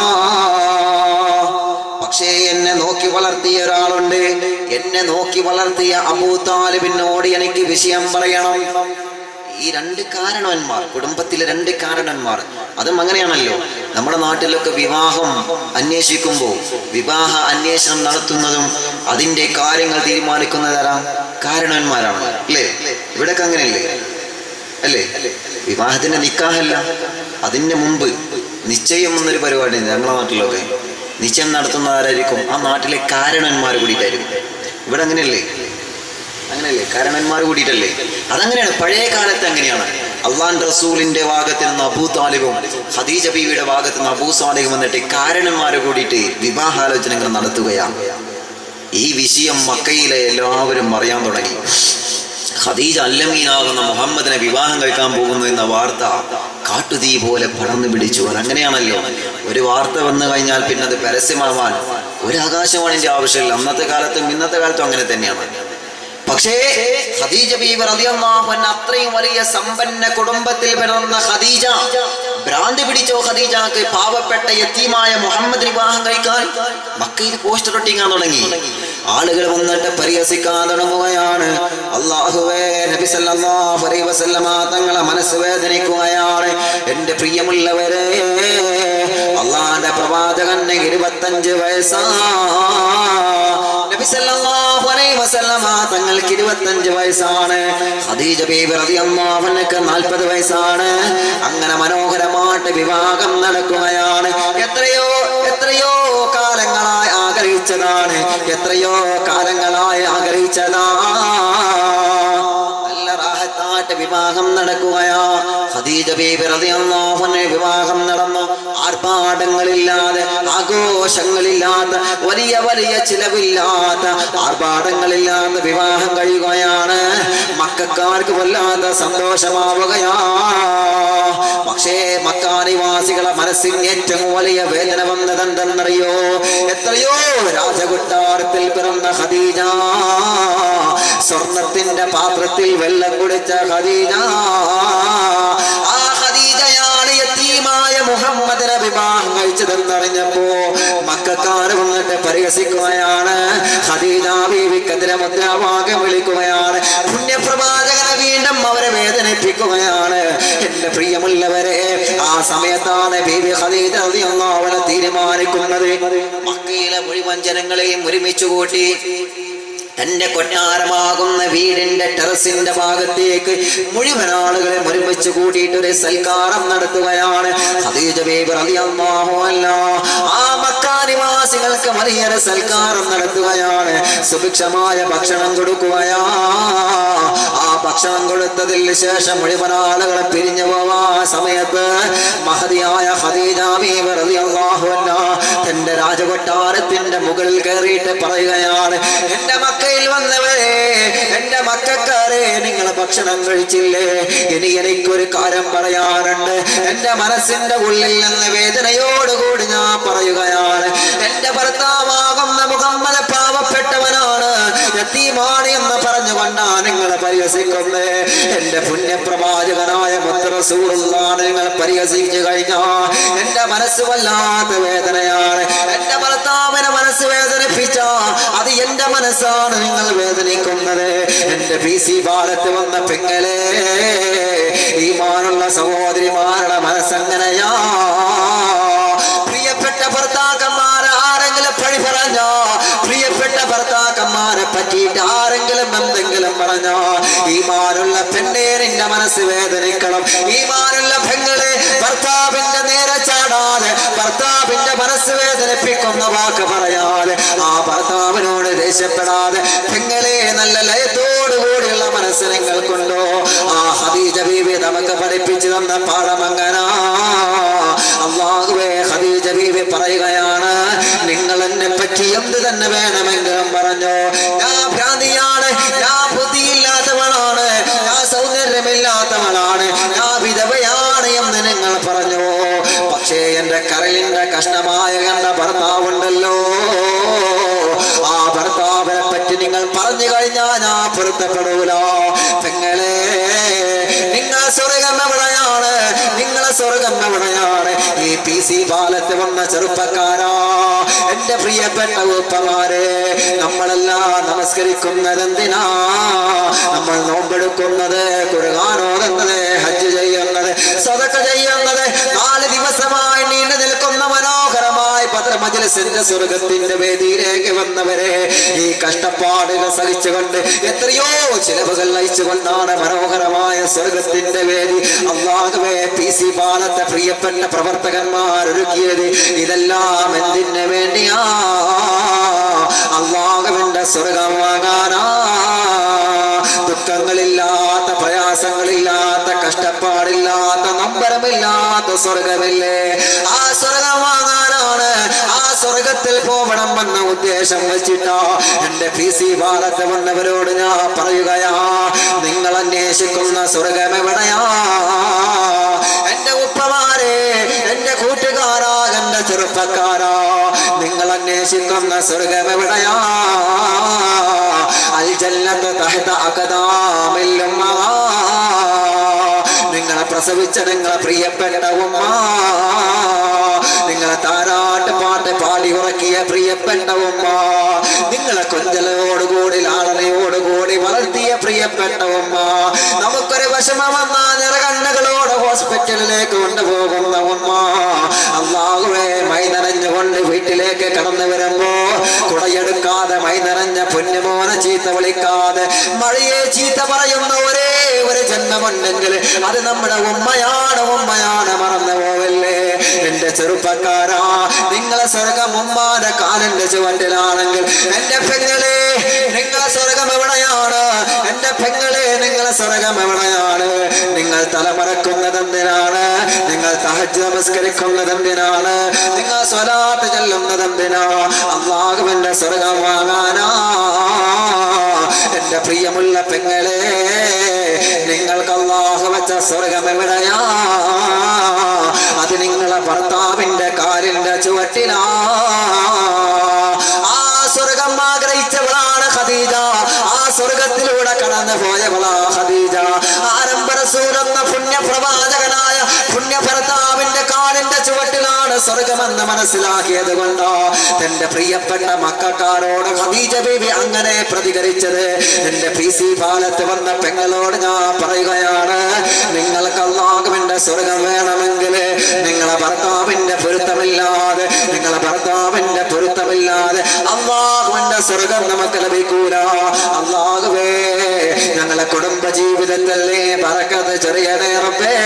പക്ഷേ എന്നെ നോക്കി വളർത്തിയ ഒരാളുണ്ട് എന്നെ നോക്കി വളർത്തിയ അബൂ താലിബിനോട് എനിക്ക് വിഷയം പറയണം ഈ രണ്ട് കാരണവന്മാർ കുടുംബത്തിലെ രണ്ട് കാരണന്മാർ അതും അങ്ങനെയാണല്ലോ നമ്മുടെ നാട്ടിലൊക്കെ വിവാഹം അന്വേഷിക്കുമ്പോൾ വിവാഹ അന്വേഷണം നടത്തുന്നതും അതിന്റെ കാര്യങ്ങൾ തീരുമാനിക്കുന്നതാരാ കാരണവന്മാരാണ് അല്ലേ ഇവിടൊക്കെ അങ്ങനെയല്ലേ അല്ലേ വിവാഹത്തിന്റെ നിക്കാഹല്ല അതിന്റെ മുമ്പ് നിശ്ചയം എന്നൊരു പരിപാടി ഉണ്ട് ഞങ്ങളുടെ നാട്ടിലൊക്കെ നിശ്ചയം നടത്തുന്നവരായിരിക്കും ആ നാട്ടിലെ കാരണന്മാർ കൂടിയിട്ടായിരിക്കും ഇവിടെ അങ്ങനെയല്ലേ അങ്ങനെയല്ലേ കാരണന്മാർ കൂടിയിട്ടല്ലേ അതങ്ങനെയാണ് പഴയ കാലത്ത് അങ്ങനെയാണ് അള്ളാൻ റസൂലിന്റെ ഭാഗത്ത് നിന്ന് അബൂ താലിബും ഖദീജ ബീവിയുടെ ഭാഗത്ത് നിന്ന് അബൂ സാലിബും വന്നിട്ട് കാരണന്മാർ കൂടിയിട്ട് വിവാഹാലോചനകൾ നടത്തുകയാണ് ഈ വിഷയം മക്കയിലെ എല്ലാവരും അറിയാൻ തുടങ്ങി ഖദീജ അല്ലമീനാകുന്ന മുഹമ്മദിനെ വിവാഹം കഴിക്കാൻ പോകുന്നു എന്ന വാർത്ത കാട്ടുതീ പോലെ പടർന്നു പിടിച്ചു അതങ്ങനെയാണല്ലോ ഒരു വാർത്ത വന്നു കഴിഞ്ഞാൽ പിന്നെ അത് പരസ്യമാവാൻ ഒരു ആകാശവാണിന്റെ ആവശ്യമില്ല അന്നത്തെ കാലത്തും ഇന്നത്തെ കാലത്തും അങ്ങനെ തന്നെയാണ് പക്ഷേ ഖദീജ ബീവി റളിയല്ലാഹു അൻഹ അത്രയും വലിയ സമ്പന്ന കുടുംബത്തിൽ പിറന്ന ഖദീജ ഭ്രാന്തി പിടിച്ചോ ഖദീജക്ക് പാവപ്പെട്ട യത്തീമായ മുഹമ്മദ് വിവാഹം കഴിക്കാൻ മക്കയിൽ പോസ്റ്റർ ഒട്ടിക്കാൻ തുടങ്ങി ആളുകൾ വന്നിട്ട് പരിഹസിക്കാൻ തുടങ്ങുകയാണ് അള്ളാഹുവേ നബി സല്ലല്ലാഹു അലൈഹി വസല്ലമ തങ്ങളെ മനസ്സ് വേദനിക്കുകയാണ് എൻ്റെ പ്രിയമുള്ളവരെ അള്ളാന്റെ പ്രവാചകന് ഇരുപത്തഞ്ച് വയസ്സാ നബി സല്ലല്ലാഹു അലൈഹി വസല്ലമ തങ്ങൾക്ക് ഇരുപത്തഞ്ച് വയസ്സാണ് ഖദീജ ബീബി റളിയല്ലാഹു അൻഹക്ക് 40 വയസ്സാണ് അങ്ങനെ മനോഹരമായിട്ട് വിവാഹം നടക്കുകയാണ് എത്രയോ എത്രയോ കാലങ്ങളായി ആഗ്രഹിച്ചതാണ് എത്രയോ കാലങ്ങളായി ആഗ്രഹിച്ചതാ നല്ല റാഹത്തായിട്ട് വിവാഹം നടക്കുകയാ ഖദീജ ബീബി റളിയല്ലാഹു അൻഹ വിവാഹം നടന്നു ആർഭാടങ്ങളില്ലാതെ ആഘോഷങ്ങളില്ലാത്ത വലിയ വലിയ ചിലവില്ലാത്ത ആർഭാടങ്ങളില്ലാത്ത വിവാഹം കഴിയുകയാണ് മക്കാർക്ക് വല്ലാത്ത സന്തോഷമാവുകയാ പക്ഷേ മക്കാനിവാസികളെ മനസ്സിൽ ഏറ്റവും വലിയ വേദന വന്നത് എന്തെന്നറിയോ എത്രയോ രാജകൊട്ടാരത്തിൽ പിറന്ന ഖദീജ സ്വർണത്തിന്റെ പാത്രത്തിൽ വെള്ളം കുടിച്ച ഖദീജ ആ ഖദീജയാണ് യത്തീമായ മുഹമ്മദിനെ വിവാഹം കഴിച്ച അയച്ചതെന്നറിഞ്ഞപ്പോ മക്കാര് വന്നിട്ട് പരിഹസിക്കുകയാണ് ഖദീജ ബീവിക്കെതിരെ മുദ്രാവാക്യം വിളിക്കുകയാണ് പുണ്യപ്രവാചകനെ വീണ്ടും അവരെ വേദനിപ്പിക്കുകയാണ് എന്റെ പ്രിയമുള്ളവരെ ആ സമയത്താണ് ബീവി ഖദീജ റളിയല്ലാഹു അൻഹ തീരുമാനിക്കുന്നത് മക്കയിലെ മുഴുവൻ ജനങ്ങളെയും ഒരുമിച്ച് കൂട്ടി തന്റെ കൊട്ടാരമാകുന്ന വീടിന്റെ ടെറസിന്റെ ഭാഗത്തേക്ക് മുഴുവൻ ആളുകളെ ഒരുമിച്ച് കൂട്ടിയിട്ട് ഒരു സൽക്കാരം നടത്തുകയാണ് ഖദീജ ബീബി റളിയല്ലാഹു അൻഹാ ആ മക്ക നിവാസികൾക്ക് വലിയൊരു സൽക്കാരം നടത്തുകയാണ് സുഭിക്ഷമായ ഭക്ഷണം കൊടുക്കുകയാ ആ ഭക്ഷണം കൊടുത്തതിന് ശേഷം മുഴുവൻ ആളുകളെ പിരിഞ്ഞു പോവാ സമയത്ത് മഹതിയായ ഖദീജ ബീബി റളിയല്ലാഹു അൻഹാ തന്റെ രാജകൊട്ടാരത്തിന്റെ മുകളിൽ കയറിയിട്ട് പറയുകയാണ് എന്റെ മക്കയിൽ വന്നവരെ എന്റെ മക്കാരെ നിങ്ങൾ ഭക്ഷണം കഴിച്ചില്ലേ ഇനി എനിക്കൊരു കാര്യം പറയാനുണ്ട് എന്റെ മനസ്സിന്റെ ഉള്ളിൽ നിന്ന് വേദനയോടുകൂടി ഞാൻ പറയുകയാണ് എന്റെ ഭർത്താവാകുന്ന മുഹമ്മദ് പാവപ്പെട്ടവനാണ് യത്തീമാണ് എന്ന് പറഞ്ഞുകൊണ്ടാ നിങ്ങളെ പരിഹസിക്കുന്നത് എന്റെ പുണ്യപ്രവാചകനായ മുത്തറസൂറുള്ളാണ് നിങ്ങൾ പരിഹസിച്ചു കഴിഞ്ഞാ എന്റെ മനസ്സ് വല്ലാത്ത വേദനയാണ് എന്റെ ഭർത്താവിനെ മനസ്സ് വേദനിപ്പിച്ച അത് എന്റെ മനസ്സാണ് നിങ്ങൾ വേദനിക്കുന്നത് എന്റെ പി സി ഭാരത്ത് വന്ന പെങ്ങളെ ഈ മാനുള്ള സഹോദരിമാരുടെ മനസ്സെങ്ങനെയാ പ്രിയപ്പെട്ട ഭർത്താക്കന്മാരെ ആരെങ്കിലും പഴി പറഞ്ഞോ പ്രിയപ്പെട്ട ഭർത്താക്കന്മാരെ പറ്റിയിട്ട് ആരെങ്കിലും എന്തെങ്കിലും പറഞ്ഞോ ഈ മാനുള്ള പെണ്ണെ നിന്റെ മനസ്സ് വേദനിക്കണം ഈ മാനുള്ള പെങ്ങളെ ഭർത്താവിന്റെ നേരെ ചാടാതെ ഭർത്താവിന്റെ മനസ്സ് വേദനിപ്പിക്കുന്ന വാക്ക് പറയാതെ ആ ഭർത്താവിനോട് ദേഷ്യപ്പെടാതെ പെങ്ങളെ നല്ല ലയത്തോടു കൂടിയുള്ള മനസ്സ് നിങ്ങൾക്കുണ്ടോ ആ ഹദീജ ബീവി നമുക്ക് പഠിപ്പിച്ചു തന്ന പാഠമങ്ങനാ അള്ളാഹുവേ ഖദീജ ബീവി പറയുകയാണ് നിങ്ങൾ എന്നെ പറ്റി എന്ത് തന്നെ വേണമെങ്കിലും പറഞ്ഞു ഞാൻ ഭ്രാന്തിയാണ് ഞാൻ ബുദ്ധിയില്ലാത്തവളാണ് ഞാൻ സൗന്ദര്യമില്ലാത്തവളാണ് ഞാൻ വിധവയാണ് എന്ന് നിങ്ങൾ പറഞ്ഞു പക്ഷേ എന്റെ കരളിന്റെ കഷ്ണമായ കണ്ട ഭർത്താവുണ്ടല്ലോ ആ ഭർത്താവിനെ പറ്റി നിങ്ങൾ പറഞ്ഞു കഴിഞ്ഞാൽ ഞാൻ പൊരുത്തപ്പെടൂല പെങ്ങളെ നിങ്ങൾ സ്വർഗം എവിടെയാണ് നിങ്ങളെ സ്വർഗം എവിടെയാണ് ഈ പി സി പാലത്ത് വന്ന ചെറുപ്പക്കാരാ എന്റെ പ്രിയപ്പെട്ട ഉപ്പമാരെ നമ്മളെല്ലാം നമസ്കരിക്കുന്നത് എന്തിനാ നമ്മൾ നോമ്പെടുക്കുന്നത് കുറുകാനോതുന്നത് ഹജ്ജ് ചെയ്യുന്നത് സ്വതക്ക ചെയ്യുന്നത് നാല് ദിവസമായി നീണ്ടു നിൽക്കുന്ന മനോഹരമായ പത്രമജലസിന്റെ സ്വർഗത്തിന്റെ വേദിയിലേക്ക് വന്നവരെ ഈ കഷ്ടപ്പാടുകൾ സഹിച്ചുകൊണ്ട് എത്രയോ ചിലവുകൾ നയിച്ചുകൊണ്ടാണ് മനോഹരമായ സ്വർഗത്തിന്റെ വേദി അള്ളാഹുവേ പി സി പാലത്തെ പ്രിയപ്പെട്ട പ്രവർത്തകന്മാർ ഒരുക്കിയത് ഇതെല്ലാം എന്തിനു വേണ്ടിയാ അള്ളാഹുവിന്റെ സ്വർഗം വാങ്ങാനാ ദുഃഖങ്ങളില്ലാത്ത പ്രയാസങ്ങളില്ലാത്ത കഷ്ടപ്പാടില്ലാത്ത നമ്പരമില്ലാത്ത സ്വർഗമില്ലേ ആ സ്വർഗം വാങ്ങാനാണ് ആ സ്വർഗത്തിൽ പോകണം എന്ന ഉദ്ദേശം വെച്ചിട്ടോ എന്റെ പി സി ഭാരത്ത് വന്നവരോട് ഞാൻ പറയുകയാ നിങ്ങൾ അന്വേഷിക്കുന്ന സ്വർഗം എവിടെയാ എന്റെ ഉപ്പമാരെ എന്റെ കൂട്ടുകാരാ എന്റെ ചെറുപ്പക്കാരാ നിങ്ങൾ അന്വേഷിക്കുന്ന സ്വർഗം എവിടെയാ അൽ ജന്നത്ത് തഹത അകദാമില്ലും നിങ്ങളെ പ്രസവിച്ച നിങ്ങളെ പ്രിയപ്പെട്ട ഉമ്മ നിങ്ങളെ താരാട്ട് പാട്ട് പാടി ഉറക്കിയ പ്രിയപ്പെട്ട ഉമ്മ നിങ്ങളെ കൊഞ്ചലോടുകൂടി ലാളനയോടുകൂടി വളർത്തിയ പ്രിയപ്പെട്ട ഉമ്മ നമുക്കൊരു വിഷമം വന്ന നിറകണ്ണുകളോട് ഹോസ്പിറ്റലിലേക്ക് കൊണ്ടുപോകുന്ന ഉമ്മ അള്ളാഹുവേ മൈ നനഞ്ഞുകൊണ്ട് വീട്ടിലേക്ക് കടന്നു വരുമ്പോ കുടയെടുക്കാതെ മൈ നനഞ്ഞ പൊന്നുമോനെ ചീത്ത വിളിക്കാതെ മഴയെ ചീത്ത പറയുന്ന ഒരേ ഒരു ജന്മമുണ്ടെങ്കിൽ അത് നമ്മുടെ ഉമ്മയാണ് ഉമ്മയാണ് മറന്നു പോവല്ലേ എന്റെ ചെറുപ്പക്കാരാ നിങ്ങളെ സ്വർഗം ഉമ്മാന്റെ കാലിന്റെ ചുവട്ടിലാണെങ്കിൽ എന്റെ പെങ്ങളെ നിങ്ങളെ സ്വർഗം എവിടെയാണ് എന്റെ പെങ്ങളെ നിങ്ങളെ സ്വർഗം എവിടെയാണ് നിങ്ങൾ തലമറക്കുന്നത് എന്തിനാണ് നിങ്ങൾ തഹജ് നമസ്കരിക്കുന്നത് എന്തിനാണ് നിങ്ങൾ സ്വലാത്ത് ചെല്ലുന്നത് എന്തിനാ അള്ളാഹുവിന്റെ സ്വർഗം വാങ്ങാനാ എന്റെ പ്രിയമുള്ള പെങ്ങളെ നിങ്ങൾക്ക് അള്ളാഹു വെച്ച സ്വർഗം എവിടെയാ അത് നിങ്ങളെ ഭർത്താവിന്റെ കാലിന്റെ ചുവട്ടിലാ ആ സ്വർഗം ആഗ്രഹിച്ചവളാണ് ഖദീജ ആ സ്വർഗത്തിലൂടെ കടന്നു പോയവളാ ഖദീജ ആരംഭ റസൂൽ എന്ന പുണ്യപ്രവാചകനായ പുണ്യ ഭർത്താവിന്റെ കാലിന്റെ ചുവട്ടിലാണ് സ്വർഗമെന്ന് മനസ്സിലാക്കിയത് കൊണ്ടോ തന്റെ പ്രിയപ്പെട്ട മക്കാരോട് ഖദീജ ബീവി അങ്ങനെ പ്രതികരിച്ചത് എന്റെ പി സി പാലത്ത് വന്ന പെങ്ങളോട് ഞാൻ പറയുകയാണ് നിങ്ങൾക്ക് അള്ളാഹുവിന്റെ സ്വർഗം വേണമെങ്കിൽ നിങ്ങളെ ഭർത്താവിന്റെ പൊരുത്തമില്ലാതെ നിങ്ങളെ ഭർത്താവിന്റെ പൊരുത്തമില്ലാതെ അള്ളാഹുവിന്റെ സ്വർഗം നമുക്ക് ലഭിക്കൂല അള്ളാഹുവേ ഞങ്ങളെ കുടുംബ ജീവിതത്തിലെ പറക്കത് ചെറിയണേ റബ്ബേ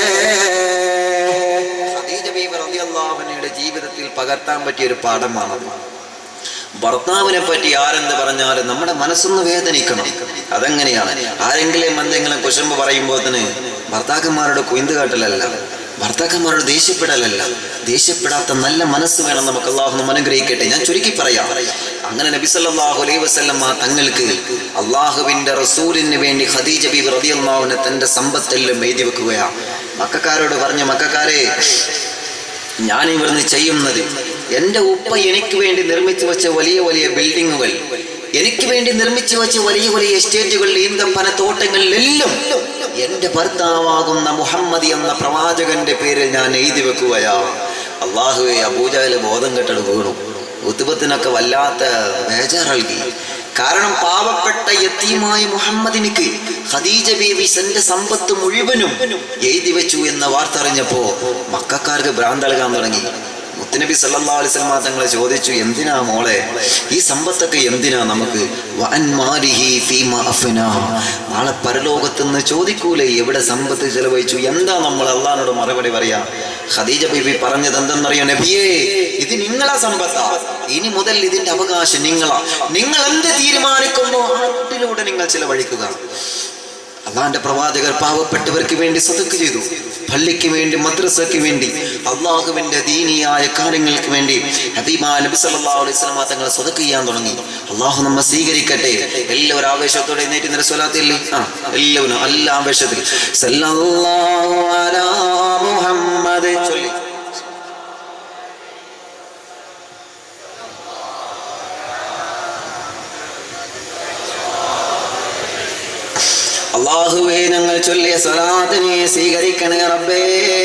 ഖദീജ ബീവി റളിയല്ലാഹു അൻഹയുടെ ജീവിതത്തിൽ പകർത്താൻ പറ്റിയ ഒരു പാഠമാണത് ഭർത്താവിനെ പറ്റി ആരെന്ത് പറഞ്ഞാലും നമ്മുടെ മനസ്സൊന്ന് വേദനിക്കണം അതെങ്ങനെയാണ് ആരെങ്കിലും എന്തെങ്കിലും കുശമ്പ് പറയുമ്പോൾ തന്നെ ഭർത്താക്കന്മാരുടെ കൊയ്ന്ത് കാട്ടലല്ല ഭർത്താക്കന്മാരോട് ദേഷ്യപ്പെടലല്ല ദേഷ്യപ്പെടാത്ത നല്ല മനസ്സ് വേണം നമുക്ക് അള്ളാഹു അനുഗ്രഹിക്കട്ടെ ഞാൻ ചുരുക്കി പറയാം അങ്ങനെ നബി സല്ലല്ലാഹു അലൈഹി വസല്ലമ തങ്ങൾക്ക് അള്ളാഹുവിന്റെ റസൂലിന് വേണ്ടി ഖദീജ ബീബി റളിയല്ലാഹുവിനെ തന്റെ സമ്പത്തെല്ലാം എഴുതി വെക്കുകയാണ് മക്കാരോട് പറഞ്ഞു മക്കാരെ ഞാൻ ഇവിടുന്ന് ചെയ്യുന്നത് എൻ്റെ ഉപ്പ എനിക്ക് വേണ്ടി നിർമ്മിച്ചു വെച്ച വലിയ വലിയ ബിൽഡിങ്ങുകൾ എനിക്ക് വേണ്ടി നിർമ്മിച്ചു വെച്ച വലിയ വലിയ എസ്റ്റേറ്റുകൾ ഈന്തപ്പന തോട്ടങ്ങളിലെല്ലാം എൻ്റെ ഭർത്താവാകുന്ന മുഹമ്മദ് എന്ന പ്രവാചകന്റെ പേരിൽ ഞാൻ എഴുതി വെക്കുകയാ അള്ളാഹുവെ അബൂജാല് ബോധം കെട്ടട് വീണു ഉത്തുബത്തിനൊക്കെ വല്ലാത്ത ബേജാറൽകി കാരണം പാവപ്പെട്ട യത്തീമായ മുഹമ്മദിനിക്ക് ഖദീജ ബീവി തന്റെ സമ്പത്ത് മുഴുവനും എഴുതി വെച്ചു എന്ന വാർത്ത അറിഞ്ഞപ്പോ മക്കാർക്ക് ഭ്രാന്തളകാൻ തുടങ്ങി മുത്തുനബി സല്ലല്ലാഹു അലൈഹി വസല്ലം തങ്ങളെ ചോദിച്ചു എന്തിനാ മോളെ ഈ സമ്പത്തൊക്കെ എന്തിനാ നമുക്ക് വഅൻ മാലിഹി ഫീമ അഫ്നാ നാളെ പരലോകത്ത് നിന്ന് ചോദിക്കൂലേ എവിടെ സമ്പത്ത് ചെലവഴിച്ചു എന്താ നമ്മൾ അള്ളഹാനോട് മറുപടി പറയാ ഖദീജ ബീബി പറഞ്ഞത് എന്തെന്നറിയോ നബിയേ ഇത് നിങ്ങളെ സമ്പത്താ ഇനി മുതൽ ഇതിന്റെ അവകാശം നിങ്ങളാ നിങ്ങൾ എന്ത് തീരുമാനിക്കുന്നു ആ റൂട്ടിലൂടെ നിങ്ങൾ ചെലവഴിക്കുക അള്ളാന്റെ പ്രവാചകർ പാവപ്പെട്ടവർക്ക് വേണ്ടി സതക്ക് ചെയ്തു പള്ളിക്ക് വേണ്ടി മദ്രസയ്ക്ക് വേണ്ടി അള്ളാഹുവിന്റെ ദീനിയായ കാര്യങ്ങൾക്ക് വേണ്ടി ഹബീബാ നബി സല്ലല്ലാഹു അലൈഹി വസല്ലം തങ്ങൾ സതക്ക് ചെയ്യാൻ തുടങ്ങി അള്ളാഹു നമ്മെ സ്വീകരിക്കട്ടെ എല്ലാവരും ആവേശത്തോടെ എഴുന്നേറ്റ് നിര സ്വലാത്തില്ലേ ആ എല്ലാവരും നല്ല ആവേശത്തിൽ സല്ലല്ലാഹു അലാ മുഹമ്മദ് ചൊല്ലി അള്ളാഹുവേ ഞങ്ങൾ ചൊല്ലിയ സ്വലാത്തിനെ സ്വീകരിക്കണേ റബ്ബേ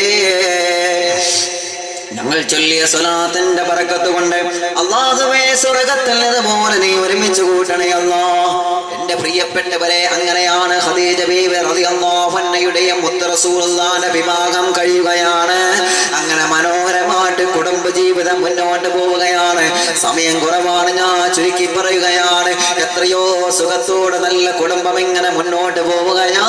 ഞങ്ങൾ ചൊല്ലിയ സ്വലാത്തിന്റെ പറക്കത്ത് കൊണ്ട് അള്ളാഹുവേ സ്വർഗത്തിൽ ഇതുപോലെ നീ ഒരുമിച്ച് കൂട്ടണേ അല്ലാ എന്റെ പ്രിയപ്പെട്ടവരെ അങ്ങനെയാണ് ഖദീജ ബീവി റളിയല്ലാഹു അൻഹയുടെയും മുത്ത് റസൂലുള്ളാഹിന്റെ വിവാഹം കഴിയുകയാണ് അങ്ങനെ മനോഹരമായിട്ട് കുടുംബ ജീവിതം മുന്നോട്ട് പോവുകയാണ് സമയം കുറവാണ് ഞാൻ ചുരുക്കി പറയുകയാണ് എത്രയോ സുഖത്തോടെ നല്ല കുടുംബം ഇങ്ങനെ മുന്നോട്ട് പോവുകയാ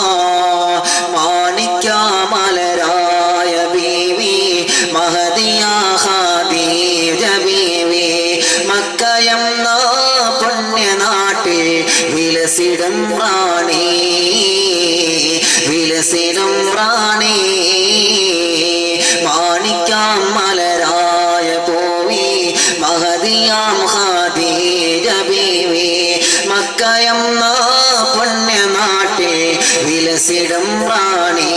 മാണിക്യാമലരായ ബീവി മഹദിയ ഖദീജ ബീവി മക്കയെന്ന പുണ്യനാട്ടിൽ വിലസിടം റാണി വിലസിടം റാണി മാണിക്യാം മലരായ പോവി മഹദിയാം ഖദീജ ബീവി മക്കയെന്ന പുണ്യനാട്ടിൽ വിലസിടം റാണി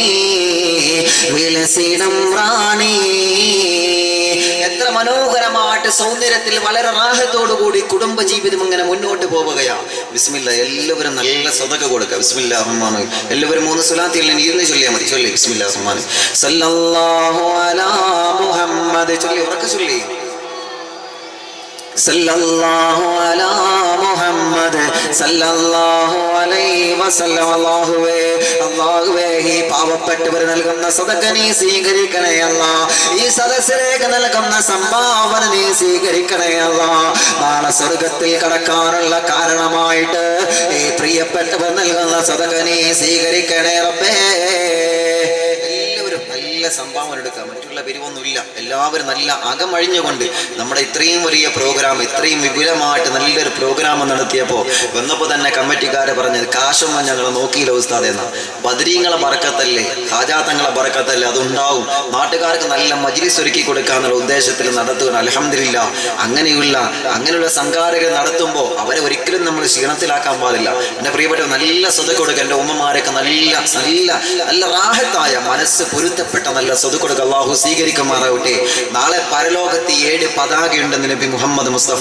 വിലസിടം റാണി എത്ര മനോഹരമായിട്ട് സൗന്ദര്യത്തിൽ വളരെ റാഹത്തോടുകൂടി കുടുംബ ജീവിതം ഇങ്ങനെ മുന്നോട്ട് പോവുകയാ ബിസ്മില്ല എല്ലാവരും നല്ല സ്വതക കൊടുക്കുക ബിസ്മില്ല റഹ്മാൻ എല്ലാവരും മൂന്ന് സുലാത്തിൽ ഇരുന്ന് ചൊല്ലിയാൽ മതി ചൊല്ലി ബിസ്മില്ല റഹ്മാൻ സല്ലല്ലാഹു അലാ മുഹമ്മദ് ചൊല്ലി ഉറക്കെ ചൊല്ലി സല്ലല്ലാഹു അലാ മുഹമ്മദ് സല്ലല്ലാഹു അലൈഹി വസല്ലം അല്ലാഹുവേ അല്ലാഹുവേ ഈ പാവപ്പെട്ടവർ നൽകുന്ന സദക്ക നീ സ്വീകരിക്കണേ അല്ലാ ഈ സദസ്സിലേക്ക് നൽകുന്ന സംഭാവന നീ സ്വീകരിക്കണേ അല്ലാ നാളെ സ്വർഗത്തിൽ കടക്കാനുള്ള കാരണമായിട്ട് ഈ പ്രിയപ്പെട്ടവർ നൽകുന്ന സദക്ക നീ സ്വീകരിക്കണേ റബ്ബേ എല്ലാവരും നല്ല സംഭാവന എടുക്കുക മറ്റുള്ള പിരിവൊന്നുമില്ല എല്ലാവരും നല്ല അകമഴിഞ്ഞുകൊണ്ട് നമ്മുടെ ഇത്രയും വലിയ പ്രോഗ്രാം ഇത്രയും വിപുലമായിട്ട് നല്ലൊരു പ്രോഗ്രാം നടത്തിയപ്പോൾ വന്നപ്പോൾ തന്നെ കമ്മിറ്റിക്കാരെ പറഞ്ഞത് കാശൊന്നും ഞങ്ങൾ നോക്കിയില്ല ഉസ്താദ് എന്ന ബദരീങ്ങളെ പറക്കത്തല്ലേ ഹാജാത്തങ്ങളെ പറക്കത്തല്ലേ അതുണ്ടാവും നാട്ടുകാർക്ക് നല്ല മജ്ലിസ് ഒരുക്കി കൊടുക്കാന്നുള്ള ഉദ്ദേശത്തിൽ നടത്തുകയാണ് അലഹമില്ല അങ്ങനെയുള്ള അങ്ങനെയുള്ള സംഘാടകർ നടത്തുമ്പോൾ അവരെ ഒരിക്കലും നമ്മൾ ക്ഷീണത്തിലാക്കാൻ പാടില്ല എൻ്റെ പ്രിയപ്പെട്ട നല്ല സ്വത കൊടുക്കുക എൻ്റെ ഉമ്മമാരൊക്കെ നല്ല നല്ല നല്ല റാഹത്തായ മനസ്സ് പൊരുത്തപ്പെട്ട നല്ല സ്വത് കൊടുക്കുക അള്ളാഹു സ്വീകരിക്കുമാറാവട്ടെ നാളെ പരലോകത്ത് ഏഴ് പതാകയുണ്ടെന്ന് നബി മുഹമ്മദ് മുസ്തഫ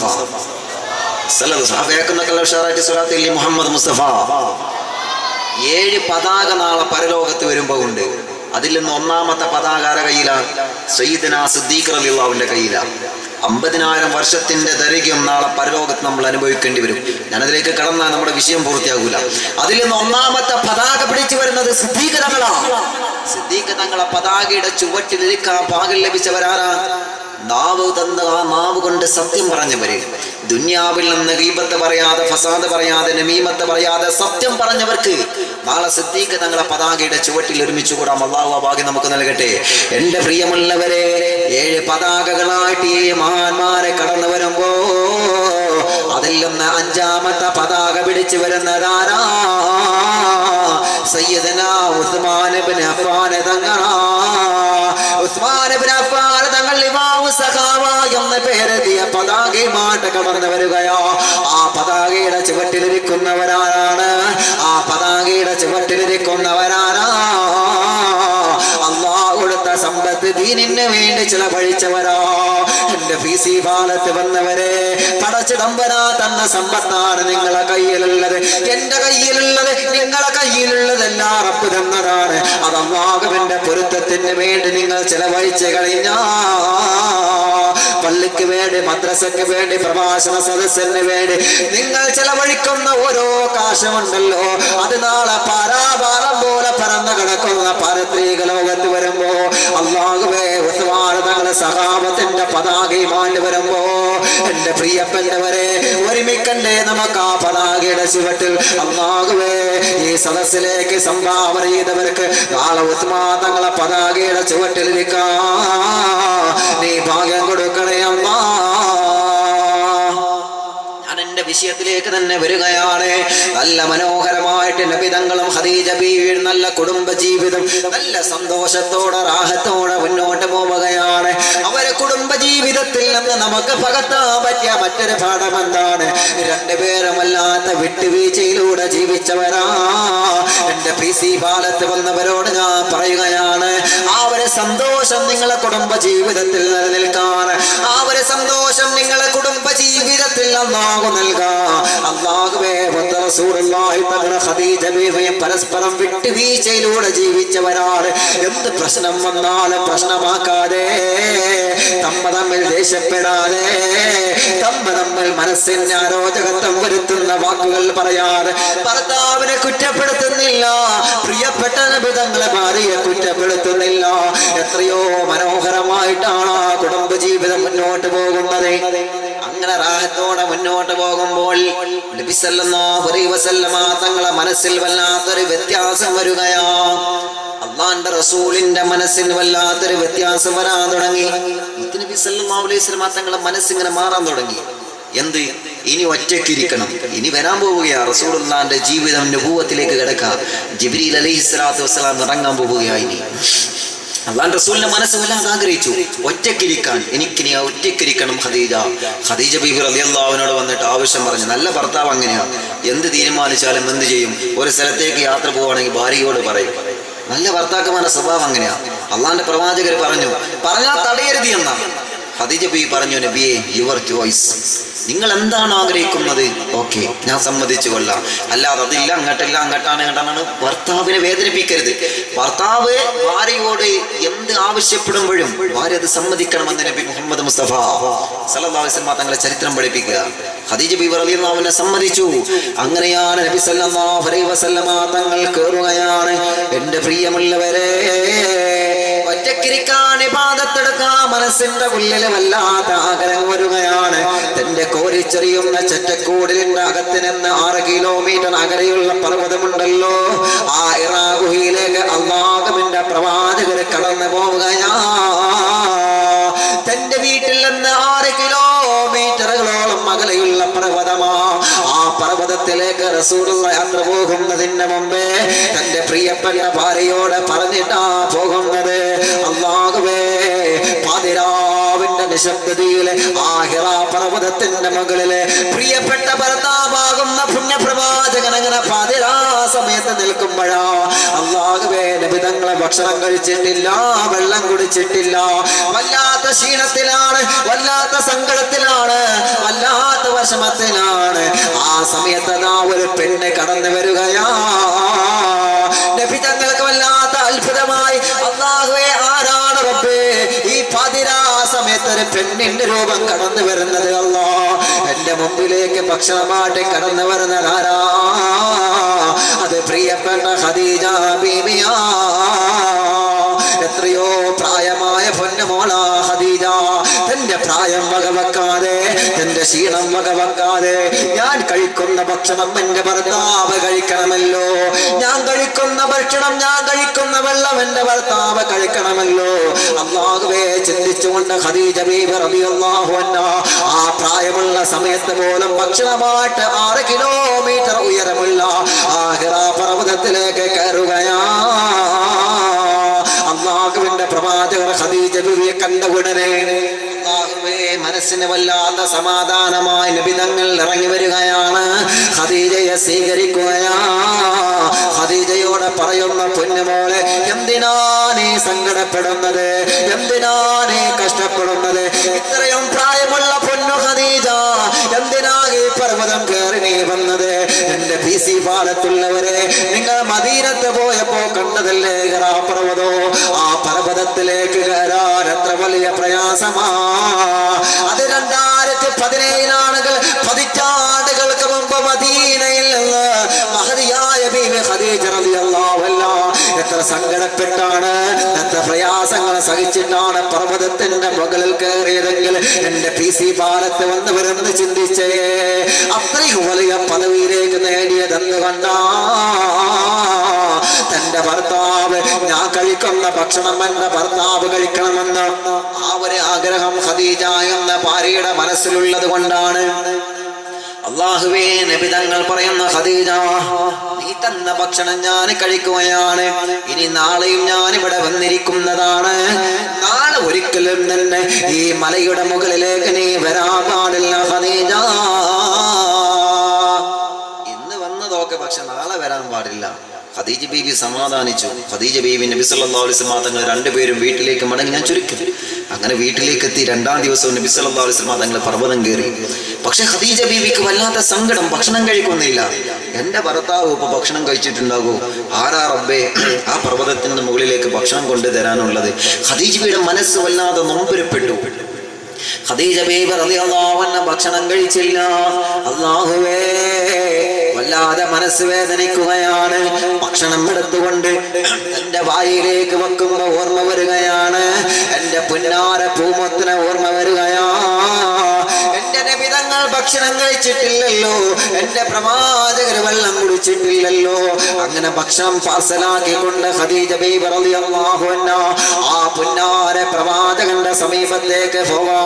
സലഹ് മുഹമ്മദ് മുസ്തഫ ഏഴ് പതാക നാളെ പരലോകത്ത് വരുമ്പോ ഉണ്ട് അതിൽ നിന്ന് ഒന്നാമത്തെ പതാകാര കയ്യിലാണ് സയ്യിദന സിദ്ദീഖ് റളിയല്ലാഹുവിന്റെ കയ്യിലാണ് അമ്പതിനായിരം വർഷത്തിന്റെ ദൈർഘ്യം നാളെ പരലോകത്ത് നമ്മൾ അനുഭവിക്കേണ്ടി വരും ഞാനതിലേക്ക് കടന്നാൽ നമ്മുടെ വിഷയം പൂർത്തിയാകൂല അതിൽ നിന്ന് ഒന്നാമത്തെ പതാക പിടിച്ചു വരുന്നത് സിദ്ദീഖ് തങ്ങളാണ് സിദ്ദീഖ് തങ്ങളെ പതാകയുടെ ചുവട്ടിലിരിക്കാൻ പാകൽ ലഭിച്ചവരാരാ നാവ് തന്ന ആ നാവ് കൊണ്ട് സത്യം പറഞ്ഞവര് ദുന്യാവിൽ നിന്ന് ഗീബത്ത് പറയാതെ ഫസാദ് പറയാതെ നമീമത്ത് പറയാതെ സത്യം പറഞ്ഞവർക്ക് നാളെ സിദ്ദീഖ് തങ്ങളെ പതാകയുടെ ചുവട്ടിൽ ഒരുമിച്ച് കൂടാം അള്ളാഹു ആ ഭാഗ്യം നമുക്ക് നൽകട്ടെ എന്റെ പ്രിയമുള്ളവരെ ഏഴ് പതാകകളായിട്ട് ഈ മഹാന്മാരെ കടന്നു വരുമ്പോ അതിൽ നിന്ന് അഞ്ചാമത്തെ പതാക പിടിച്ചു വരുന്നതാരാ സയ്യിദന ഉസ്മാൻ ഇബ്നു അഫ്ഫാൻ തങ്ങളാ ഉസ്മാൻ ഇബ്നു അഫ്ഫാൻ തങ്ങൾ ഇമാമു സഖാവ എന്ന പേരെത്തിയ പതാകയുമായിട്ട് കടന്നു വരികയോ ആ പതാകയുടെ ചുവട്ടിലിരിക്കുന്നവരാരാണ് ആ പതാകയുടെ ചുവട്ടിലിരിക്കുന്നവരാരാ അള്ളാഹ് കൊടുത്ത സമ്പത്ത് ദീനിന് വേണ്ടി ചിലവഴിച്ചവരാ എന്റെ പി സി പാലത്ത് വന്നവരെ പടച്ചിടമ്പരാ തന്ന സമ്പത്താണ് നിങ്ങളെ കയ്യിലുള്ളത് എന്റെ കയ്യിലുള്ളത് നിങ്ങളെ കയ്യിലുള്ളതെല്ലാം റബ്ബ് തന്നതാണ് അത് അള്ളാഹുവിന്റെ പൊരുത്തത്തിന് വേണ്ടി നിങ്ങൾ ചിലവഴിച്ച് കഴിഞ്ഞാ പള്ളിക്ക് വേണ്ടി മദ്രസക്ക് വേണ്ടി പ്രഭാഷണ സദസ്സിന് വേണ്ടി നിങ്ങൾ ചെലവഴിക്കുന്ന ഓരോ കാശമുണ്ടല്ലോ അത് നാളെ പാരാപാലം പോലെ പറന്നു കിടക്കുന്ന പാരത്രീക ലോകത്ത് വരുമ്പോ അള്ളാഹുവേ ഉസ്മാൻ തങ്ങളെ സഹാബത്തിന്റെ പതാകയുമായിട്ട് വരുമ്പോ എന്റെ പ്രിയപ്പെട്ടവരെ ഒരുമിക്കണ്ടേ നമുക്ക് ആ പതാകയുടെ ചുവട്ടിൽ അള്ളാഹുവേ ഈ സദസ്സിലേക്ക് സംഭാവന ചെയ്തവർക്ക് നാളെ ഉസ്മാൻ തങ്ങളെ പതാകയുടെ ചുവട്ടിലിരിക്കാ നീ ഭാഗ്യം കൊടുക്കണേ അമ്മാ ഞാൻ എന്റെ വിഷയത്തിലേക്ക് തന്നെ വരികയാണ് നല്ല മനോഹരമായിട്ട് നബിതങ്ങളും ഹദീജ ബീവിയും നല്ല കുടുംബ ജീവിതം നല്ല സന്തോഷത്തോടെ റാഹത്തോടെ മുന്നോട്ട് പോവുകയാണ് അവരെ കുടുംബ ജീവിതത്തിൽ നിന്ന് നമുക്ക് പകർത്താൻ പറ്റിയ മറ്റൊരു പാഠം എന്താണ് രണ്ടുപേരുമല്ലാത്ത വിട്ടുവീഴ്ചയിലൂടെ ജീവിച്ചവരാ എന്റെ പി സി പാലത്ത് വന്നവരോട് ഞാൻ പറയുകയാണ് ആ ഒരു സന്തോഷം നിങ്ങളെ കുടുംബ ജീവിതത്തിൽ നിലനിൽക്കാൻ ആ ഒരു സന്തോഷം നിങ്ങളെ കുടുംബ ജീവിതത്തിൽ അള്ളാഹു നൽകാ അള്ളാഹുവേ മുത്ത റസൂലുള്ളാഹി തങ്ങളുടെ ഖദീജ ബീവിയും പരസ്പരം വിട്ടുവീഴ്ചയിലൂടെ ജീവിച്ചവരാണ് എന്ത് പ്രശ്നം വന്നാലും പ്രശ്നമാക്കാതെ തമ്മ തമ്മിൽ ദേഷ്യപ്പെടാതെ തമ്മ തമ്മിൽ മനസ്സിന് അരോചകത്വം വരുത്തുന്ന വാക്കുകൾ പറയാതെ ഭർത്താവിനെ കുറ്റപ്പെടുത്തുന്നില്ല പ്രിയപ്പെട്ട നബിതങ്ങളെ ഭാര്യയെ കുറ്റപ്പെടുത്തുന്നില്ല എത്രയോ മനോഹരമായിട്ടാണ് ആ കുടുംബ ജീവിതം മുന്നോട്ട് പോകുന്നത് അങ്ങനെ റാഹത്തോടെ മുന്നോട്ട് പോകുമ്പോൾ നബി സല്ലല്ലാഹു അലൈഹി വസല്ലമ തങ്ങളെ മനസ്സിൽ വല്ലാത്തൊരു വ്യത്യാസം വരികയാ അള്ളാന്റെ റസൂലിന്റെ മനസ്സിൽ വല്ലാത്തൊരു വ്യത്യാസം വരാൻ തുടങ്ങി മുത്ത് നബി സല്ലല്ലാഹു അലൈഹി വസല്ലമ തങ്ങളെ മനസ്സിങ്ങനെ മാറാൻ തുടങ്ങി എന്ത് ഇനി ഒറ്റയ്ക്കിരിക്കണം ഇനി വരാൻ പോവുകയാ റസൂലുള്ളാന്റെ ജീവിതം നുപൂവത്തിലേക്ക് കിടക്കാം ജിബ്രീൽ അലൈഹി സ്വലാത്തു വസ്സലാം ഇറങ്ങാൻ പോവുകയാ ഇനി അള്ളാൻ റസൂലിന്റെ മനസ്സ് വല്ലാതെ ആഗ്രഹിച്ചു ഒറ്റയ്ക്കിരിക്കാൻ എനിക്കിനി ആ ഒറ്റയ്ക്കിരിക്കണം ഖദീജ ഖദീജ ബീബി റളിയല്ലാഹുവിനോട് വന്നിട്ട് ആവശ്യം പറഞ്ഞു നല്ല ഭർത്താവ് അങ്ങനെയാ എന്ത് തീരുമാനിച്ചാലും എന്ത് ചെയ്യും ഒരു സ്ഥലത്തേക്ക് യാത്ര പോവുകയാണെങ്കിൽ ഭാര്യയോട് പറയും നല്ല ഭർത്താക്കന്മാരുടെ സ്വഭാവം അങ്ങനെയാ അള്ളാന്റെ പ്രവാചകർ പറഞ്ഞു പറഞ്ഞാൽ തടയരുത് എന്നാ ഖദീജ ബീബി പറഞ്ഞു നബിയെ യുവർ ചോയ്സ് നിങ്ങൾ എന്താണ് ആഗ്രഹിക്കുന്നത് ഓക്കെ ഞാൻ സമ്മതിച്ചു കൊള്ളാം അല്ലാതെ അതില്ല അങ്ങോട്ടില്ല അങ്ങോട്ടാണ് ഇങ്ങോട്ടാണ് ഭർത്താവിനെ വേദനിപ്പിക്കരുത് ഭർത്താവ് ഭാര്യയോട് എന്ത് ആവശ്യപ്പെടുമ്പോഴും ഭാര്യ അത് സമ്മതിക്കണമെന്ന് നബി മുഹമ്മദ് മുസ്തഫ സല്ലല്ലാഹു അലൈഹി വസല്ലം തങ്ങളെ ചരിത്രം പഠിപ്പിക്കുക ഖദീജ ബീവി റളിയല്ലാഹു അൻഹ സമ്മതിച്ചു അങ്ങനെയാണ് നബി സല്ലല്ലാഹു അലൈഹി വസല്ലമ തങ്ങൾ കേറുകയാണ് എൻ്റെ പ്രിയമുള്ളവരെ ഒറ്റക്കിരിക്കാൻ ഇബാദത്തെടുക്കാൻ മനസ്സിന്റെ ഉള്ളിൽ വല്ലാത്ത ആഗ്രഹം വരികയാണ് തന്റെ കോരിച്ചെറിയുന്ന ചെറ്റക്കൂടിലിന്റെ അകത്ത് നിന്ന് ആറ് കിലോമീറ്റർ അകലെയുള്ള പർവ്വതമുണ്ടല്ലോ ആ ഇറാ ഗുഹയിലേക്ക് അള്ളാഹുവിന്റെ പ്രവാചകർ കടന്നു പോവുകയാ തന്റെ വീട്ടിൽ നിന്ന് ആറ് കിലോമീറ്ററുകളോളം അകലെയുള്ള പർവ്വതമാ ആ പർവ്വതത്തിലേക്ക് റസൂലുള്ള യാത്ര പോകുന്നതിന് മുമ്പേ തന്റെ പ്രിയപ്പെട്ട ഭാര്യയോട് പറഞ്ഞിട്ടാ പോകുന്നത് അള്ളാഹുവേ പാതിരാവിന്റെ നിശബ്ദതയില് ആഹിറ പർവ്വതത്തിന്റെ മുകളില് പ്രിയപ്പെട്ട ഭർത്താവാകുന്ന പുണ്യപ്രവാചകൻ അങ്ങനെ പാതിരാ സമയത്ത് നിൽക്കുമ്പോഴാ അള്ളാഹുവേ നബിതങ്ങളെ ഭക്ഷണം കഴിച്ചിട്ടില്ല വെള്ളം കുടിച്ചിട്ടില്ല വല്ലാത്ത ക്ഷീണത്തിലാണ് വല്ലാത്ത സങ്കടത്തിലാണ് വല്ലാത്ത വിഷമത്തിലാണ് ആ സമയത്ത് അതാ ഒരു പെണ്ണ് കടന്നു വരികയാ നബി തങ്ങൾക്ക് വല്ലാത്ത അത്ഭുതമായി ഒരു പെണ്ണിന്റെ രൂപം കടന്നു വരുന്നത് അല്ലാ എന്റെ മുമ്പിലേക്ക് ഭക്ഷണമായിട്ട് കടന്നു വരുന്നതാരാ അത് പ്രിയപ്പെട്ട ഖദീജ ബീവിയാ എത്രയോ പ്രായമായ പൊന്നുമോളാ ഖദീജ തന്റെ പ്രായം വകവെക്കാതെ തന്റെ ക്ഷീണം വകവെക്കാതെ ഞാൻ കഴിക്കുന്ന ഭക്ഷണം എന്റെ ഭർത്താവ് കഴിക്കണമല്ലോ ഞാൻ കഴിക്കുന്ന ഭക്ഷണം ഞാൻ കഴിക്കുന്ന വെള്ളം എന്റെ ഭർത്താവ് കഴിക്കണമല്ലോ അള്ളാഹുവേ ചിന്തിച്ചുകൊണ്ട് ഖദീജ ബീബി റളിയല്ലാഹു അൻഹാ ആ പ്രായമുള്ള സമയത്ത് പോലും ഭക്ഷണമായിട്ട് ആറ് കിലോമീറ്റർ ഉയരമുള്ള ആ ഹിറാ പർവ്വതത്തിലേക്ക് കയറുകയാ അള്ളാഹുവിന്റെ പ്രവാചകർ ഖദീജ ബിവിയെ കണ്ട ഉടനെ അള്ളാഹുവേ മനസ്സിന് വല്ലാത്ത സമാധാനമായി നബിതങ്ങൾ ഇറങ്ങി വരികയാണ് ഖദീജയെ സ്വീകരിക്കുകയാ ഖദീജയോട് പറയുന്ന പൊന്നുമോളെ എന്തിനാ നീ സങ്കടപ്പെടുന്നത് എന്തിനാ നീ കഷ്ടപ്പെടുന്നത് ഇത്രയും പ്രായമുള്ള പൊന്നു ഖദീജ എന്തിനാ ഈ പർവ്വതം കയറി നീ വന്നത് എന്റെ പി സി പാലത്തുള്ളവരെ നിങ്ങൾ മദീനത്ത് പോയപ്പോ കണ്ടതല്ലേ ഹിറാ പർവ്വതോ ആ പർവ്വതത്തിലേക്ക് കയറാൻ എത്ര വലിയ പ്രയാസമാ അത് രണ്ടായിരത്തി പതിനേഴിലാണുകൾ പതിറ്റാണ്ടുകൾക്ക് മുമ്പ് മദീനയിൽ നിന്ന് മഹതിയായ ബീവി ഖദീജ റളിയല്ലാഹു അൻഹാ എത്ര സങ്കടപ്പെട്ടാണ് എത്ര പ്രയാസങ്ങൾ സഹിച്ചിട്ടാണ് പർവ്വതത്തിന്റെ മുകളിൽ കയറിയതെങ്കിൽ എന്റെ പി സി പാലത്ത് വന്നവരെന്ന് ചിന്തിച്ചേ അത്രയും വലിയ പദവിയിലേക്ക് നേടിയതെന്ന് കണ്ടാ തന്റെ ഭർത്താവ് ഞാൻ കഴിക്കുന്ന ഭക്ഷണം എന്റെ ഭർത്താവ് കഴിക്കണമെന്ന് ആ ഒരു ആഗ്രഹം ഖദീജ എന്ന ഭാര്യയുടെ മനസ്സിലുള്ളത് കൊണ്ടാണ് അള്ളാഹുവേ നബിതങ്ങൾ പറയുന്ന ഖദീജ നീ തന്ന ഭക്ഷണം ഞാൻ കഴിക്കുകയാണ് ഇനി നാളെയും ഞാൻ ഇവിടെ വന്നിരിക്കുന്നതാണ് നാളെ ഒരിക്കലും തന്നെ ഈ മലയുടെ മുകളിലേക്ക് നീ വരാൻ പാടില്ല ഖദീജ ഇന്ന് വന്നതൊക്കെ പക്ഷെ നാളെ വരാൻ പാടില്ല ഖദീജ ബീബി സമാധാനിച്ചു ഖദീജ ബീബി നബി സല്ലല്ലാഹു അലൈഹി വസല്ലം തങ്ങൾ രണ്ടുപേരും വീട്ടിലേക്ക് മടങ്ങി ഞാൻ ചുരുക്കി അങ്ങനെ വീട്ടിലേക്ക് എത്തി രണ്ടാം ദിവസവും നബി സല്ലല്ലാഹു അലൈഹി വസല്ലം തങ്ങൾ പർവ്വതം കയറി പക്ഷെ ഖദീജ ബീവിക്ക് വല്ലാത്ത സങ്കടം ഭക്ഷണം കഴിക്കുന്നില്ല എന്റെ ഭർത്താവ് ഇപ്പൊ ഭക്ഷണം കഴിച്ചിട്ടുണ്ടാകൂ ആരാ റബ്ബേ ആ പർവ്വതത്തിന്റെ മുകളിലേക്ക് ഭക്ഷണം കൊണ്ടുതരാനുള്ളത് ഖദീജ ബീയുടെ മനസ്സ് വല്ലാതെ നൊമ്പരപ്പെട്ടു ഖദീജ ബീബി റളിയല്ലാഹു അൻഹ ഭക്ഷണം കഴിച്ചില്ല അല്ലാഹുവേ വല്ലാതെ മനസ്സ് വേദനിക്കുകയാണ് ഭക്ഷണം എടുത്തുകൊണ്ട് എന്റെ വായിലേക്ക് വെക്കുമ്പോ ഓർമ്മ വരികയാണ് എന്റെ പുന്നാര പൂമത്തിന് ഓർമ്മ വരികയാ എന്റെ നബിതങ്ങൾ ഭക്ഷണം കഴിച്ചിട്ടില്ലല്ലോ എന്റെ പ്രവാചകർ വെള്ളം കുടിച്ചിട്ടില്ലല്ലോ അങ്ങനെ ഭക്ഷണം പാർസലാക്കിക്കൊണ്ട് ഖദീജ ബീബി റളിയല്ലാഹു അൻഹ ആ പുന്നാര പ്രവാചകന്റെ സമീപത്തേക്ക് പോവാ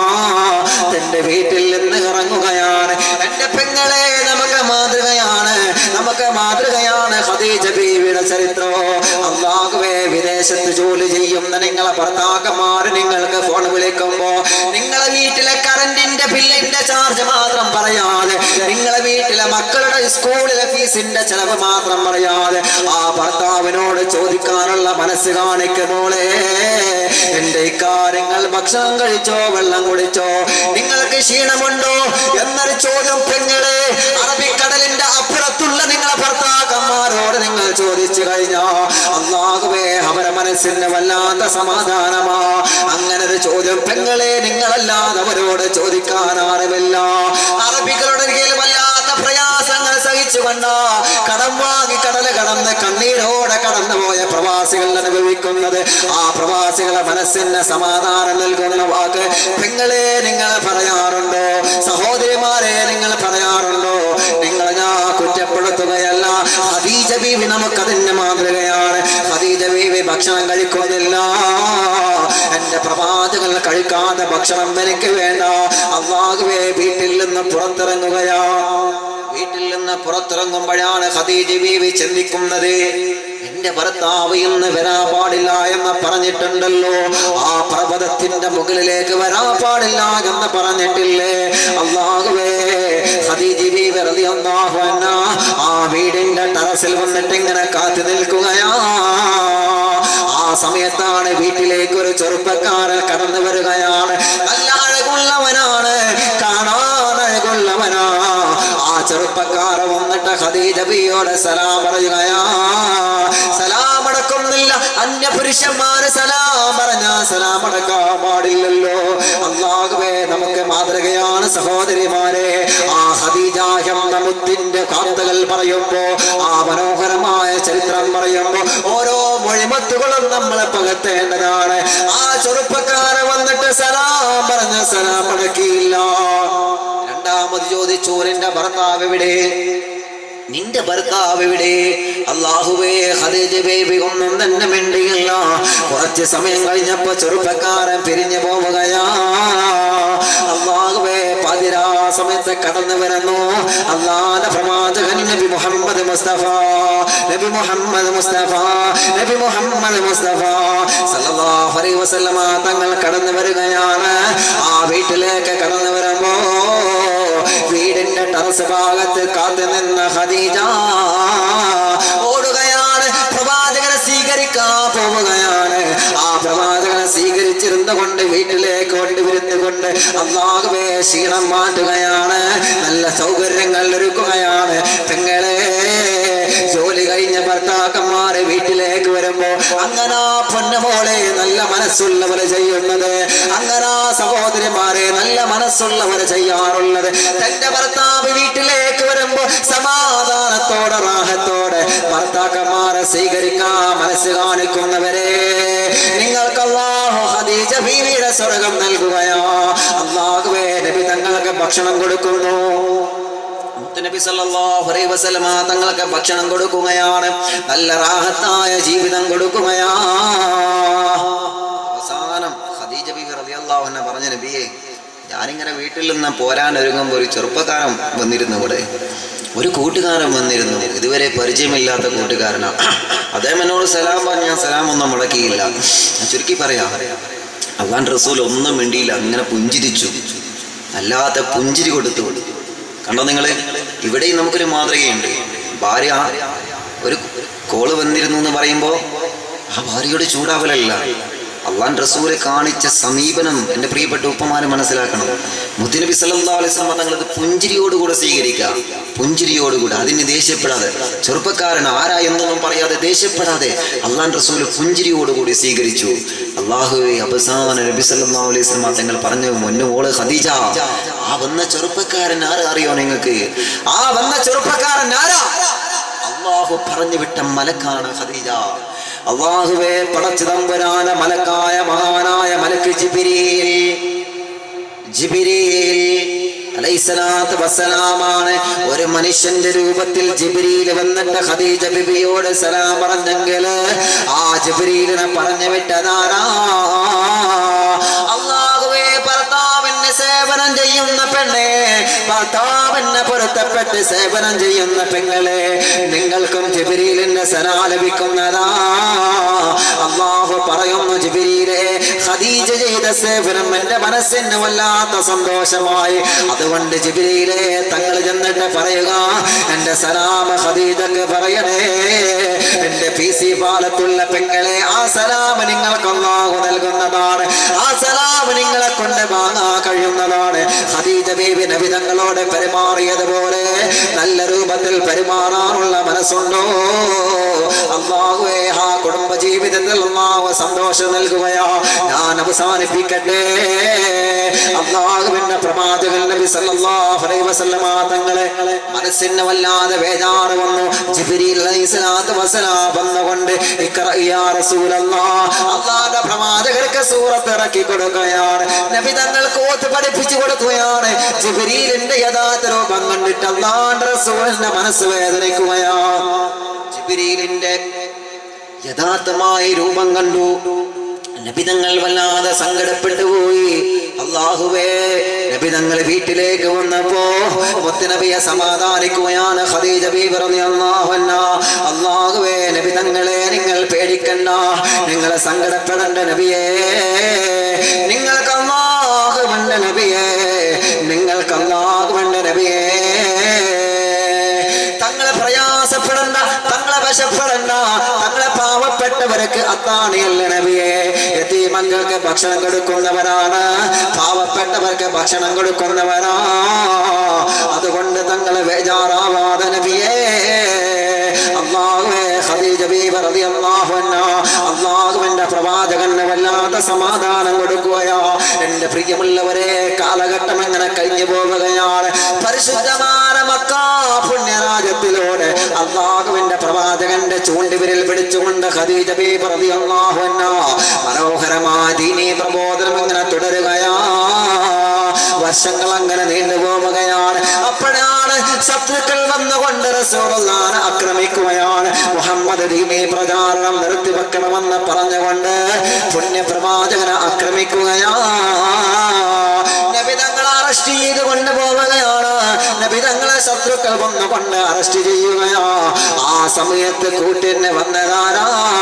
തന്റെ വീട്ടിൽ നിന്ന് ഇറങ്ങുകയാണ് എന്റെ പെങ്ങളെ നമുക്ക് മാതൃകയാണ് നമുക്ക് മാതൃകയാണ് ഖദീജ ബീവിയുടെ ചരിത്രം അള്ളാഹുവേ വിദേശത്ത് ജോലി ചെയ്യുന്ന നിങ്ങളെ ഭർത്താക്കന്മാര് നിങ്ങൾക്ക് ഫോൺ വിളിക്കുമ്പോ നിങ്ങളെ വീട്ടിലെ കറന്റിന്റെ ബില്ലിന്റെ ചാർജ് മാത്രം പറയാതെ നിങ്ങളെ വീട്ടിലെ മക്കളുടെ സ്കൂളിലെ ഫീസിന്റെ ചെലവ് മാത്രം പറയാതെ ആ ഭർത്താവിനോട് ചോദിക്കാനുള്ള മനസ്സ് കാണിക്കുമോളെ എന്റെ ഇക്കാര്യങ്ങൾ ഭക്ഷണം കഴിച്ചോ വെള്ളം കുടിച്ചോ നിങ്ങൾക്ക് ക്ഷീണമുണ്ടോ എന്നൊരു ചോദ്യം പെങ്ങളെ അറബിക്കടലിന്റെ അപ്പുറത്തുള്ള നിങ്ങളെ ഭർത്താക്കന്മാരോട് നിങ്ങൾ ചോദിച്ചു കഴിഞ്ഞാ അള്ളാഹുവേ അവരെ മനസ്സിന് വല്ലാത്ത സമാധാനമാ അങ്ങനെ ഒരു ചോദ്യം പെങ്ങളെ നിങ്ങളല്ലാതെ അവരോട് ചോദിക്കാൻ ആരുമില്ല അറബികളുടെ കീഴിൽ വല്ലാത്ത പ്രയാസങ്ങൾ സഹിച്ചുകൊണ്ട് കടം വാങ്ങി കടല കടന്ന് കണ്ണീരോടെ കടന്നുപോയ പ്രവാസികൾ അനുഭവിക്കുന്നത് ആ പ്രവാസികളെ മനസ്സിന് സമാധാനം നൽകുന്ന വാക്ക് പെങ്ങളെ നിങ്ങൾ പറയാറുണ്ടോ സഹോദരിമാരെ നിങ്ങൾ പറയാറുണ്ടോ നിങ്ങൾ ഞാൻ കുറ്റപ്പെടുത്തുകയല്ല ഹദീജ ബീവി നമുക്കതിന്റെ മാതൃകയാണ് ഹദീജ ബീവി ഭക്ഷണം കഴിക്കുന്നില്ല എന്റെ പ്രവാചകൻ കഴിക്കാത്ത ഭക്ഷണം എനിക്ക് വേണ്ട അള്ളാഹുവേ വീട്ടിൽ നിന്ന് പുറത്തിറങ്ങുകയാ വീട്ടിൽ നിന്ന് പുറത്തിറങ്ങുമ്പോഴാണ് ഖദീജ ബീവി ചിന്തിക്കുന്നത് എന്റെ ഭർത്താവ് ഇന്ന് വരാൻ പാടില്ല എന്ന് പറഞ്ഞിട്ടുണ്ടല്ലോ ആ പർവ്വതത്തിന്റെ മുകളിലേക്ക് വരാൻ പാടില്ല എന്ന് പറഞ്ഞിട്ടില്ലേ അള്ളാഹുവേ ഖദീജ ബീവി റളിയല്ലാഹു അൻഹാ ആ വീടിന്റെ ടെറസിൽ വന്നിട്ട് ഇങ്ങനെ കാത്തു നിൽക്കുകയാ ആ സമയത്താണ് വീട്ടിലേക്ക് ഒരു ചെറുപ്പക്കാരൻ കടന്നു വരികയാണ് നല്ല അഴകുള്ളവനാണ് കാണാൻ അഴകുള്ളവനാ ആ ചെറുപ്പക്കാരൻ വന്നിട്ട് ഖദീജ ബിയോട് സലാം പറയുകയാ സലാം അടക്കുന്നില്ല അന്യ പുരുഷന്മാര് സലാം പറഞ്ഞ സലാം അടക്കാൻ പാടില്ലല്ലോ അള്ളാഹുവേ നമുക്ക് മാതൃകയാണ് സഹോദരിമാരെ ആ ഖദീജ എന്ന മുത്തിന്റെ കാന്തകൾ പറയുമ്പോ ആ മനോഹരമായ ചരിത്രം പറയുമ്പോ ഓരോ മൊഴിമത്തുകളും നമ്മളെ പകർത്തേണ്ടതാണ് ആ ചെറുപ്പക്കാരെ വന്നിട്ട് സലാം പറഞ്ഞ സലാം അടക്കിയില്ല രണ്ടാമത് ചോദിച്ചു നിന്റെ ഭർത്താവ് എവിടെ നിന്റെ ഭർത്താവ് എവിടെ അള്ളാഹുവേ ഖദീജ ബേബി ഒന്നും തന്നെ മിണ്ടിയില്ല കുറച്ച് സമയം കഴിഞ്ഞപ്പോ ചെറുപ്പക്കാരൻ പിരിഞ്ഞു പോവുകയാ അള്ളാഹുവേ പതിരാ സമയത്ത് കടന്നു വരുന്നു അള്ളാന്റെ പ്രവാചകൻ നബി മുഹമ്മദ് മുസ്തഫ നബി മുഹമ്മദ് മുസ്തഫ നബി മുഹമ്മദ് മുസ്തഫ സല്ലല്ലാഹു അലൈഹി വസല്ലമ തങ്ങൾ കടന്നു വരികയാണ് ആ വീട്ടിലേക്ക് കടന്നു വരുമ്പോ വീടിന്റെ ടെറസ് ഭാഗത്ത് കാത്തു നിന്ന ഖദീജ ഓടുകയാണ് പ്രവാചകനെ സ്വീകരിക്കാൻ പോവുകയാണ് ആ പ്രവാചകനെ സ്വീകരിച്ചിരുന്നു കൊണ്ട് വീട്ടിലേക്ക് കൊണ്ടുവരുന്നു കൊണ്ട് അള്ളാഹുവേ ക്ഷീണം മാറ്റുകയാണ് നല്ല സൗകര്യങ്ങൾ ഒരുക്കുകയാണ് പെങ്ങളെ ജോലി കഴിഞ്ഞ ഭർത്താക്കന്മാരെ വീട്ടിലേക്ക് വരുമ്പോ അങ്ങനെ പൊന്നമോളെ നല്ല മനസ്സുള്ളവരെ ചെയ്യുന്നത് അങ്ങനെ സഹോദരിമാരെ നല്ല മനസ്സുള്ളവരെ ചെയ്യാറുള്ളത് തന്റെ ഭർത്താവ് വീട്ടിലേക്ക് വരുമ്പോ സമാധാനത്തോടെ റാഹത്തോടെ ഭർത്താക്കന്മാരെ സ്വീകരിക്കാൻ മനസ്സ് കാണിക്കുന്നവരെ നിങ്ങൾക്ക് അള്ളാഹു ഹദീജ ബീവിയുടെ സ്വർഗം നൽകുകയോ അള്ളാഹുവേ നബി തങ്ങൾക്ക് ഭക്ഷണം കൊടുക്കുന്നു നബി സല്ലല്ലാഹു അലൈഹി വസല്ലമ തങ്ങൾക്ക് ഭക്ഷണം കൊടുക്കുകയാണ് നല്ല റാഹത്തായ ജീവിതം കൊടുക്കുകയാ അവസാനം ഖദീജ ബീവി റളിയല്ലാഹു അൻഹ പറഞ്ഞ നബിയെ ഞാനിങ്ങനെ വീട്ടിൽ നിന്ന് പോരാൻ ഒരുങ്ങുമ്പോൾ ഒരു ചെറുപ്പക്കാരൻ വന്നിരുന്നു ഇവിടെ ഒരു കൂട്ടുകാരൻ വന്നിരുന്നു ഇതുവരെ പരിചയമില്ലാത്ത കൂട്ടുകാരനാ അദ്ദേഹം എന്നോട് സലാം പറഞ്ഞ ഞാൻ സലാം ഒന്നും മുടക്കിയില്ല ഞാൻ ചുരുക്കി പറയാം അള്ളാൻ റസൂൽ ഒന്നും മിണ്ടിയില്ല അങ്ങനെ പുഞ്ചിരിച്ചു അല്ലാത്ത പുഞ്ചിരി കൊടുത്തു കണ്ടോ നിങ്ങള് ഇവിടെയും നമുക്കൊരു മാതൃകയുണ്ട് ഭാര്യ ഒരു കോള് വന്നിരുന്നു എന്ന് പറയുമ്പോ ആ ഭാര്യയോട് ചൂടാവലല്ല അള്ളാൻ റസൂലെ കാണിച്ച സമീപനം എൻ്റെ പ്രിയപ്പെട്ട ഉപ്പമാര് മനസ്സിലാക്കണം മുത്തുനബി സല്ലല്ലാഹു അലൈഹി വസല്ലം തങ്ങൾ അത് പുഞ്ചിരിയോടുകൂടെ സ്വീകരിക്കുക പുഞ്ചിരിയോടുകൂടെ അതിന് ദേഷ്യപ്പെടാതെ ചെറുപ്പക്കാരൻ ആരാ എന്നൊന്നും പറയാതെ ദേഷ്യപ്പെടാതെ അള്ളാൻ റസൂൽ പുഞ്ചിരിയോടുകൂടി സ്വീകരിച്ചു അള്ളാഹുവെ അവസാന നബി സല്ലല്ലാഹു അലൈഹി വസല്ലം തങ്ങൾ പറഞ്ഞു മുന്നോള് ഖദീജ ആ വന്ന ചെറുപ്പക്കാരൻ ആരാ അറിയോ നിങ്ങൾക്ക് ആ വന്ന ചെറുപ്പക്കാരൻ ആരാ അള്ളാഹു പറഞ്ഞു വിട്ട മലക്കാണ് ഖദീജ അള്ളാഹുവെ പടച്ചു തമ്പുരാന മലക്കായ മഹാനായ മലക്ക് ജിബിരിയിൽ ജിബിരിയിൽ അലൈഹിസ്സലാത്തു വസ്സലാമാണ് ഒരു മനുഷ്യന്റെ രൂപത്തിൽ ജിബിരിയിൽ വന്നിട്ട് ഖദീജ ബിബിയോട് സലാം പറഞ്ഞെങ്കിൽ ആ ജിബിരിലിനെ പറഞ്ഞു വിട്ടതാരാ അള്ളാഹുവേ ഭർത്താവിന് സേവനം ചെയ്യുന്ന പെണ്ണെ ഭർത്താവിന് പൊരുത്തപ്പെട്ട് സേവനം ചെയ്യുന്ന പെങ്ങളെ നിങ്ങൾക്കും ജിബിരിലിന്റെ സലാ ലഭിക്കുന്നതാ അള്ളാഹു പറയുന്നു ജിബിരിയിലെ ഖദീജ ചെയ്ത സേവനം എന്റെ മനസ്സിന് വല്ലാത്ത സന്തോഷമായി അതുകൊണ്ട് ജിബിരിയിലെ തങ്ങൾ ചെന്നിട്ട് പറയുക എന്റെ സലാമ ഖദീജക്ക് പറയണേ എന്റെ പി സി പാലത്തുള്ള പെങ്ങളെ ആ സലാം നിങ്ങൾക്ക് അള്ളാഹു നൽകുന്നതാണ് ആ സലാം നിങ്ങളെ കൊണ്ട് വാങ്ങാൻ കഴിയുന്നതാണ് ഖദീജ ബീബി നബി തങ്ങളോട് പെരുമാറിയതുപോലെ നല്ല രൂപത്തിൽ പെരുമാറാനുള്ള മനസ്സുണ്ടോ അള്ളാഹുവേ ആ കുടുംബ ജീവിതത്തിൽ അള്ളാഹു സന്തോഷം നൽകുകയാ ഞാൻ അവസാനിപ്പിക്കട്ടെ അള്ളാഹുവിന്റെ പ്രവാചകൻ നബി സല്ലല്ലാഹു അലൈഹി വസല്ലമ തങ്ങളെ മനസ്സിന് വല്ലാതെ വേദാറ് വന്നു ജിബ്രീൽ അലൈഹിസ്സലാത്തു വസ്സലാം വന്നുകൊണ്ട് ഇഖ്റ യാ റസൂലല്ലാഹ് അള്ളാഹുവിന്റെ പ്രവാചകർക്ക് സൂറത്ത് ഇറക്കി കൊടുക്കുകയാണ് നബി തങ്ങൾക്ക് ഓത്ത് പഠിപ്പിച്ചു കൊടുക്കുകയാണ് ജിബ്രീലിന്റെ യഥാർത്ഥ രൂപം കണ്ടിട്ട് അള്ളാഹുവിന്റെ റസൂലിന്റെ മനസ്സ് വേദനിക്കുകയാ ജിബ്രീലിന്റെ യഥാർത്ഥമായ രൂപം കണ്ടു നബിതങ്ങൾ വല്ലാതെ സങ്കടപ്പെട്ടു പോയി അള്ളാഹുവേ നബിതങ്ങൾ വീട്ടിലേക്ക് വന്നപ്പോ മുത്തുനബിയെ സമാധാനിക്കുകയാണ് ഖദീജ ബീബി റളിയല്ലാഹു അൻഹാ അള്ളാഹുവേ നബിതങ്ങളെ നിങ്ങൾ പേടിക്കണ്ട നിങ്ങൾ സങ്കടപ്പെടേണ്ട നബിയേ നിങ്ങൾക്ക് അള്ളാഹുവിന്റെ നബിയേ നിങ്ങൾക്ക് അള്ളാഹുവിന്റെ നബിയേ തങ്ങളെ പ്രയാസപ്പെടണ്ട തങ്ങളെ വശപ്പെടണ്ട തങ്ങളെ പാവപ്പെട്ടവർക്ക് അത്താണിയല്ല നബിയെ എത്തി മക്കൾക്ക് ഭക്ഷണം കൊടുക്കുന്നവരാണ് പാവപ്പെട്ടവർക്ക് ഭക്ഷണം കൊടുക്കുന്നവരാ അതുകൊണ്ട് തങ്ങളെ ബേജാറാവാതെ നബിയേ അള്ളാഹുവേ ഖദീജ ബീബി റളിയല്ലാഹു അൻഹാ അള്ളാഹുവിന്റെ പ്രവാചകന് വല്ലാത്ത സമാധാനം കൊടുക്കുകയാ എന്റെ പ്രിയമുള്ളവരെ കാലഘട്ടം എങ്ങനെ കഴിഞ്ഞു പോവുകയാണ് പരിശുദ്ധമായ മക്ക പുണ്യരാജ്യത്തിലൂടെ അള്ളാഹുവിന്റെ പ്രവാചകന്റെ ചൂണ്ടുവിരൽ പിടിച്ചുകൊണ്ട് ഖദീജ ബീബി റളിയല്ലാഹു അൻഹാ മനോഹരമായ ദീനീ പ്രബോധനം ഇങ്ങനെ തുടരുകയാ വർഷങ്ങൾ അങ്ങനെ നീണ്ടുപോവുകയാണ് അപ്പോഴാണ് ശത്രുക്കൾ വന്നുകൊണ്ട് റസൂലുള്ളാഹിനെ ആക്രമിക്കുകയാണ് മുഹമ്മദ് ദീനീ പ്രചാരണം നിർത്തിവെക്കണമെന്ന് പറഞ്ഞുകൊണ്ട് പുണ്യപ്രവാചകനെ ആക്രമിക്കുകയാ നബിതങ്ങളെ അറസ്റ്റ് ചെയ്ത് കൊണ്ടുപോവുകയാണ് നബിതങ്ങളെ ശത്രുക്കൾ വന്നുകൊണ്ട് അറസ്റ്റ് ചെയ്യുകയാ ആ സമയത്ത് കൂട്ടിന് വന്നതാരാ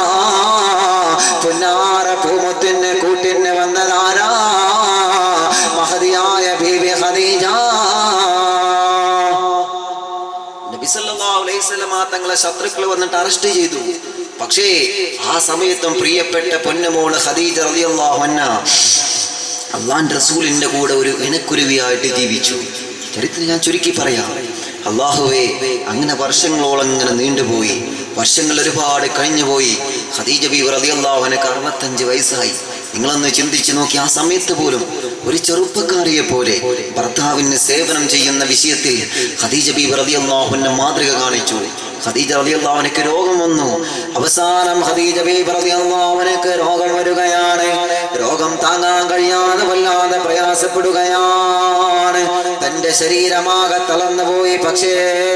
പുന്നാര പൂമുത്തിന് കൂട്ടിന് വന്നതാരാ മഹതിയായ ബീബി ഖദീജ നബി സല്ലല്ലാഹു അലൈഹി വസല്ലമ തങ്ങളെ ശത്രുക്കൾ വന്നിട്ട് അറസ്റ്റ് ചെയ്തു പക്ഷേ ആ സമയത്തും പ്രിയപ്പെട്ട പൊന്നുമോള് ഖദീജ റളിയല്ലാഹു അൻഹ അള്ളാന്റെ റസൂലിന്റെ കൂടെ ഒരു ഇണക്കുരുവിയായിട്ട് ജീവിച്ചു ചരിത്രം ഞാൻ ചുരുക്കി പറയാം അള്ളാഹുവേ അങ്ങനെ വർഷങ്ങളോളം ഇങ്ങനെ നീണ്ടുപോയി വർഷങ്ങൾ ഒരുപാട് കഴിഞ്ഞുപോയി ഖദീജ ബീവർ റളിയല്ലാഹുവിനക്ക് അറുപത്തഞ്ച് വയസ്സായി നിങ്ങളൊന്ന് ചിന്തിച്ചു നോക്കി ആ സമയത്ത് പോലും ഒരു ചെറുപ്പക്കാരിയെ പോലെ ഭർത്താവിന് സേവനം ചെയ്യുന്ന വിഷയത്തിൽ ഖദീജ ബീവർ റളിയല്ലാഹുവിന്റെ മാതൃക കാണിച്ചു ഖദീജ റളിയല്ലാഹുവിനക്ക് രോഗം വന്നു അവസാനം ഖദീജ ബീവർ റളിയല്ലാഹുവിനക്ക് രോഗം വരികയാണ് രോഗം താങ്ങാൻ കഴിയാതെ വല്ലാതെ പ്രയാസപ്പെടുകയാണ് തന്റെ ശരീരമാകെ തളർന്നു പോയി പക്ഷേ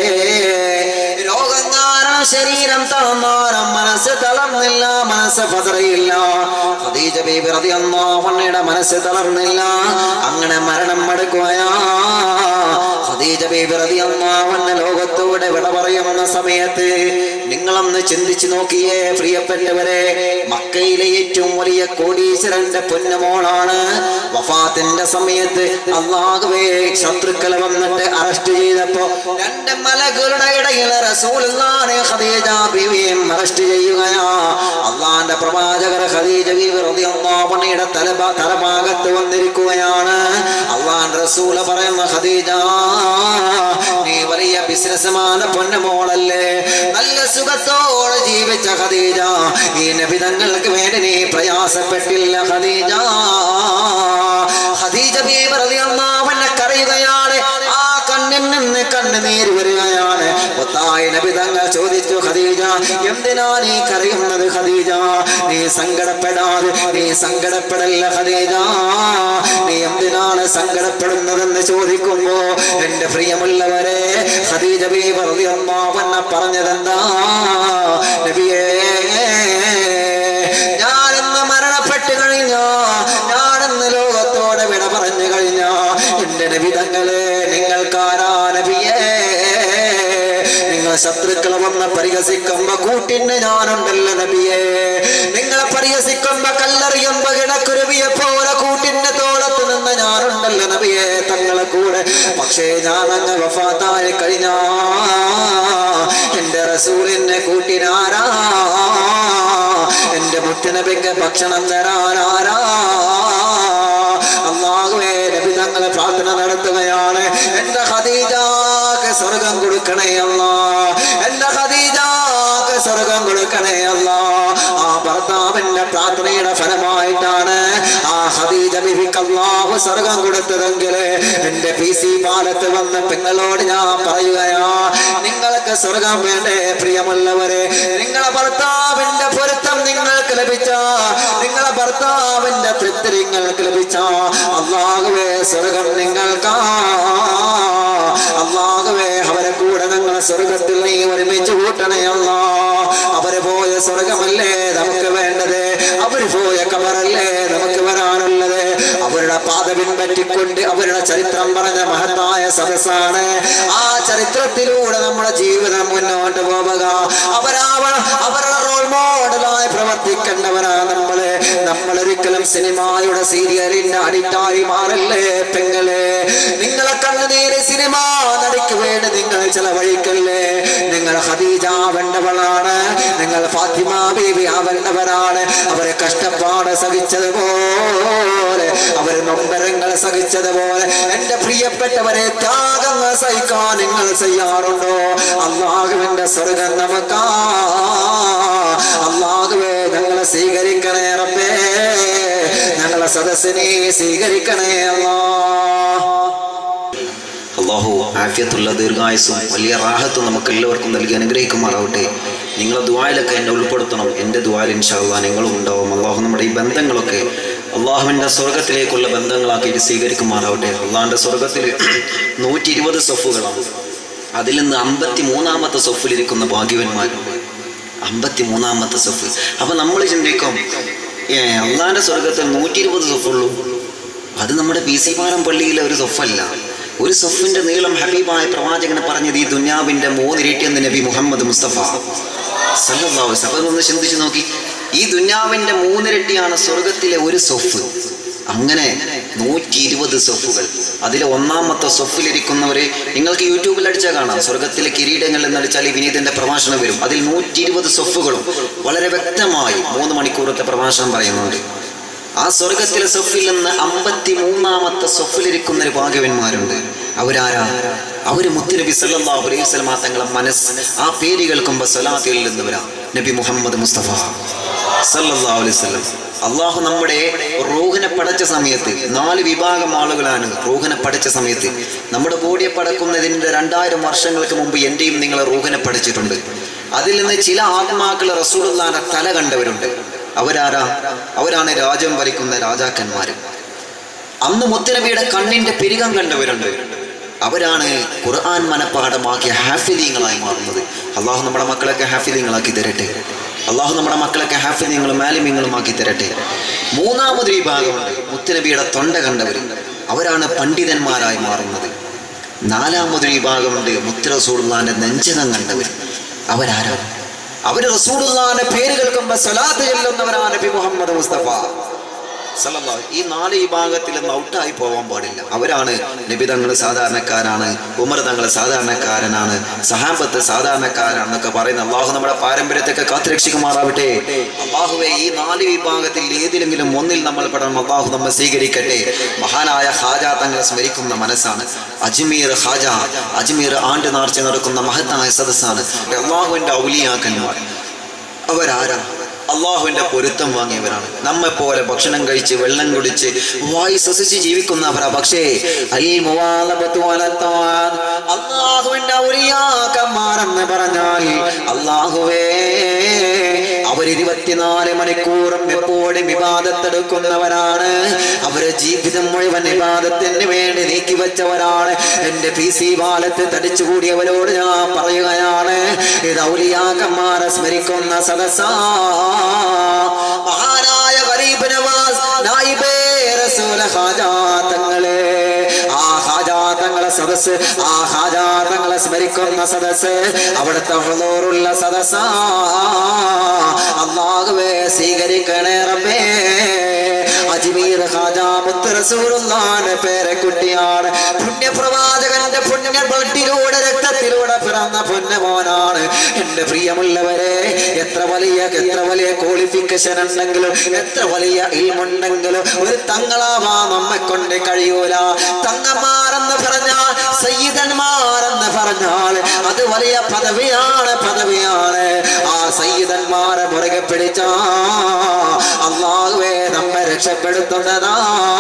രോഗം കാരണം ശരീരം തളർന്നാലും മനസ്സ് തളർന്നില്ല മനസ്സ് പതറിയില്ല ഖദീജ ബീബി റളിയല്ലാഹുവിന്റെ മനസ്സ് തളർന്നില്ല അങ്ങനെ മരണം അടുക്കുകയാ ഖദീജ ബീബി റളിയല്ലാഹുവിന്റെ ലോകത്തോടെ വിട പറയുന്ന സമയത്ത് നിങ്ങളൊന്ന് ചിന്തിച്ചു നോക്കിയേ പ്രിയപ്പെട്ടവരെ മക്കയിലെ ഏറ്റവും വലിയ കോടീശ്വരന്റെ പൊന്നുമോളാണ് വഫാത്തിന്റെ സമയത്ത് അള്ളാഹുവേ ശത്രുക്കൾ വന്നിട്ട് അറസ്റ്റ് ചെയ്തപ്പോ രണ്ട് മലകളുടെ ഇടയിൽ റസൂലുള്ളാഹിനെ ഖദീജ ബീവിയും അറസ്റ്റ് ചെയ്യുകയാ അള്ളാന്റെ പ്രവാചകർ ഖദീജ ബീവി റളിയല്ലാഹു അൻഹയുടെ തലഭാ തലഭാഗത്ത് വന്നിരിക്കുകയാണ് അള്ളാൻ റസൂല് പറയുന്ന ഖദീജ നീ വലിയ ബിസിനസ്മാന പൊന്നുമോളല്ലേ നല്ല സുഖത്തോടെ ജീവിച്ച ഖദീജ ഈ നബിതങ്ങൾക്ക് വേണ്ടി നീ പ്രയാസപ്പെട്ടില്ല ഖദീജ ഖദീജ ബീവി റളിയല്ലാഹു അൻഹ കരയുകയാണ് ആ കണ്ണിൽ നിന്ന് കണ്ണുനീര് വരികയാണ് ഒത്തായി നബി തങ്ങൾ ചോദിച്ചു ഖദീജ എന്തിനാ നീ കരയുന്നത് ഖദീജ നീ സങ്കടപ്പെടാതെ നീ സങ്കടപ്പെടല്ല ഖദീജ നീ എന്തിനാണ് സങ്കടപ്പെടുന്നതെന്ന് ചോദിക്കുമ്പോ എന്റെ പ്രിയമുള്ളവരെ ഖദീജ ബീവി റളിയല്ലാഹു അൻഹ പറഞ്ഞതെന്താ നബിയേ ഞാനെന്ന് മരണപ്പെട്ട് കഴിഞ്ഞോ ഞാനെന്ന് ലോകത്തോടെ വിട പറഞ്ഞു കഴിഞ്ഞോ എന്റെ നബി തങ്ങളെ നിങ്ങൾക്കാരാ നബിയേ നിങ്ങൾ ശത്രുക്കൾ വന്ന് പരിഹസിക്കുമ്പോ കൂട്ടിന് ഞാനുണ്ടല്ലോ നബിയേ നിങ്ങളെ പരിഹസിക്കുമ്പോ കല്ലെറിയുമ്പോ കിടക്കുരുവിയെ പോലെ കൂട്ടിന്റെ തോളത്ത് നിന്ന് ഞാനുണ്ടല്ലോ നബിയേ തങ്ങളെ കൂടെ പക്ഷേ ഞാൻ അങ്ങ് വഫാത്തായി കഴിഞ്ഞാ എന്റെ റസൂലിനെ കൂട്ടിനാരാ എന്റെ മുറ്റനബിക്ക് ഭക്ഷണം തരാനാരാ അള്ളാഹുവേ നബി തങ്ങളെ പ്രാർത്ഥന നടത്തുകയാണ് എന്റെ ഖദീജാക്ക് സ്വർഗം കൊടുക്കണേ അല്ല എന്റെ ഖദീജാക്ക് സ്വർഗം കൊടുക്കണേ അല്ല ആ ഭർത്താവിന്റെ പ്രാർത്ഥനയുടെ ഫലമായിട്ടാണ് ആ ഖദീജ ബിബിക്ക് അള്ളാഹു സ്വർഗം കൊടുത്തതെങ്കിൽ എന്റെ പി സി പാലത്ത് വന്ന് പെങ്ങളോട് ഞാൻ പറയുകയാ നിങ്ങൾക്ക് സ്വർഗം വേണ്ടേ പ്രിയമുള്ളവരെ നിങ്ങളെ ഭർത്താവിന്റെ പൊരുത്തം നിങ്ങൾക്ക് ലഭിച്ച നിങ്ങളെ ഭർത്താവിന്റെ തൃപ്തി നിങ്ങൾക്ക് ലഭിച്ച അള്ളാഹുവേ സ്വർഗം നിങ്ങൾക്കാ അള്ളാഹുവേ അവരെ കൂടെ ഞങ്ങൾ സ്വർഗത്തിൽ നീ ഒരുമിച്ച് കൂട്ടണേ അല്ലാ അവര് പോയ സ്വർഗമല്ലേ നമുക്ക് വേണ്ടത് അവര് പോയ കബറല്ലേ നമുക്ക് വരാനുള്ളത് അവരുടെ പാത പിൻപറ്റിക്കൊണ്ട് അവരുടെ ചരിത്രം പറഞ്ഞ മഹത്തായ സദസ്സാണ് ആ ചരിത്രത്തിലൂടെ നമ്മുടെ ജീവിതം മുന്നോട്ട് പോവുക അവരാവ അവരുടെ റോൾ മോഡലായി പ്രവർത്തിക്കേണ്ടവരാ നമ്മള് നമ്മൾ ഒരിക്കലും ഫിലിം സിനിമയുടെ സീരിയലിന്റെ അഡിക്റ്റായി മാറല്ലേ പെങ്ങളെ നിങ്ങളെ കണ്ണുനീര് സിനിമ നടിക്ക് വേണ്ടി നിങ്ങൾ ചെലവഴിക്കല്ലേ നിങ്ങൾ ഖദീജ ആവേണ്ടവളാണ് നിങ്ങൾ ഫാത്തിമ ബീബി ആവേണ്ടവരാണ് അവരെ കഷ്ടപ്പാട് സഹിച്ചതുപോലെ അവര് നൊമ്പരങ്ങൾ സഹിച്ചതുപോലെ എന്റെ പ്രിയപ്പെട്ടവരെ ത്യാഗങ്ങൾ സഹിക്കാൻ നിങ്ങൾ ചെയ്യാറുണ്ടോ അള്ളാഹുവിന്റെ സ്വർഗം നമുക്കാ അള്ളാഹുവേ ഞങ്ങളെ സ്വീകരിക്കണേ റബ്ബേ ഞങ്ങളെ സദസ്സിനെ സ്വീകരിക്കണേ അല്ലാ അള്ളാഹു ആഫിയത്തുള്ള ദീർഘായുസും വലിയ റാഹത്തും നമുക്ക് എല്ലാവർക്കും നൽകി അനുഗ്രഹിക്കുമാറാവട്ടെ നിങ്ങളെ ദ്വായിലൊക്കെ എന്നെ ഉൾപ്പെടുത്തണം എൻ്റെ ദ്വായിൽ ഇൻഷാല്ലാ നിങ്ങളും ഉണ്ടാവും അള്ളാഹു നമ്മുടെ ഈ ബന്ധങ്ങളൊക്കെ അള്ളാഹുവിൻ്റെ സ്വർഗത്തിലേക്കുള്ള ബന്ധങ്ങളാക്കിയിട്ട് സ്വീകരിക്കുമാറാവട്ടെ അള്ളാഹിൻ്റെ സ്വർഗത്തിൽ നൂറ്റി ഇരുപത് സൊഫുകളാണ് അതിൽ നിന്ന് അമ്പത്തി മൂന്നാമത്തെ സൊഫിലിരിക്കുന്ന ഭാഗ്യവന്മാരുണ്ട് അമ്പത്തി മൂന്നാമത്തെ സൊഫ് അപ്പൊ നമ്മൾ ചിന്തിക്കും ഏ അള്ളാഹിന്റെ സ്വർഗത്തിൽ നൂറ്റി ഇരുപത് സൊഫുള്ളൂ അത് നമ്മുടെ പി സി പാലം പള്ളിയിലെ ഒരു സൊഫല്ല ഒരു സൊഫിന്റെ നീളം ഹബീബായ പ്രവാചകനെ പറഞ്ഞത് ഈ ദുന്യാവിന്റെ മൂന്നിരട്ടിയെന്ന് നബി മുഹമ്മദ് മുസ്തഫ സല്ലല്ലാഹു അലൈഹി വസല്ലം. ഒന്ന് ചിന്തിച്ചു നോക്കി ഈ ദുന്യാവിന്റെ മൂന്നിരട്ടിയാണ് സ്വർഗത്തിലെ ഒരു സൊഫ് അങ്ങനെ നൂറ്റി ഇരുപത് സൊഫുകൾ അതിലെ ഒന്നാമത്തെ സൊഫിലിരിക്കുന്നവരെ നിങ്ങൾക്ക് യൂട്യൂബിൽ അടിച്ചാൽ കാണാം സ്വർഗത്തിലെ കിരീടങ്ങൾ എന്നടിച്ചാൽ ഈ വിനീതന്റെ പ്രഭാഷണം വരും അതിൽ നൂറ്റി ഇരുപത് സൊഫുകളും വളരെ വ്യക്തമായി മൂന്ന് മണിക്കൂറത്തെ പ്രഭാഷണം പറയുന്നുണ്ട് ആ സ്വർഗത്തിലെ സൊഫിൽ നിന്ന് അമ്പത്തി മൂന്നാമത്തെ സൊഫിലിരിക്കുന്ന ഒരു ഭാഗ്യവന്മാരുണ്ട് അവരാരാ അവര് മുത്തുനബി സല്ലല്ലാഹു അലൈഹി വസല്ലമ തങ്ങളെ മനസ്സ് ആ പേര് കേൾക്കുമ്പോൾ സലാത്തിൽ നിന്നവരാ നബി മുഹമ്മദ് മുസ്തഫ സല്ലല്ലാഹു അലൈഹി വസല്ലം അള്ളാഹു നമ്മുടെ റൂഹിനെ പടച്ച സമയത്ത് നാല് വിഭാഗം ആളുകളാണ് റൂഹിനെ പടച്ച സമയത്ത് നമ്മുടെ ബോഡിയെ പടക്കുന്നതിന്റെ രണ്ടായിരം വർഷങ്ങൾക്ക് മുമ്പ് എന്റെയും നിങ്ങളെ റൂഹിനെ പഠിച്ചിട്ടുണ്ട് അതിൽ നിന്ന് ചില ആത്മാക്കൾ റസൂലുള്ളാന്റെ തല കണ്ടവരുണ്ട് അവരാരാ അവരാണ് രാജ്യം ഭരിക്കുന്ന രാജാക്കന്മാര് അന്ന് മുത്തനബിയുടെ കണ്ണിന്റെ പെരുകം കണ്ടവരുണ്ട് അവരാണ് ഖുർആൻ മനപ്പാഠമാക്കിയ ഹാഫിദീങ്ങളായി മാറുന്നത് അള്ളാഹു നമ്മുടെ മക്കളൊക്കെ ഹാഫിദീങ്ങളാക്കി തരട്ടെ അള്ളാഹു നമ്മുടെ മക്കളൊക്കെ ഹാഫിദീങ്ങളും മാലിമ്യങ്ങളും ആക്കി തരട്ടെ മൂന്നാമത് വിഭാഗമുണ്ട് മുത്തനബിയുടെ തൊണ്ട കണ്ടവർ അവരാണ് പണ്ഡിതന്മാരായി മാറുന്നത് നാലാമത് വിഭാഗമുണ്ട് മുത്തറസൂള്ളാന്റെ നെഞ്ചകം കണ്ടവർ അവരാരാണ് അവര് റസൂലുള്ളാന്റെ പേര് കേൾക്കുമ്പോ സലാത്ത് ചെല്ലുന്നവരാണ് നബി മുഹമ്മദ് മുസ്തഫ സല്ലല്ലാഹു ഈ നാല് വിഭാഗത്തിൽ നിന്ന് ഔട്ടായി പോകാൻ പാടില്ല അവരാണ് നബി തങ്ങൾ സാധാരണക്കാരാണ് ഉമർ തങ്ങൾ സാധാരണക്കാരനാണ് സഹാബത്ത് സാധാരണക്കാരാണെന്നൊക്കെ പറയുന്ന അള്ളാഹു നമ്മുടെ പാരമ്പര്യത്തൊക്കെ കാത്തുരക്ഷിക്കുമാറാവട്ടെ അള്ളാഹുവെ ഈ നാല് വിഭാഗത്തിൽ ഏതിലെങ്കിലും ഒന്നിൽ നമ്മൾ പെടണം അള്ളാഹു നമ്മെ സ്വീകരിക്കട്ടെ മഹാനായ ഹാജ തങ്ങളെ സ്മരിക്കുന്ന മനസ്സാണ് അജ്മീർ ഹാജ അജ്മീർ ആണ്ട് നാർച്ച നടക്കുന്ന മഹത്തായ സദസ്സാണ് അള്ളാഹുവിന്റെ ഔലിയാക്കന്മാർ അവരാരാ അള്ളാഹുവിന്റെ പൊരുത്തം വാങ്ങിയവരാണ് നമ്മെ പോലെ ഭക്ഷണം കഴിച്ച് വെള്ളം കുടിച്ച് വായി ശ്വസിച്ച് ജീവിക്കുന്നവരാ പക്ഷേ അള്ളാഹുവിന്റെ ഔലിയാക്കന്മാരെന്ന് പറഞ്ഞാൽ അള്ളാഹുവേ അവർ ഇരുപത്തിനാല് മണിക്കൂറും എപ്പോഴും വിവാദത്തെടുക്കുന്നവരാണ് അവരെ ജീവിതം മുഴുവൻ വിവാദത്തിന് വേണ്ടി നീക്കി വെച്ചവരാണ് എന്റെ പി സി വാലത്ത് തടിച്ചുകൂടിയവരോട് ഞാൻ പറയുകയാണ് ഇത് ഔലിയാക്കന്മാരെ സ്മരിക്കുന്ന സദസാ മഹാനായ ഗരീബ് നവാസ് നായിബേ റസൂല ഹാജാതങ്ങളെ ആ ഹാജാതങ്ങളെ സദസ് ആ ഹാജാതങ്ങളെ സ്മരിക്കുന്ന സദസ് അവിടുത്തെ ഹുളൂറുള്ള സദസാ അള്ളാഹുവേ സ്വീകരിക്കണേ റബ്ബേ അജ്മീർ ഹാജാ മുത്ത് റസൂലുള്ളാന്റെ പേരക്കുട്ടിയാണ് പുണ്യപ്രവാചകന്റെ പുണ്യ ബ്ലഡിലൂടെ രക്തത്തിലൂടെ പിറന്ന പൊന്നമോനാണ് എന്റെ പ്രിയമുള്ളവരെ എത്ര വലിയ എത്ര വലിയ ക്വാളിഫിക്കേഷൻ ഉണ്ടെങ്കിലും എത്ര വലിയ ഇൽമുണ്ടെങ്കിലും ഒരു തങ്ങളാവാ നമ്മെ കൊണ്ട് കഴിയൂല തങ്ങന്മാരെന്ന് പറഞ്ഞാൽ സയ്യിദന്മാരെന്ന് പറഞ്ഞാൽ അത് വലിയ പദവിയാണ് പദവിയാണ് ആ സയ്യിദന്മാരെ മുറുകെ പിടിച്ച അള്ളാഹുവേ നമ്മെ രക്ഷപ്പെടുത്തുന്നതാ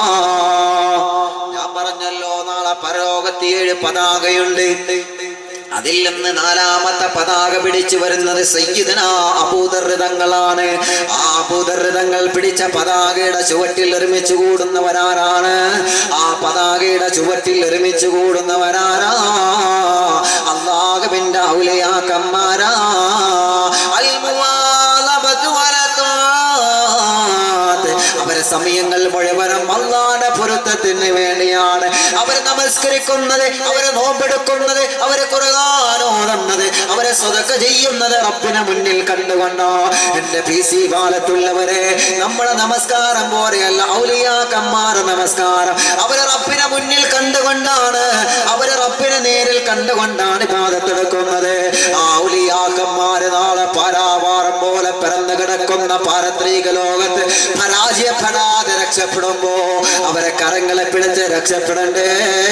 ഞാൻ പറഞ്ഞല്ലോ നാളെ പരലോകത്ത് ഏഴ് പതാകയുണ്ട് അതിൽ നിന്ന് നാലാമത്തെ പതാക പിടിച്ചു വരുന്നത് സയ്യിദന അബൂദർതങ്ങളാണ് ആ അബൂദർതങ്ങൾ പിടിച്ച പതാകയുടെ ചുവട്ടിൽ ഒരുമിച്ച് കൂടുന്നവരാരാണ് ആ പതാകയുടെ ചുവട്ടിൽ ഒരുമിച്ച് കൂടുന്നവരാരാ അള്ളാഹുവിന്റെ ഔലയാക്കന്മാരാ അൽ മുവാലബത്തു വല ത്വാത്ത്. അവരെ സമയങ്ങൾ മുഴുവനും അള്ളാന്റെ പൊരുത്തത്തിന് വേണ്ടിയാണ് അവര് നമസ്കരിക്കുന്നത് അവര് നോമ്പെടുക്കുന്നത് അവര് കുറുകാനോതുന്നത് അവരെ സ്വതക്ക ചെയ്യുന്നത് റബ്ബിനെ മുന്നിൽ കണ്ടുകൊണ്ടോ എന്റെ പി സി കാലത്തുള്ളവരെ നമ്മുടെ നമസ്കാരം പോലെയല്ല ഔലിയാക്കന്മാർ നമസ്കാരം അവര് റബ്ബിനെ മുന്നിൽ കണ്ടുകൊണ്ടാണ് അവര് റബ്ബിനെ നേരിൽ കണ്ടുകൊണ്ടാണ് പാദത്തെടുക്കുന്നത് ആ ഔലിയാക്കന്മാര് നാളെ പാരാവാരം പോലെ പിറന്നു കിടക്കുന്ന പാരത്രിക ലോകത്ത് പരാജയപ്പെടാതെ രക്ഷപ്പെടുമ്പോ അവരെ കരങ്ങളെ പിടിച്ച് രക്ഷപ്പെടണ്ടേ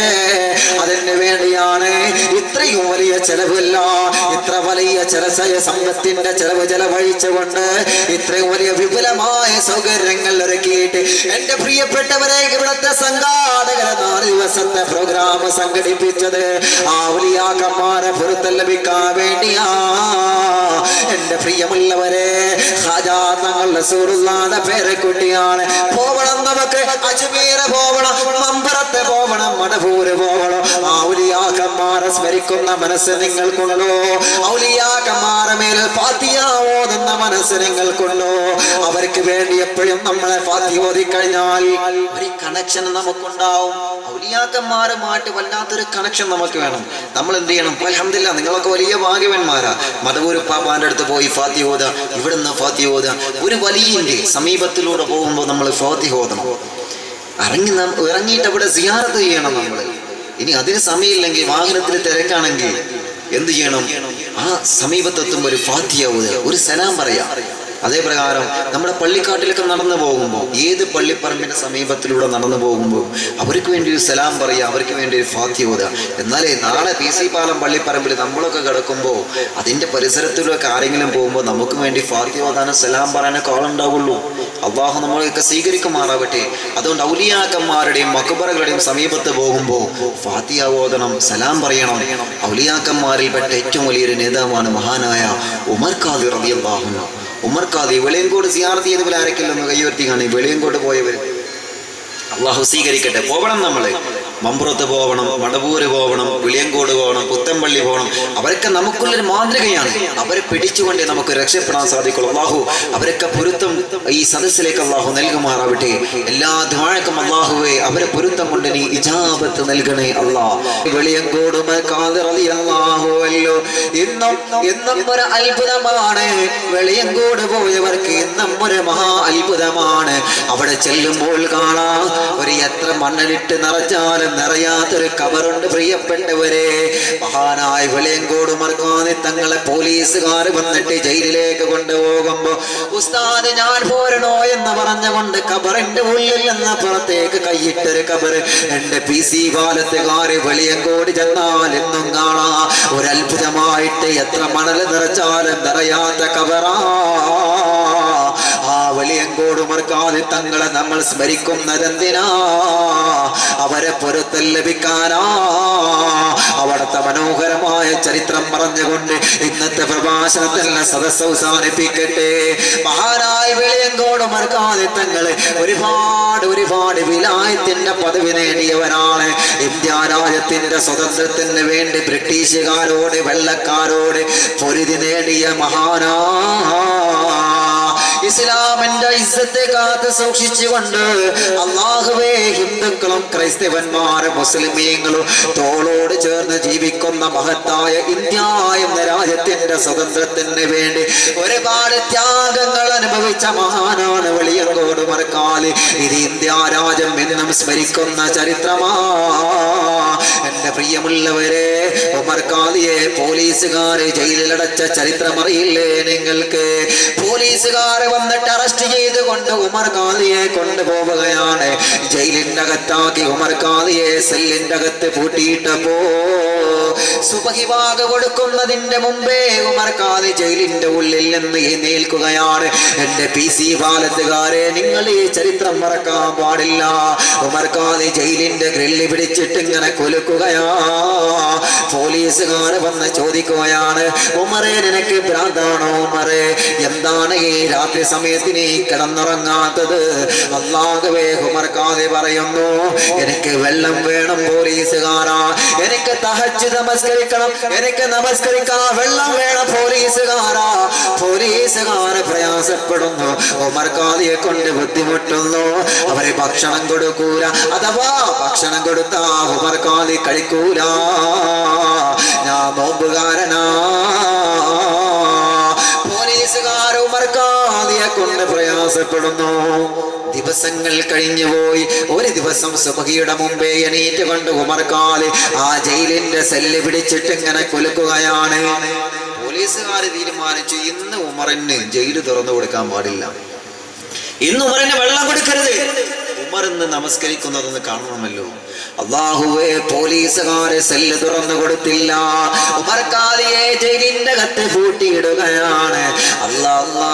അതിന് വേണ്ടിയാണ് ഇത്രയും വലിയ ചെലവില്ല ഇത്ര വലിയ ചെലസയ സമ്പത്തിന്റെ ചെലവ് ചെലവഴിച്ചുകൊണ്ട് ഇത്രയും വലിയ വിപുലമായ സൗകര്യങ്ങൾ ഒരുക്കിയിട്ട് എന്റെ പ്രിയപ്പെട്ടവരെ ഇവിടുത്തെ സംഘാടകരെ നാല് ദിവസത്തെ പ്രോഗ്രാം സംഘടിപ്പിച്ചത് ആ വലിയാക്കന്മാരെ പൊരുത്തം ലഭിക്കാൻ വേണ്ടിയാ എന്റെ പ്രിയമുള്ളവരെ ഹാജാ തങ്ങളുടെ സൂറുല്ലാതെ പേരക്കുട്ടിയാണ് പോവണം നമുക്ക് അജ്മീർ പോവണം മമ്പറത്തെ പോവണം മടപൂര് പോവണം ആ ഔലിയാക്കന്മാരെ സ്മരിക്കുന്ന മനസ്സ് നിങ്ങൾക്കുണ്ടോ ഔലിയാക്കന്മാരെ മേൽ ഫാത്തിയ ഓതുന്ന മനസ്സ് നിങ്ങൾക്കുണ്ടോ അവർക്ക് വേണ്ടി എപ്പോഴും നമ്മളെ ഫാത്തി ഓതി കഴിഞ്ഞാൽ ഒരു കണക്ഷൻ നമുക്കുണ്ടാവും ഔലിയാക്കന്മാരുമായിട്ട് വല്ലാത്തൊരു കണക്ഷൻ നമുക്ക് വേണം നമ്മൾ എന്ത് ചെയ്യണം അലഹമില്ല നിങ്ങളൊക്കെ വലിയ ഭാഗ്യവന്മാരാ മതപൂര് പാപ്പാന്റെ അടുത്ത് പോയി ഫാത്തി ഓത ഇവിടുന്ന് ഫാത്തി ഓത ഒരു വലിയന്റെ സമീപത്തിലൂടെ പോകുമ്പോൾ നമ്മൾ ഫാത്തി ഓതണം ഇറങ്ങി നം- ഇറങ്ങിയിട്ട് അവിടെ സിയാറത്ത് ചെയ്യണം നമ്മൾ ഇനി അതിന് സമയമില്ലെങ്കിൽ വാഹനത്തിൽ തിരക്കാണെങ്കിൽ എന്ത് ചെയ്യണം ആ സമീപത്തെത്തുമ്പോൾ ഒരു ഫാത്തിയ ഓതുക ഒരു സലാം പറയാം അതേ പ്രകാരം നമ്മുടെ പള്ളിക്കാട്ടിലൊക്കെ നടന്നു പോകുമ്പോൾ ഏത് പള്ളിപ്പറമ്പിന്റെ സമീപത്തിലൂടെ നടന്നു പോകുമ്പോൾ അവർക്ക് വേണ്ടി ഒരു സലാം പറയുക അവർക്ക് വേണ്ടി ഒരു ഫാത്തി ഓതുക എന്നാലേ നാളെ പി സി പാലം പള്ളിപ്പറമ്പിൽ നമ്മളൊക്കെ കിടക്കുമ്പോൾ അതിന്റെ പരിസരത്തിലൊക്കെ ആരെങ്കിലും പോകുമ്പോൾ നമുക്ക് വേണ്ടി ഫാത്തി ഓതാനും സലാം പറയാനൊക്കെ ആളുണ്ടാവുള്ളൂ അള്ളാഹു നമ്മളെയൊക്കെ സ്വീകരിക്കുമാറാവട്ടെ അതുകൊണ്ട് ഔലിയാക്കന്മാരുടെയും മക്കുബറകളുടെയും സമീപത്ത് പോകുമ്പോൾ ഫാത്തിയ ഓതണം സലാം പറയണം ഔലിയാക്കന്മാരിൽപ്പെട്ട ഏറ്റവും വലിയൊരു നേതാവാണ് മഹാനായ ഉമർ ഖാദി റളിയല്ലാഹു അൻഹു ഉമർ ഖാദി വെളിയങ്കോട് സിയാർത്ത് ചെയ്തവർ ആരൊക്കെയില്ലെന്ന് കൈയുയർത്തി കാണി വെളിയങ്കോട് പോയവർ അള്ളാഹു സ്വീകരിക്കട്ടെ പോകണം നമ്മള് മമ്പുറത്ത് പോകണം മടവൂര് പോകണം വിളിയങ്കോട് പോകണം പുത്തമ്പള്ളി പോകണം അവരൊക്കെ നമുക്കുള്ളൊരു മാതൃകയാണ് അവരെ പിടിച്ചുകൊണ്ടേ നമുക്ക് രക്ഷപ്പെടാൻ സാധിക്കുള്ളൂ അള്ളാഹു അവരൊക്കെ പൊരുത്തം ഈ സദസ്സിലേക്ക് അള്ളാഹു നൽകുമാറാവട്ടെ എല്ലാ ദ്വാഴക്കും അള്ളാഹുവെ അവരെ പൊരുത്തം കൊണ്ട് നീ ഇജാബത്ത് നൽകണേ അള്ളാഹ് വെളിയങ്കോട് അള്ളാഹുവല്ലോ ഇന്നും എന്നും ഒരു അത്ഭുതമാണ് വെളിയങ്കോട് പോയവർക്ക് ഇന്നും ഒരു മഹാ അത്ഭുതമാണ് അവിടെ ചെല്ലുമ്പോൾ കാണാം ഒരു എത്ര മണ്ണിലിട്ട് നിറച്ചാലും നിറയാത്തൊരു കബറുണ്ട് പ്രിയപ്പെട്ടവരെ മഹാനായ വെളിയങ്കോട് മറക്കാതെ തങ്ങളെ പോലീസുകാർ വന്നിട്ട് ജയിലിലേക്ക് കൊണ്ടുപോകുമ്പോ ഉസ്താദ് ഞാൻ പോരണോ എന്ന് പറഞ്ഞുകൊണ്ട് കബറിന്റെ ഉള്ളിൽ നിന്ന് പുറത്തേക്ക് കൈയിട്ടൊരു കബറ് എന്റെ പി സി കാലത്തുകാര് വെളിയങ്കോട് ചെന്നാൽ എന്നും കാണാ ഒരത്ഭുതമായിട്ട് എത്ര മണൽ നിറച്ചാലും നിറയാത്ത കബറാ ആ വെളിയങ്കോട് മറക്കാതെ തങ്ങളെ നമ്മൾ സ്മരിക്കുന്നതെന്തിനാ അവരെ പൊരുത്തൽ ലഭിക്കാനാ അവിടുത്തെ മനോഹരമായ ചരിത്രം പറഞ്ഞുകൊണ്ട് ഇന്നത്തെ പ്രഭാഷണത്തിലെ സദസ്സ് അവസാനിപ്പിക്കട്ടെ മഹാനായ വെളിയങ്കോട് മറക്കാതെ തങ്ങള് ഒരുപാട് ഒരുപാട് വിലായത്തിന്റെ പദവി നേടിയവരാണ് ഇന്ത്യ രാജ്യത്തിന്റെ സ്വതന്ത്രത്തിന് വേണ്ടി ബ്രിട്ടീഷുകാരോട് വെള്ളക്കാരോട് പൊരുതി നേടിയ മഹാനാ ഇസ്ലാമിന്റെ ഇസ്സത്തെ കാത്ത് സൂക്ഷിച്ചുകൊണ്ട് അള്ളാഹുവേ ഹിന്ദുക്കളും ക്രൈസ്തവന്മാരും മുസ്ലിമീങ്ങളും തോളോട് ചേർന്ന് ജീവിക്കുന്ന മഹത്തായ ഇന്ത്യ എന്ന രാജ്യത്തിന്റെ സ്വതന്ത്രത്തിന് വേണ്ടി ഒരുപാട് ത്യാഗങ്ങൾ അനുഭവിച്ച മഹാനാണ് വെളിയങ്കോട് മറക്കാല് ഇത് ഇന്ത്യ രാജ്യം എന്നും സ്മരിക്കുന്ന ചരിത്രമാ എന്റെ പ്രിയമുള്ളവരെ ഉമർ ഖാദിയെ പോലീസുകാരെ ജയിലിലടച്ച ചരിത്രം അറിയില്ലേ നിങ്ങൾക്ക് പോലീസുകാരെ വന്നിട്ട് അറസ്റ്റ് ചെയ്തുകൊണ്ട് ഉമർ ഖാദിയെ കൊണ്ടുപോവുകയാണ് ജയിലിന്റെ അകത്താക്കി ഉമർ ഖാദിയെ സെല്ലിന്റെ അകത്ത് പൂട്ടിയിട്ടപ്പോ സുബഹിവാക കൊടുക്കുന്നതിന്റെ മുമ്പേ ഉമർ ഖാദി ജയിലിന്റെ ഉള്ളിൽ നിന്ന് എഴുന്നേൽക്കുകയാണ് എന്റെ പി സി പാലത്തുകാരെ നിങ്ങൾ ഈ ചരിത്രം മറക്കാൻ പാടില്ല ഉമർ ഖാദി ജയിലിന്റെ ഗ്രില്ല് പിടിച്ചിട്ട് ഇങ്ങനെ കൊലുക്കുകയാ പോലീസുകാർ വന്ന് ചോദിക്കുകയാണ് ഉമറെ നിനക്ക് ഭ്രാന്താണോ ഉമറെ എന്താണ് ഈ രാത്രി സമയത്ത് നീ കിടന്നുറങ്ങാത്തത് അള്ളാഹുവേ ഉമർക്കാതെ പറയുന്നു എനിക്ക് വെള്ളം വേണം പോലീസുകാരാ എനിക്ക് തഹച്ച് നമസ്കരിക്കണം എനിക്ക് നമസ്കരിക്കാൻ വെള്ളം വേണം പോലീസുകാരാ പോലീസുകാരെ പ്രയാസപ്പെടുന്നു ഉമർക്കാദിയെ കൊണ്ട് ബുദ്ധിമുട്ടുന്നു അവരെ ഭക്ഷണം കൊടുക്കൂല അഥവാ ഭക്ഷണം കൊടുത്താ ഉമർക്കാദി കഴിക്കൂല ഞാൻ നോമ്പുകാരനാ പോലീസുകാർ ഉമർക്കാദിയെ കൊണ്ട് പ്രയാസപ്പെടുന്നു ദിവസങ്ങൾ കഴിഞ്ഞുപോയി ഒരു ദിവസം സുബഹിയുടെ മുമ്പേ എണീറ്റ് കൊണ്ട് ഉമർക്കാല് ആ ജയിലിന്റെ സെല്ല് പിടിച്ചിട്ട് ഇങ്ങനെ കുലുക്കുകയാണ് പോലീസുകാർ തീരുമാനിച്ചു ഇന്ന് ഉമറിന് ജയില് തുറന്നു കൊടുക്കാൻ പാടില്ല ഇന്ന് ഉമറിന് വെള്ളം കൊടുക്കരുത് ഉമർ ഇന്ന് നമസ്കരിക്കുന്നതൊന്ന് കാണണമല്ലോ അള്ളാഹുവെ പോലീസുകാരെ സെല്ല് തുറന്നു കൊടുത്തില്ല ഉമർ കാലിയെ ജയിലിന്റെ കത്ത് പൂട്ടിയിടുകയാണ് അല്ലാ അല്ലാ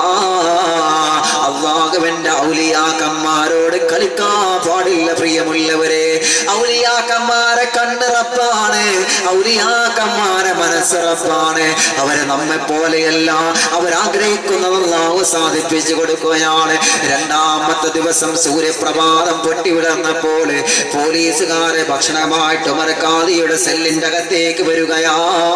അള്ളാഹുവിന്റെ ഔലിയാക്കന്മാരോട് കളിക്കാൻ പാടില്ല പ്രിയമുള്ളവരെ ഔലിയാക്കന്മാരെ കണ്ണിറപ്പാണ് ഔലിയാക്കന്മാരെ മനസ്സിറപ്പാണ് അവരെ നമ്മെ പോലെയല്ല അവരാഗ്രഹിക്കുന്നത് അള്ളാഹു സാധിപ്പിച്ചു കൊടുക്കുകയാണ് രണ്ടാമത്തെ ദിവസം സൂര്യപ്രഭാതം പൊട്ടിവിടർന്നപ്പോൾ പോലീസുകാരെ ഭക്ഷണമായിട്ട് മരക്കാലിയുടെ സെല്ലിന്റെ അകത്തേക്ക് വരികയാ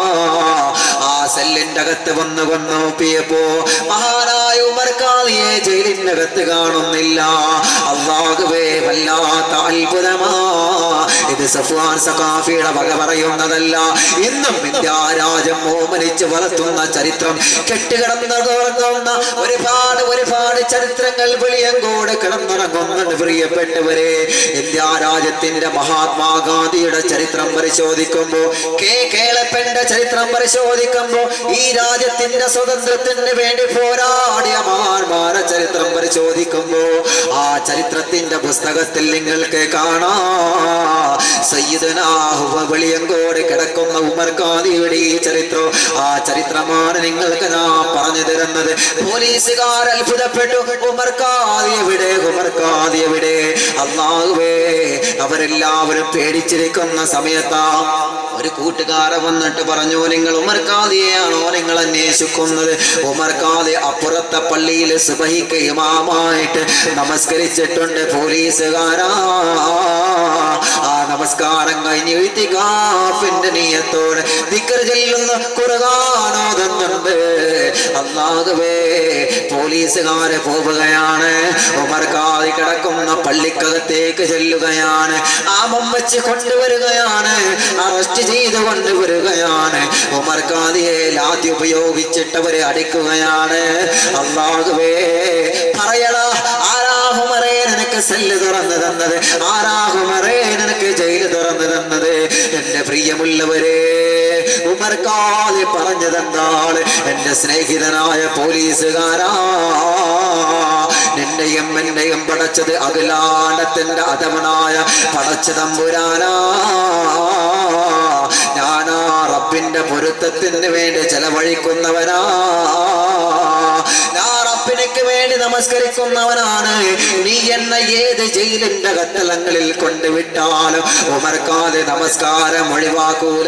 ആ സെല്ലിന്റെ അകത്ത് വന്ന് വന്ന് നോക്കിയപ്പോ മഹാനായ ഉമർക്കാലിയെ ജയിലിന്റെ അകത്ത് കാണുന്നില്ല അള്ളാഹുവേ വല്ലാത്ത അത്ഭുതമാ ഇത് സഫ്വാൻ സഖാഫിയുടെ വക പറയുന്നതല്ല ഇന്നും ഇന്ത്യാരാജ്യം ഓമനിച്ച് വളർത്തുന്ന ചരിത്രം കെട്ടുകിടന്ന് തുറങ്ങുന്ന ഒരുപാട് ഒരുപാട് ചരിത്രങ്ങൾ വെളിയങ്കോട് കിടന്നിറങ്ങുന്നുണ്ട് പ്രിയപ്പെട്ടവരെ ഇന്ത്യ രാജ്യത്തിന്റെ മഹാത്മാഗാന്ധിയുടെ ചരിത്രം പരിശോധിക്കുമ്പോ കെ കേളപ്പന്റെ ചരിത്രം പരിശോധിക്കുമ്പോ ഈ രാജ്യത്തിന്റെ സ്വതന്ത്രത്തിന് വേണ്ടി പോരാടിയ മഹാന്മാരെ ചരിത്രം പരിശോധിക്കുമ്പോ ആ ചരിത്രത്തിന്റെ പുസ്തകത്തിൽ നിങ്ങൾക്ക് കാണാം സയ്യിദനാഹുവ വെളിയങ്കോട് കിടക്കുന്ന ഉമർ ഖാദിയുടെ ഈ ചരിത്രം ആ ചരിത്രമാണ് നിങ്ങൾക്ക് ഞാൻ പറഞ്ഞു തരുന്നത് പോലീസുകാർ അത്ഭുതപ്പെട്ടു ഉമർ ഖാദി എവിടെ ഉമർ ഖാദി എവിടെ അള്ളാഹുവേ അവരെല്ലാവരും പേടിച്ചിരിക്കുന്ന സമയത്താ ഒരു കൂട്ടുകാരൻ വന്നിട്ട് പറഞ്ഞു നിങ്ങൾ ഉമർ ഖാദിയെയാണോ നിങ്ങൾ അന്വേഷിക്കുന്നത് ഉമർ ഖാദി അപ്പുറത്തെ പള്ളിയിൽ സുബഹിക്ക് ഇമാമായിട്ട് നമസ്കരിച്ചിട്ടുണ്ട് പോലീസുകാരാ ആ നമസ്കാരം കഴിഞ്ഞ് എഴുത്തികാഫിന്റെ നീയത്തോടെ ദിക്കർ ചെല്ലുന്ന കുറുകാണോതെന്നുണ്ട് അല്ലാകവേ പോലീസുകാരെ പോവുകയാണ് ഉമർക്കാതി കിടക്കുന്ന പള്ളിക്കകത്തേക്ക് ചെല്ലുകയാണ് ആമം വെച്ച് കൊണ്ടുവരികയാണ് അറസ്റ്റ് ചെയ്ത് കൊണ്ടുവരികയാണ് ഉമർക്കാതിയെ ലാത്തി ഉപയോഗിച്ചിട്ടവരെ അടിക്കുകയാണ് അല്ലാകവേ പറയടാ ആരാഹുമറേ നിനക്ക് സെല്ല് തുറന്നു തന്നത് ആരാഹുമറേ നിനക്ക് ജയില് തുറന്നു തന്നത് എന്റെ പ്രിയമുള്ളവരെ ഉമർക്കാതെ പറഞ്ഞതെന്താണ് എന്റെ സ്നേഹിതനായ പോലീസുകാരാ നിന്റെയും എന്റെയും പടച്ചത് അഖിലാണ്ടത്തിന്റെ അധമനായ പടച്ച തമ്പുരാനാ ഞാനാ റബ്ബിന്റെ പൊരുത്തത്തിന് വേണ്ടി ചെലവഴിക്കുന്നവനാ ഞാൻ റബ്ബിനക്ക് വേണ്ടി നമസ്കരിക്കുന്നവനാണ് നീ എന്നെ ഏത് ജയിലിന്റെ കത്തലങ്ങളിൽ കൊണ്ടുവിട്ടാലും ഉമർക്കാതെ നമസ്കാരം ഒഴിവാക്കൂല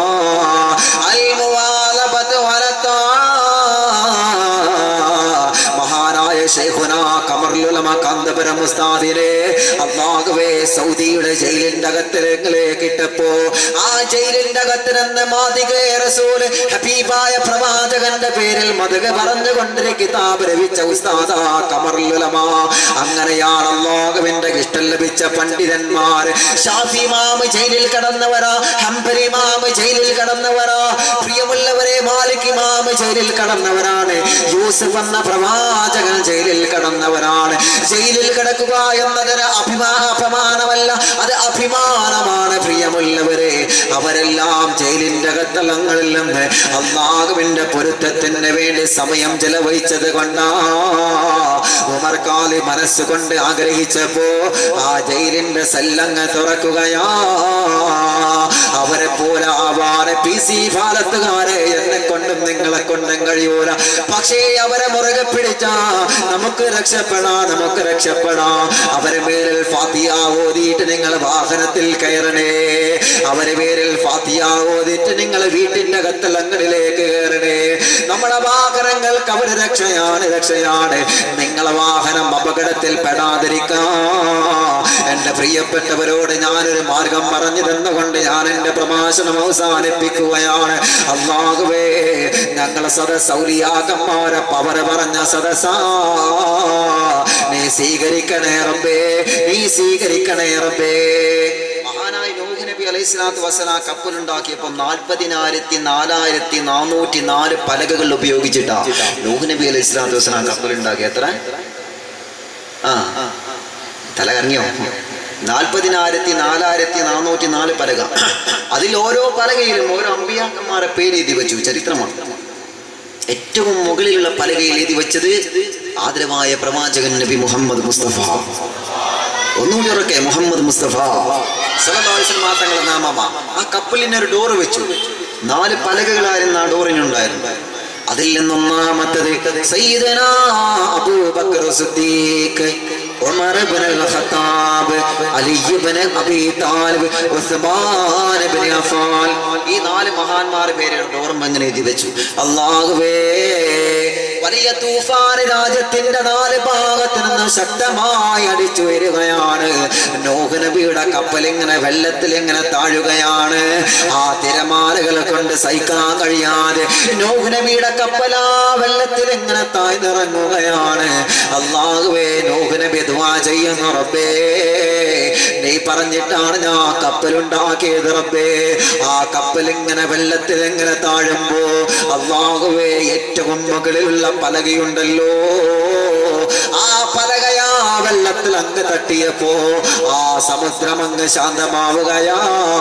അൽമുവാലബത്ത് വലത്താ മഹാനായ ശൈഖുന കമറുലമ കാന്തപുരം ഉസ്താദിനെ അള്ളാഹുവേ സൗദിയുടെ ജയിലിന്റെ അകത്തിലേക്ക് ഇട്ടപ്പോ ആ ജയിലിന്റെ അകത്ത് നിന്ന് മാതികേ റസൂല് ഹബീബായ പ്രവാചകന്റെ പേരിൽ മതക പറഞ്ഞുകൊണ്ടൊരു കിതാബ് രവിച്ച ഉസ്താദ കമറുലമ അങ്ങനെയാണ് അള്ളാഹുവിന്റെ ഇഷ്ടം ലഭിച്ച പണ്ഡിതന്മാർ ഷാഫി മാമ് ജയിലിൽ കടന്നവരാ ഹംബലി മാമ് ജയിലിൽ കടന്നവരാ പ്രിയമുള്ളവരെ മാലിക് ഇമാമ് ജയിലിൽ കടന്നവരാണ് യൂസുഫ് എന്ന പ്രവാചകൻ ജയിലിൽ കടന്നവരാണ് ജയിലിൽ കിടക്കുക എന്നതിന് അഭിമാ അപമാനമല്ല അത് അഭിമാനമാണ് പ്രിയമുള്ളവരെ അവരെല്ലാം ജയിലിന്റെ അകത്തളങ്ങളിൽ നിന്ന് അള്ളാഹുവിന്റെ പൊരുത്തത്തിന് വേണ്ടി സമയം ചെലവഴിച്ചത് കൊണ്ടാ ഉമർക്കാലി മനസ്സുകൊണ്ട് ആഗ്രഹിച്ചപ്പോ ആ ജയിലിന്റെ സല്ലങ്ങ് തുറക്കുകയാ അവരെ പോലെ ആവാനെ പി സി ഭാരത്തുകാരെ എന്നെ കൊണ്ടും നിങ്ങളെ കൊണ്ടും കഴിയൂല പക്ഷേ അവരെ മുറുകെ പിടിച്ച നമുക്ക് രക്ഷപ്പെടാം നമുക്ക് രക്ഷപ്പെടാം അവരെ മേലിൽ ഫാത്തിയ ഓതിയിട്ട് നിങ്ങൾ വാഹനത്തിൽ കയറണേ അവരെ പേരിൽ ഫാത്തിയ ഓതിട്ട് നിങ്ങൾ വീട്ടിന്റെ അകത്തലങ്ങളിലേക്ക് കയറണേ നമ്മളെ വാഹനങ്ങൾക്ക് അവര് രക്ഷയാണ് രക്ഷയാണ് നിങ്ങളെ വാഹനം അപകടത്തിൽ പെടാതിരിക്കാ എന്റെ പ്രിയപ്പെട്ടവരോട് ഞാനൊരു മാർഗം പറഞ്ഞു തന്നുകൊണ്ട് ഞാൻ എന്റെ പ്രഭാഷണം അവസാനിപ്പിക്കുകയാണ് അള്ളാഹുവേ ഞങ്ങളെ സദസൗലിയാക്കന്മാരെ പവര പറഞ്ഞ സദസാ നീ സ്വീകരിക്കണേ റബ്ബേ നീ സ്വീകരിക്കണേ റബ്ബേ മഹാനായ നൂഹ് നബി അലൈഹി സ്വലാത്തു വസ്സലാം കപ്പലുണ്ടാക്കിയപ്പോൾ നാൽപ്പതിനായിരത്തി നാലായിരത്തി നാനൂറ്റി നാല് പലകകൾ ഉപയോഗിച്ചിട്ടാ നൂഹ് നബി അലൈഹി സ്വലാത്തു വസ്സലാം കപ്പലുണ്ടാക്കി എത്ര ആ തല കറങ്ങിയോ നാൽപ്പതിനായിരത്തി നാലായിരത്തി നാനൂറ്റി നാല് പലക അതിൽ ഓരോ പലകയിലും ഓരോ അമ്പിയാക്കന്മാരെ പേര് എഴുതി വെച്ചു ചരിത്രമാണ് ഏറ്റവും മുകളിലുള്ള പലകയിൽ എഴുതി വെച്ചത് ആദരവായ പ്രവാചകൻ നബി മുഹമ്മദ് മുസ്തഫ ഒന്നുകൂടി ഉറക്കെ മുഹമ്മദ് മുസ്തഫ തങ്ങളുടെ നാമമാ ആ കപ്പലിന് ഒരു ഡോറ് വെച്ചു നാല് പലകകളായിരുന്നു ആ ഡോറിനുണ്ടായിരുന്നു അതിൽ നിന്നൊന്നാമത്തത് Sayyidina Abu Bakr Siddiq Umar ibn al Khattab Ali ibn Abi Talib Usman Ibnu Affan ഈ നാല് മഹാന്മാർ പേരുകൾ ഡോറും എങ്ങനെ എഴുതി വെച്ചു അല്ലാഹുവേ വലിയ തൂഫാൻ രാജ്യത്തിന്റെ നാല് ഭാഗത്ത് നിന്ന് ശക്തമായി അടിച്ചു വരികയാണ് നോഹ് നബിയുടെ കപ്പൽ ഇങ്ങനെ വെള്ളത്തിൽ ഇങ്ങനെ താഴുകയാണ് ആ തിരമാലകൾ കൊണ്ട് സഹിക്കാൻ കഴിയാതെ നോഹ് നബിയുടെ കപ്പൽ ആ വെള്ളത്തിൽ ഇങ്ങനെ താഴ്ന്നിറങ്ങുകയാണ് അള്ളാഹുവേ നോഹ് നബി ദുആ ചെയ്യുന്നു റബ്ബേ നീ പറഞ്ഞിട്ടാണ് ഞാൻ കപ്പലുണ്ടാക്കിയത് റബ്ബേ ആ കപ്പൽ ഇങ്ങനെ വെള്ളത്തിൽ ഇങ്ങനെ താഴുമ്പോ അള്ളാഹുവേ ഏറ്റവും മുകളിലുള്ള പലകയുണ്ടല്ലോ ആ പലകയാ വെള്ളത്തിൽ അങ്ങ് തട്ടിയപ്പോ ആ സമുദ്രം അങ്ങ് ശാന്തമാവുകയാ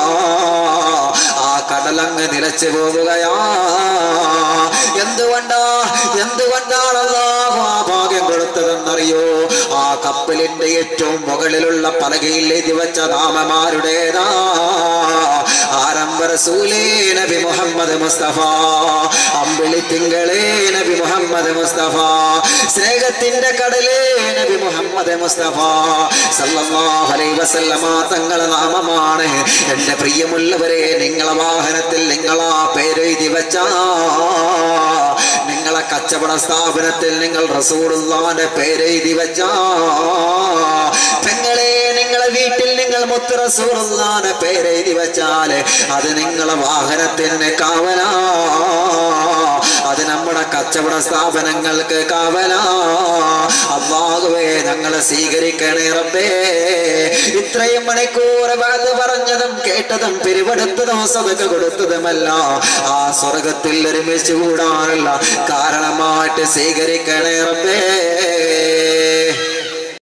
ആ കടലങ്ങ് നിലച്ചു പോവുകയാ എന്തുകൊണ്ടാ എന്തുകൊണ്ടാണ് അല്ലാഹു ആ ഭാഗ്യം കൊടുത്തതെന്നറിയോ ആ കപ്പലിന്റെ ഏറ്റവും മുകളിലുള്ള പലകയിൽ എഴുതി വെച്ച നാമമാരുടേതാ ആരംഭ റസൂലേ നബി മുഹമ്മദ് മുസ്തഫ അമ്പിളി തിങ്കളേ നബി മുഹമ്മദ് മുസ്തഫ സ്നേഹത്തിന്റെ കടലേ നബി മുഹമ്മദ് മുസ്തഫ സല്ലല്ലാഹു അലൈഹി വസല്ലമ തങ്ങളെ നാമമാണ് എന്റെ പ്രിയമുള്ളവരെ നിങ്ങളെ വാഹനത്തിൽ നിങ്ങളാ പേരെഴുതി വെച്ചാ നിങ്ങളെ കച്ചവട സ്ഥാപനത്തിൽ നിങ്ങൾ റസൂലുള്ളാന്റെ പേരെഴുതി വെച്ചാ പെങ്ങളെ നിങ്ങളെ വീട്ടിൽ നിങ്ങൾ മുത്ത് റസൂലുള്ളാന്റെ പേരെഴുതി വെച്ചാല് അത് നിങ്ങളെ വാഹനത്തിന് കാവലാ അത് നമ്മുടെ കച്ചവട സ്ഥാപനങ്ങൾക്ക് കാവലാ അള്ളാഹുവേ ഞങ്ങളെ സ്വീകരിക്കണേ റബ്ബേ ഇത്രയും മണിക്കൂർ അത് പറഞ്ഞതും കേട്ടതും പിരിവെടുത്തതും സതക കൊടുത്തതുമല്ല ആ സ്വർഗത്തിൽ ഒരുമിച്ച് കൂടാനുള്ള കാരണമായിട്ട് സ്വീകരിക്കണേ റബ്ബേ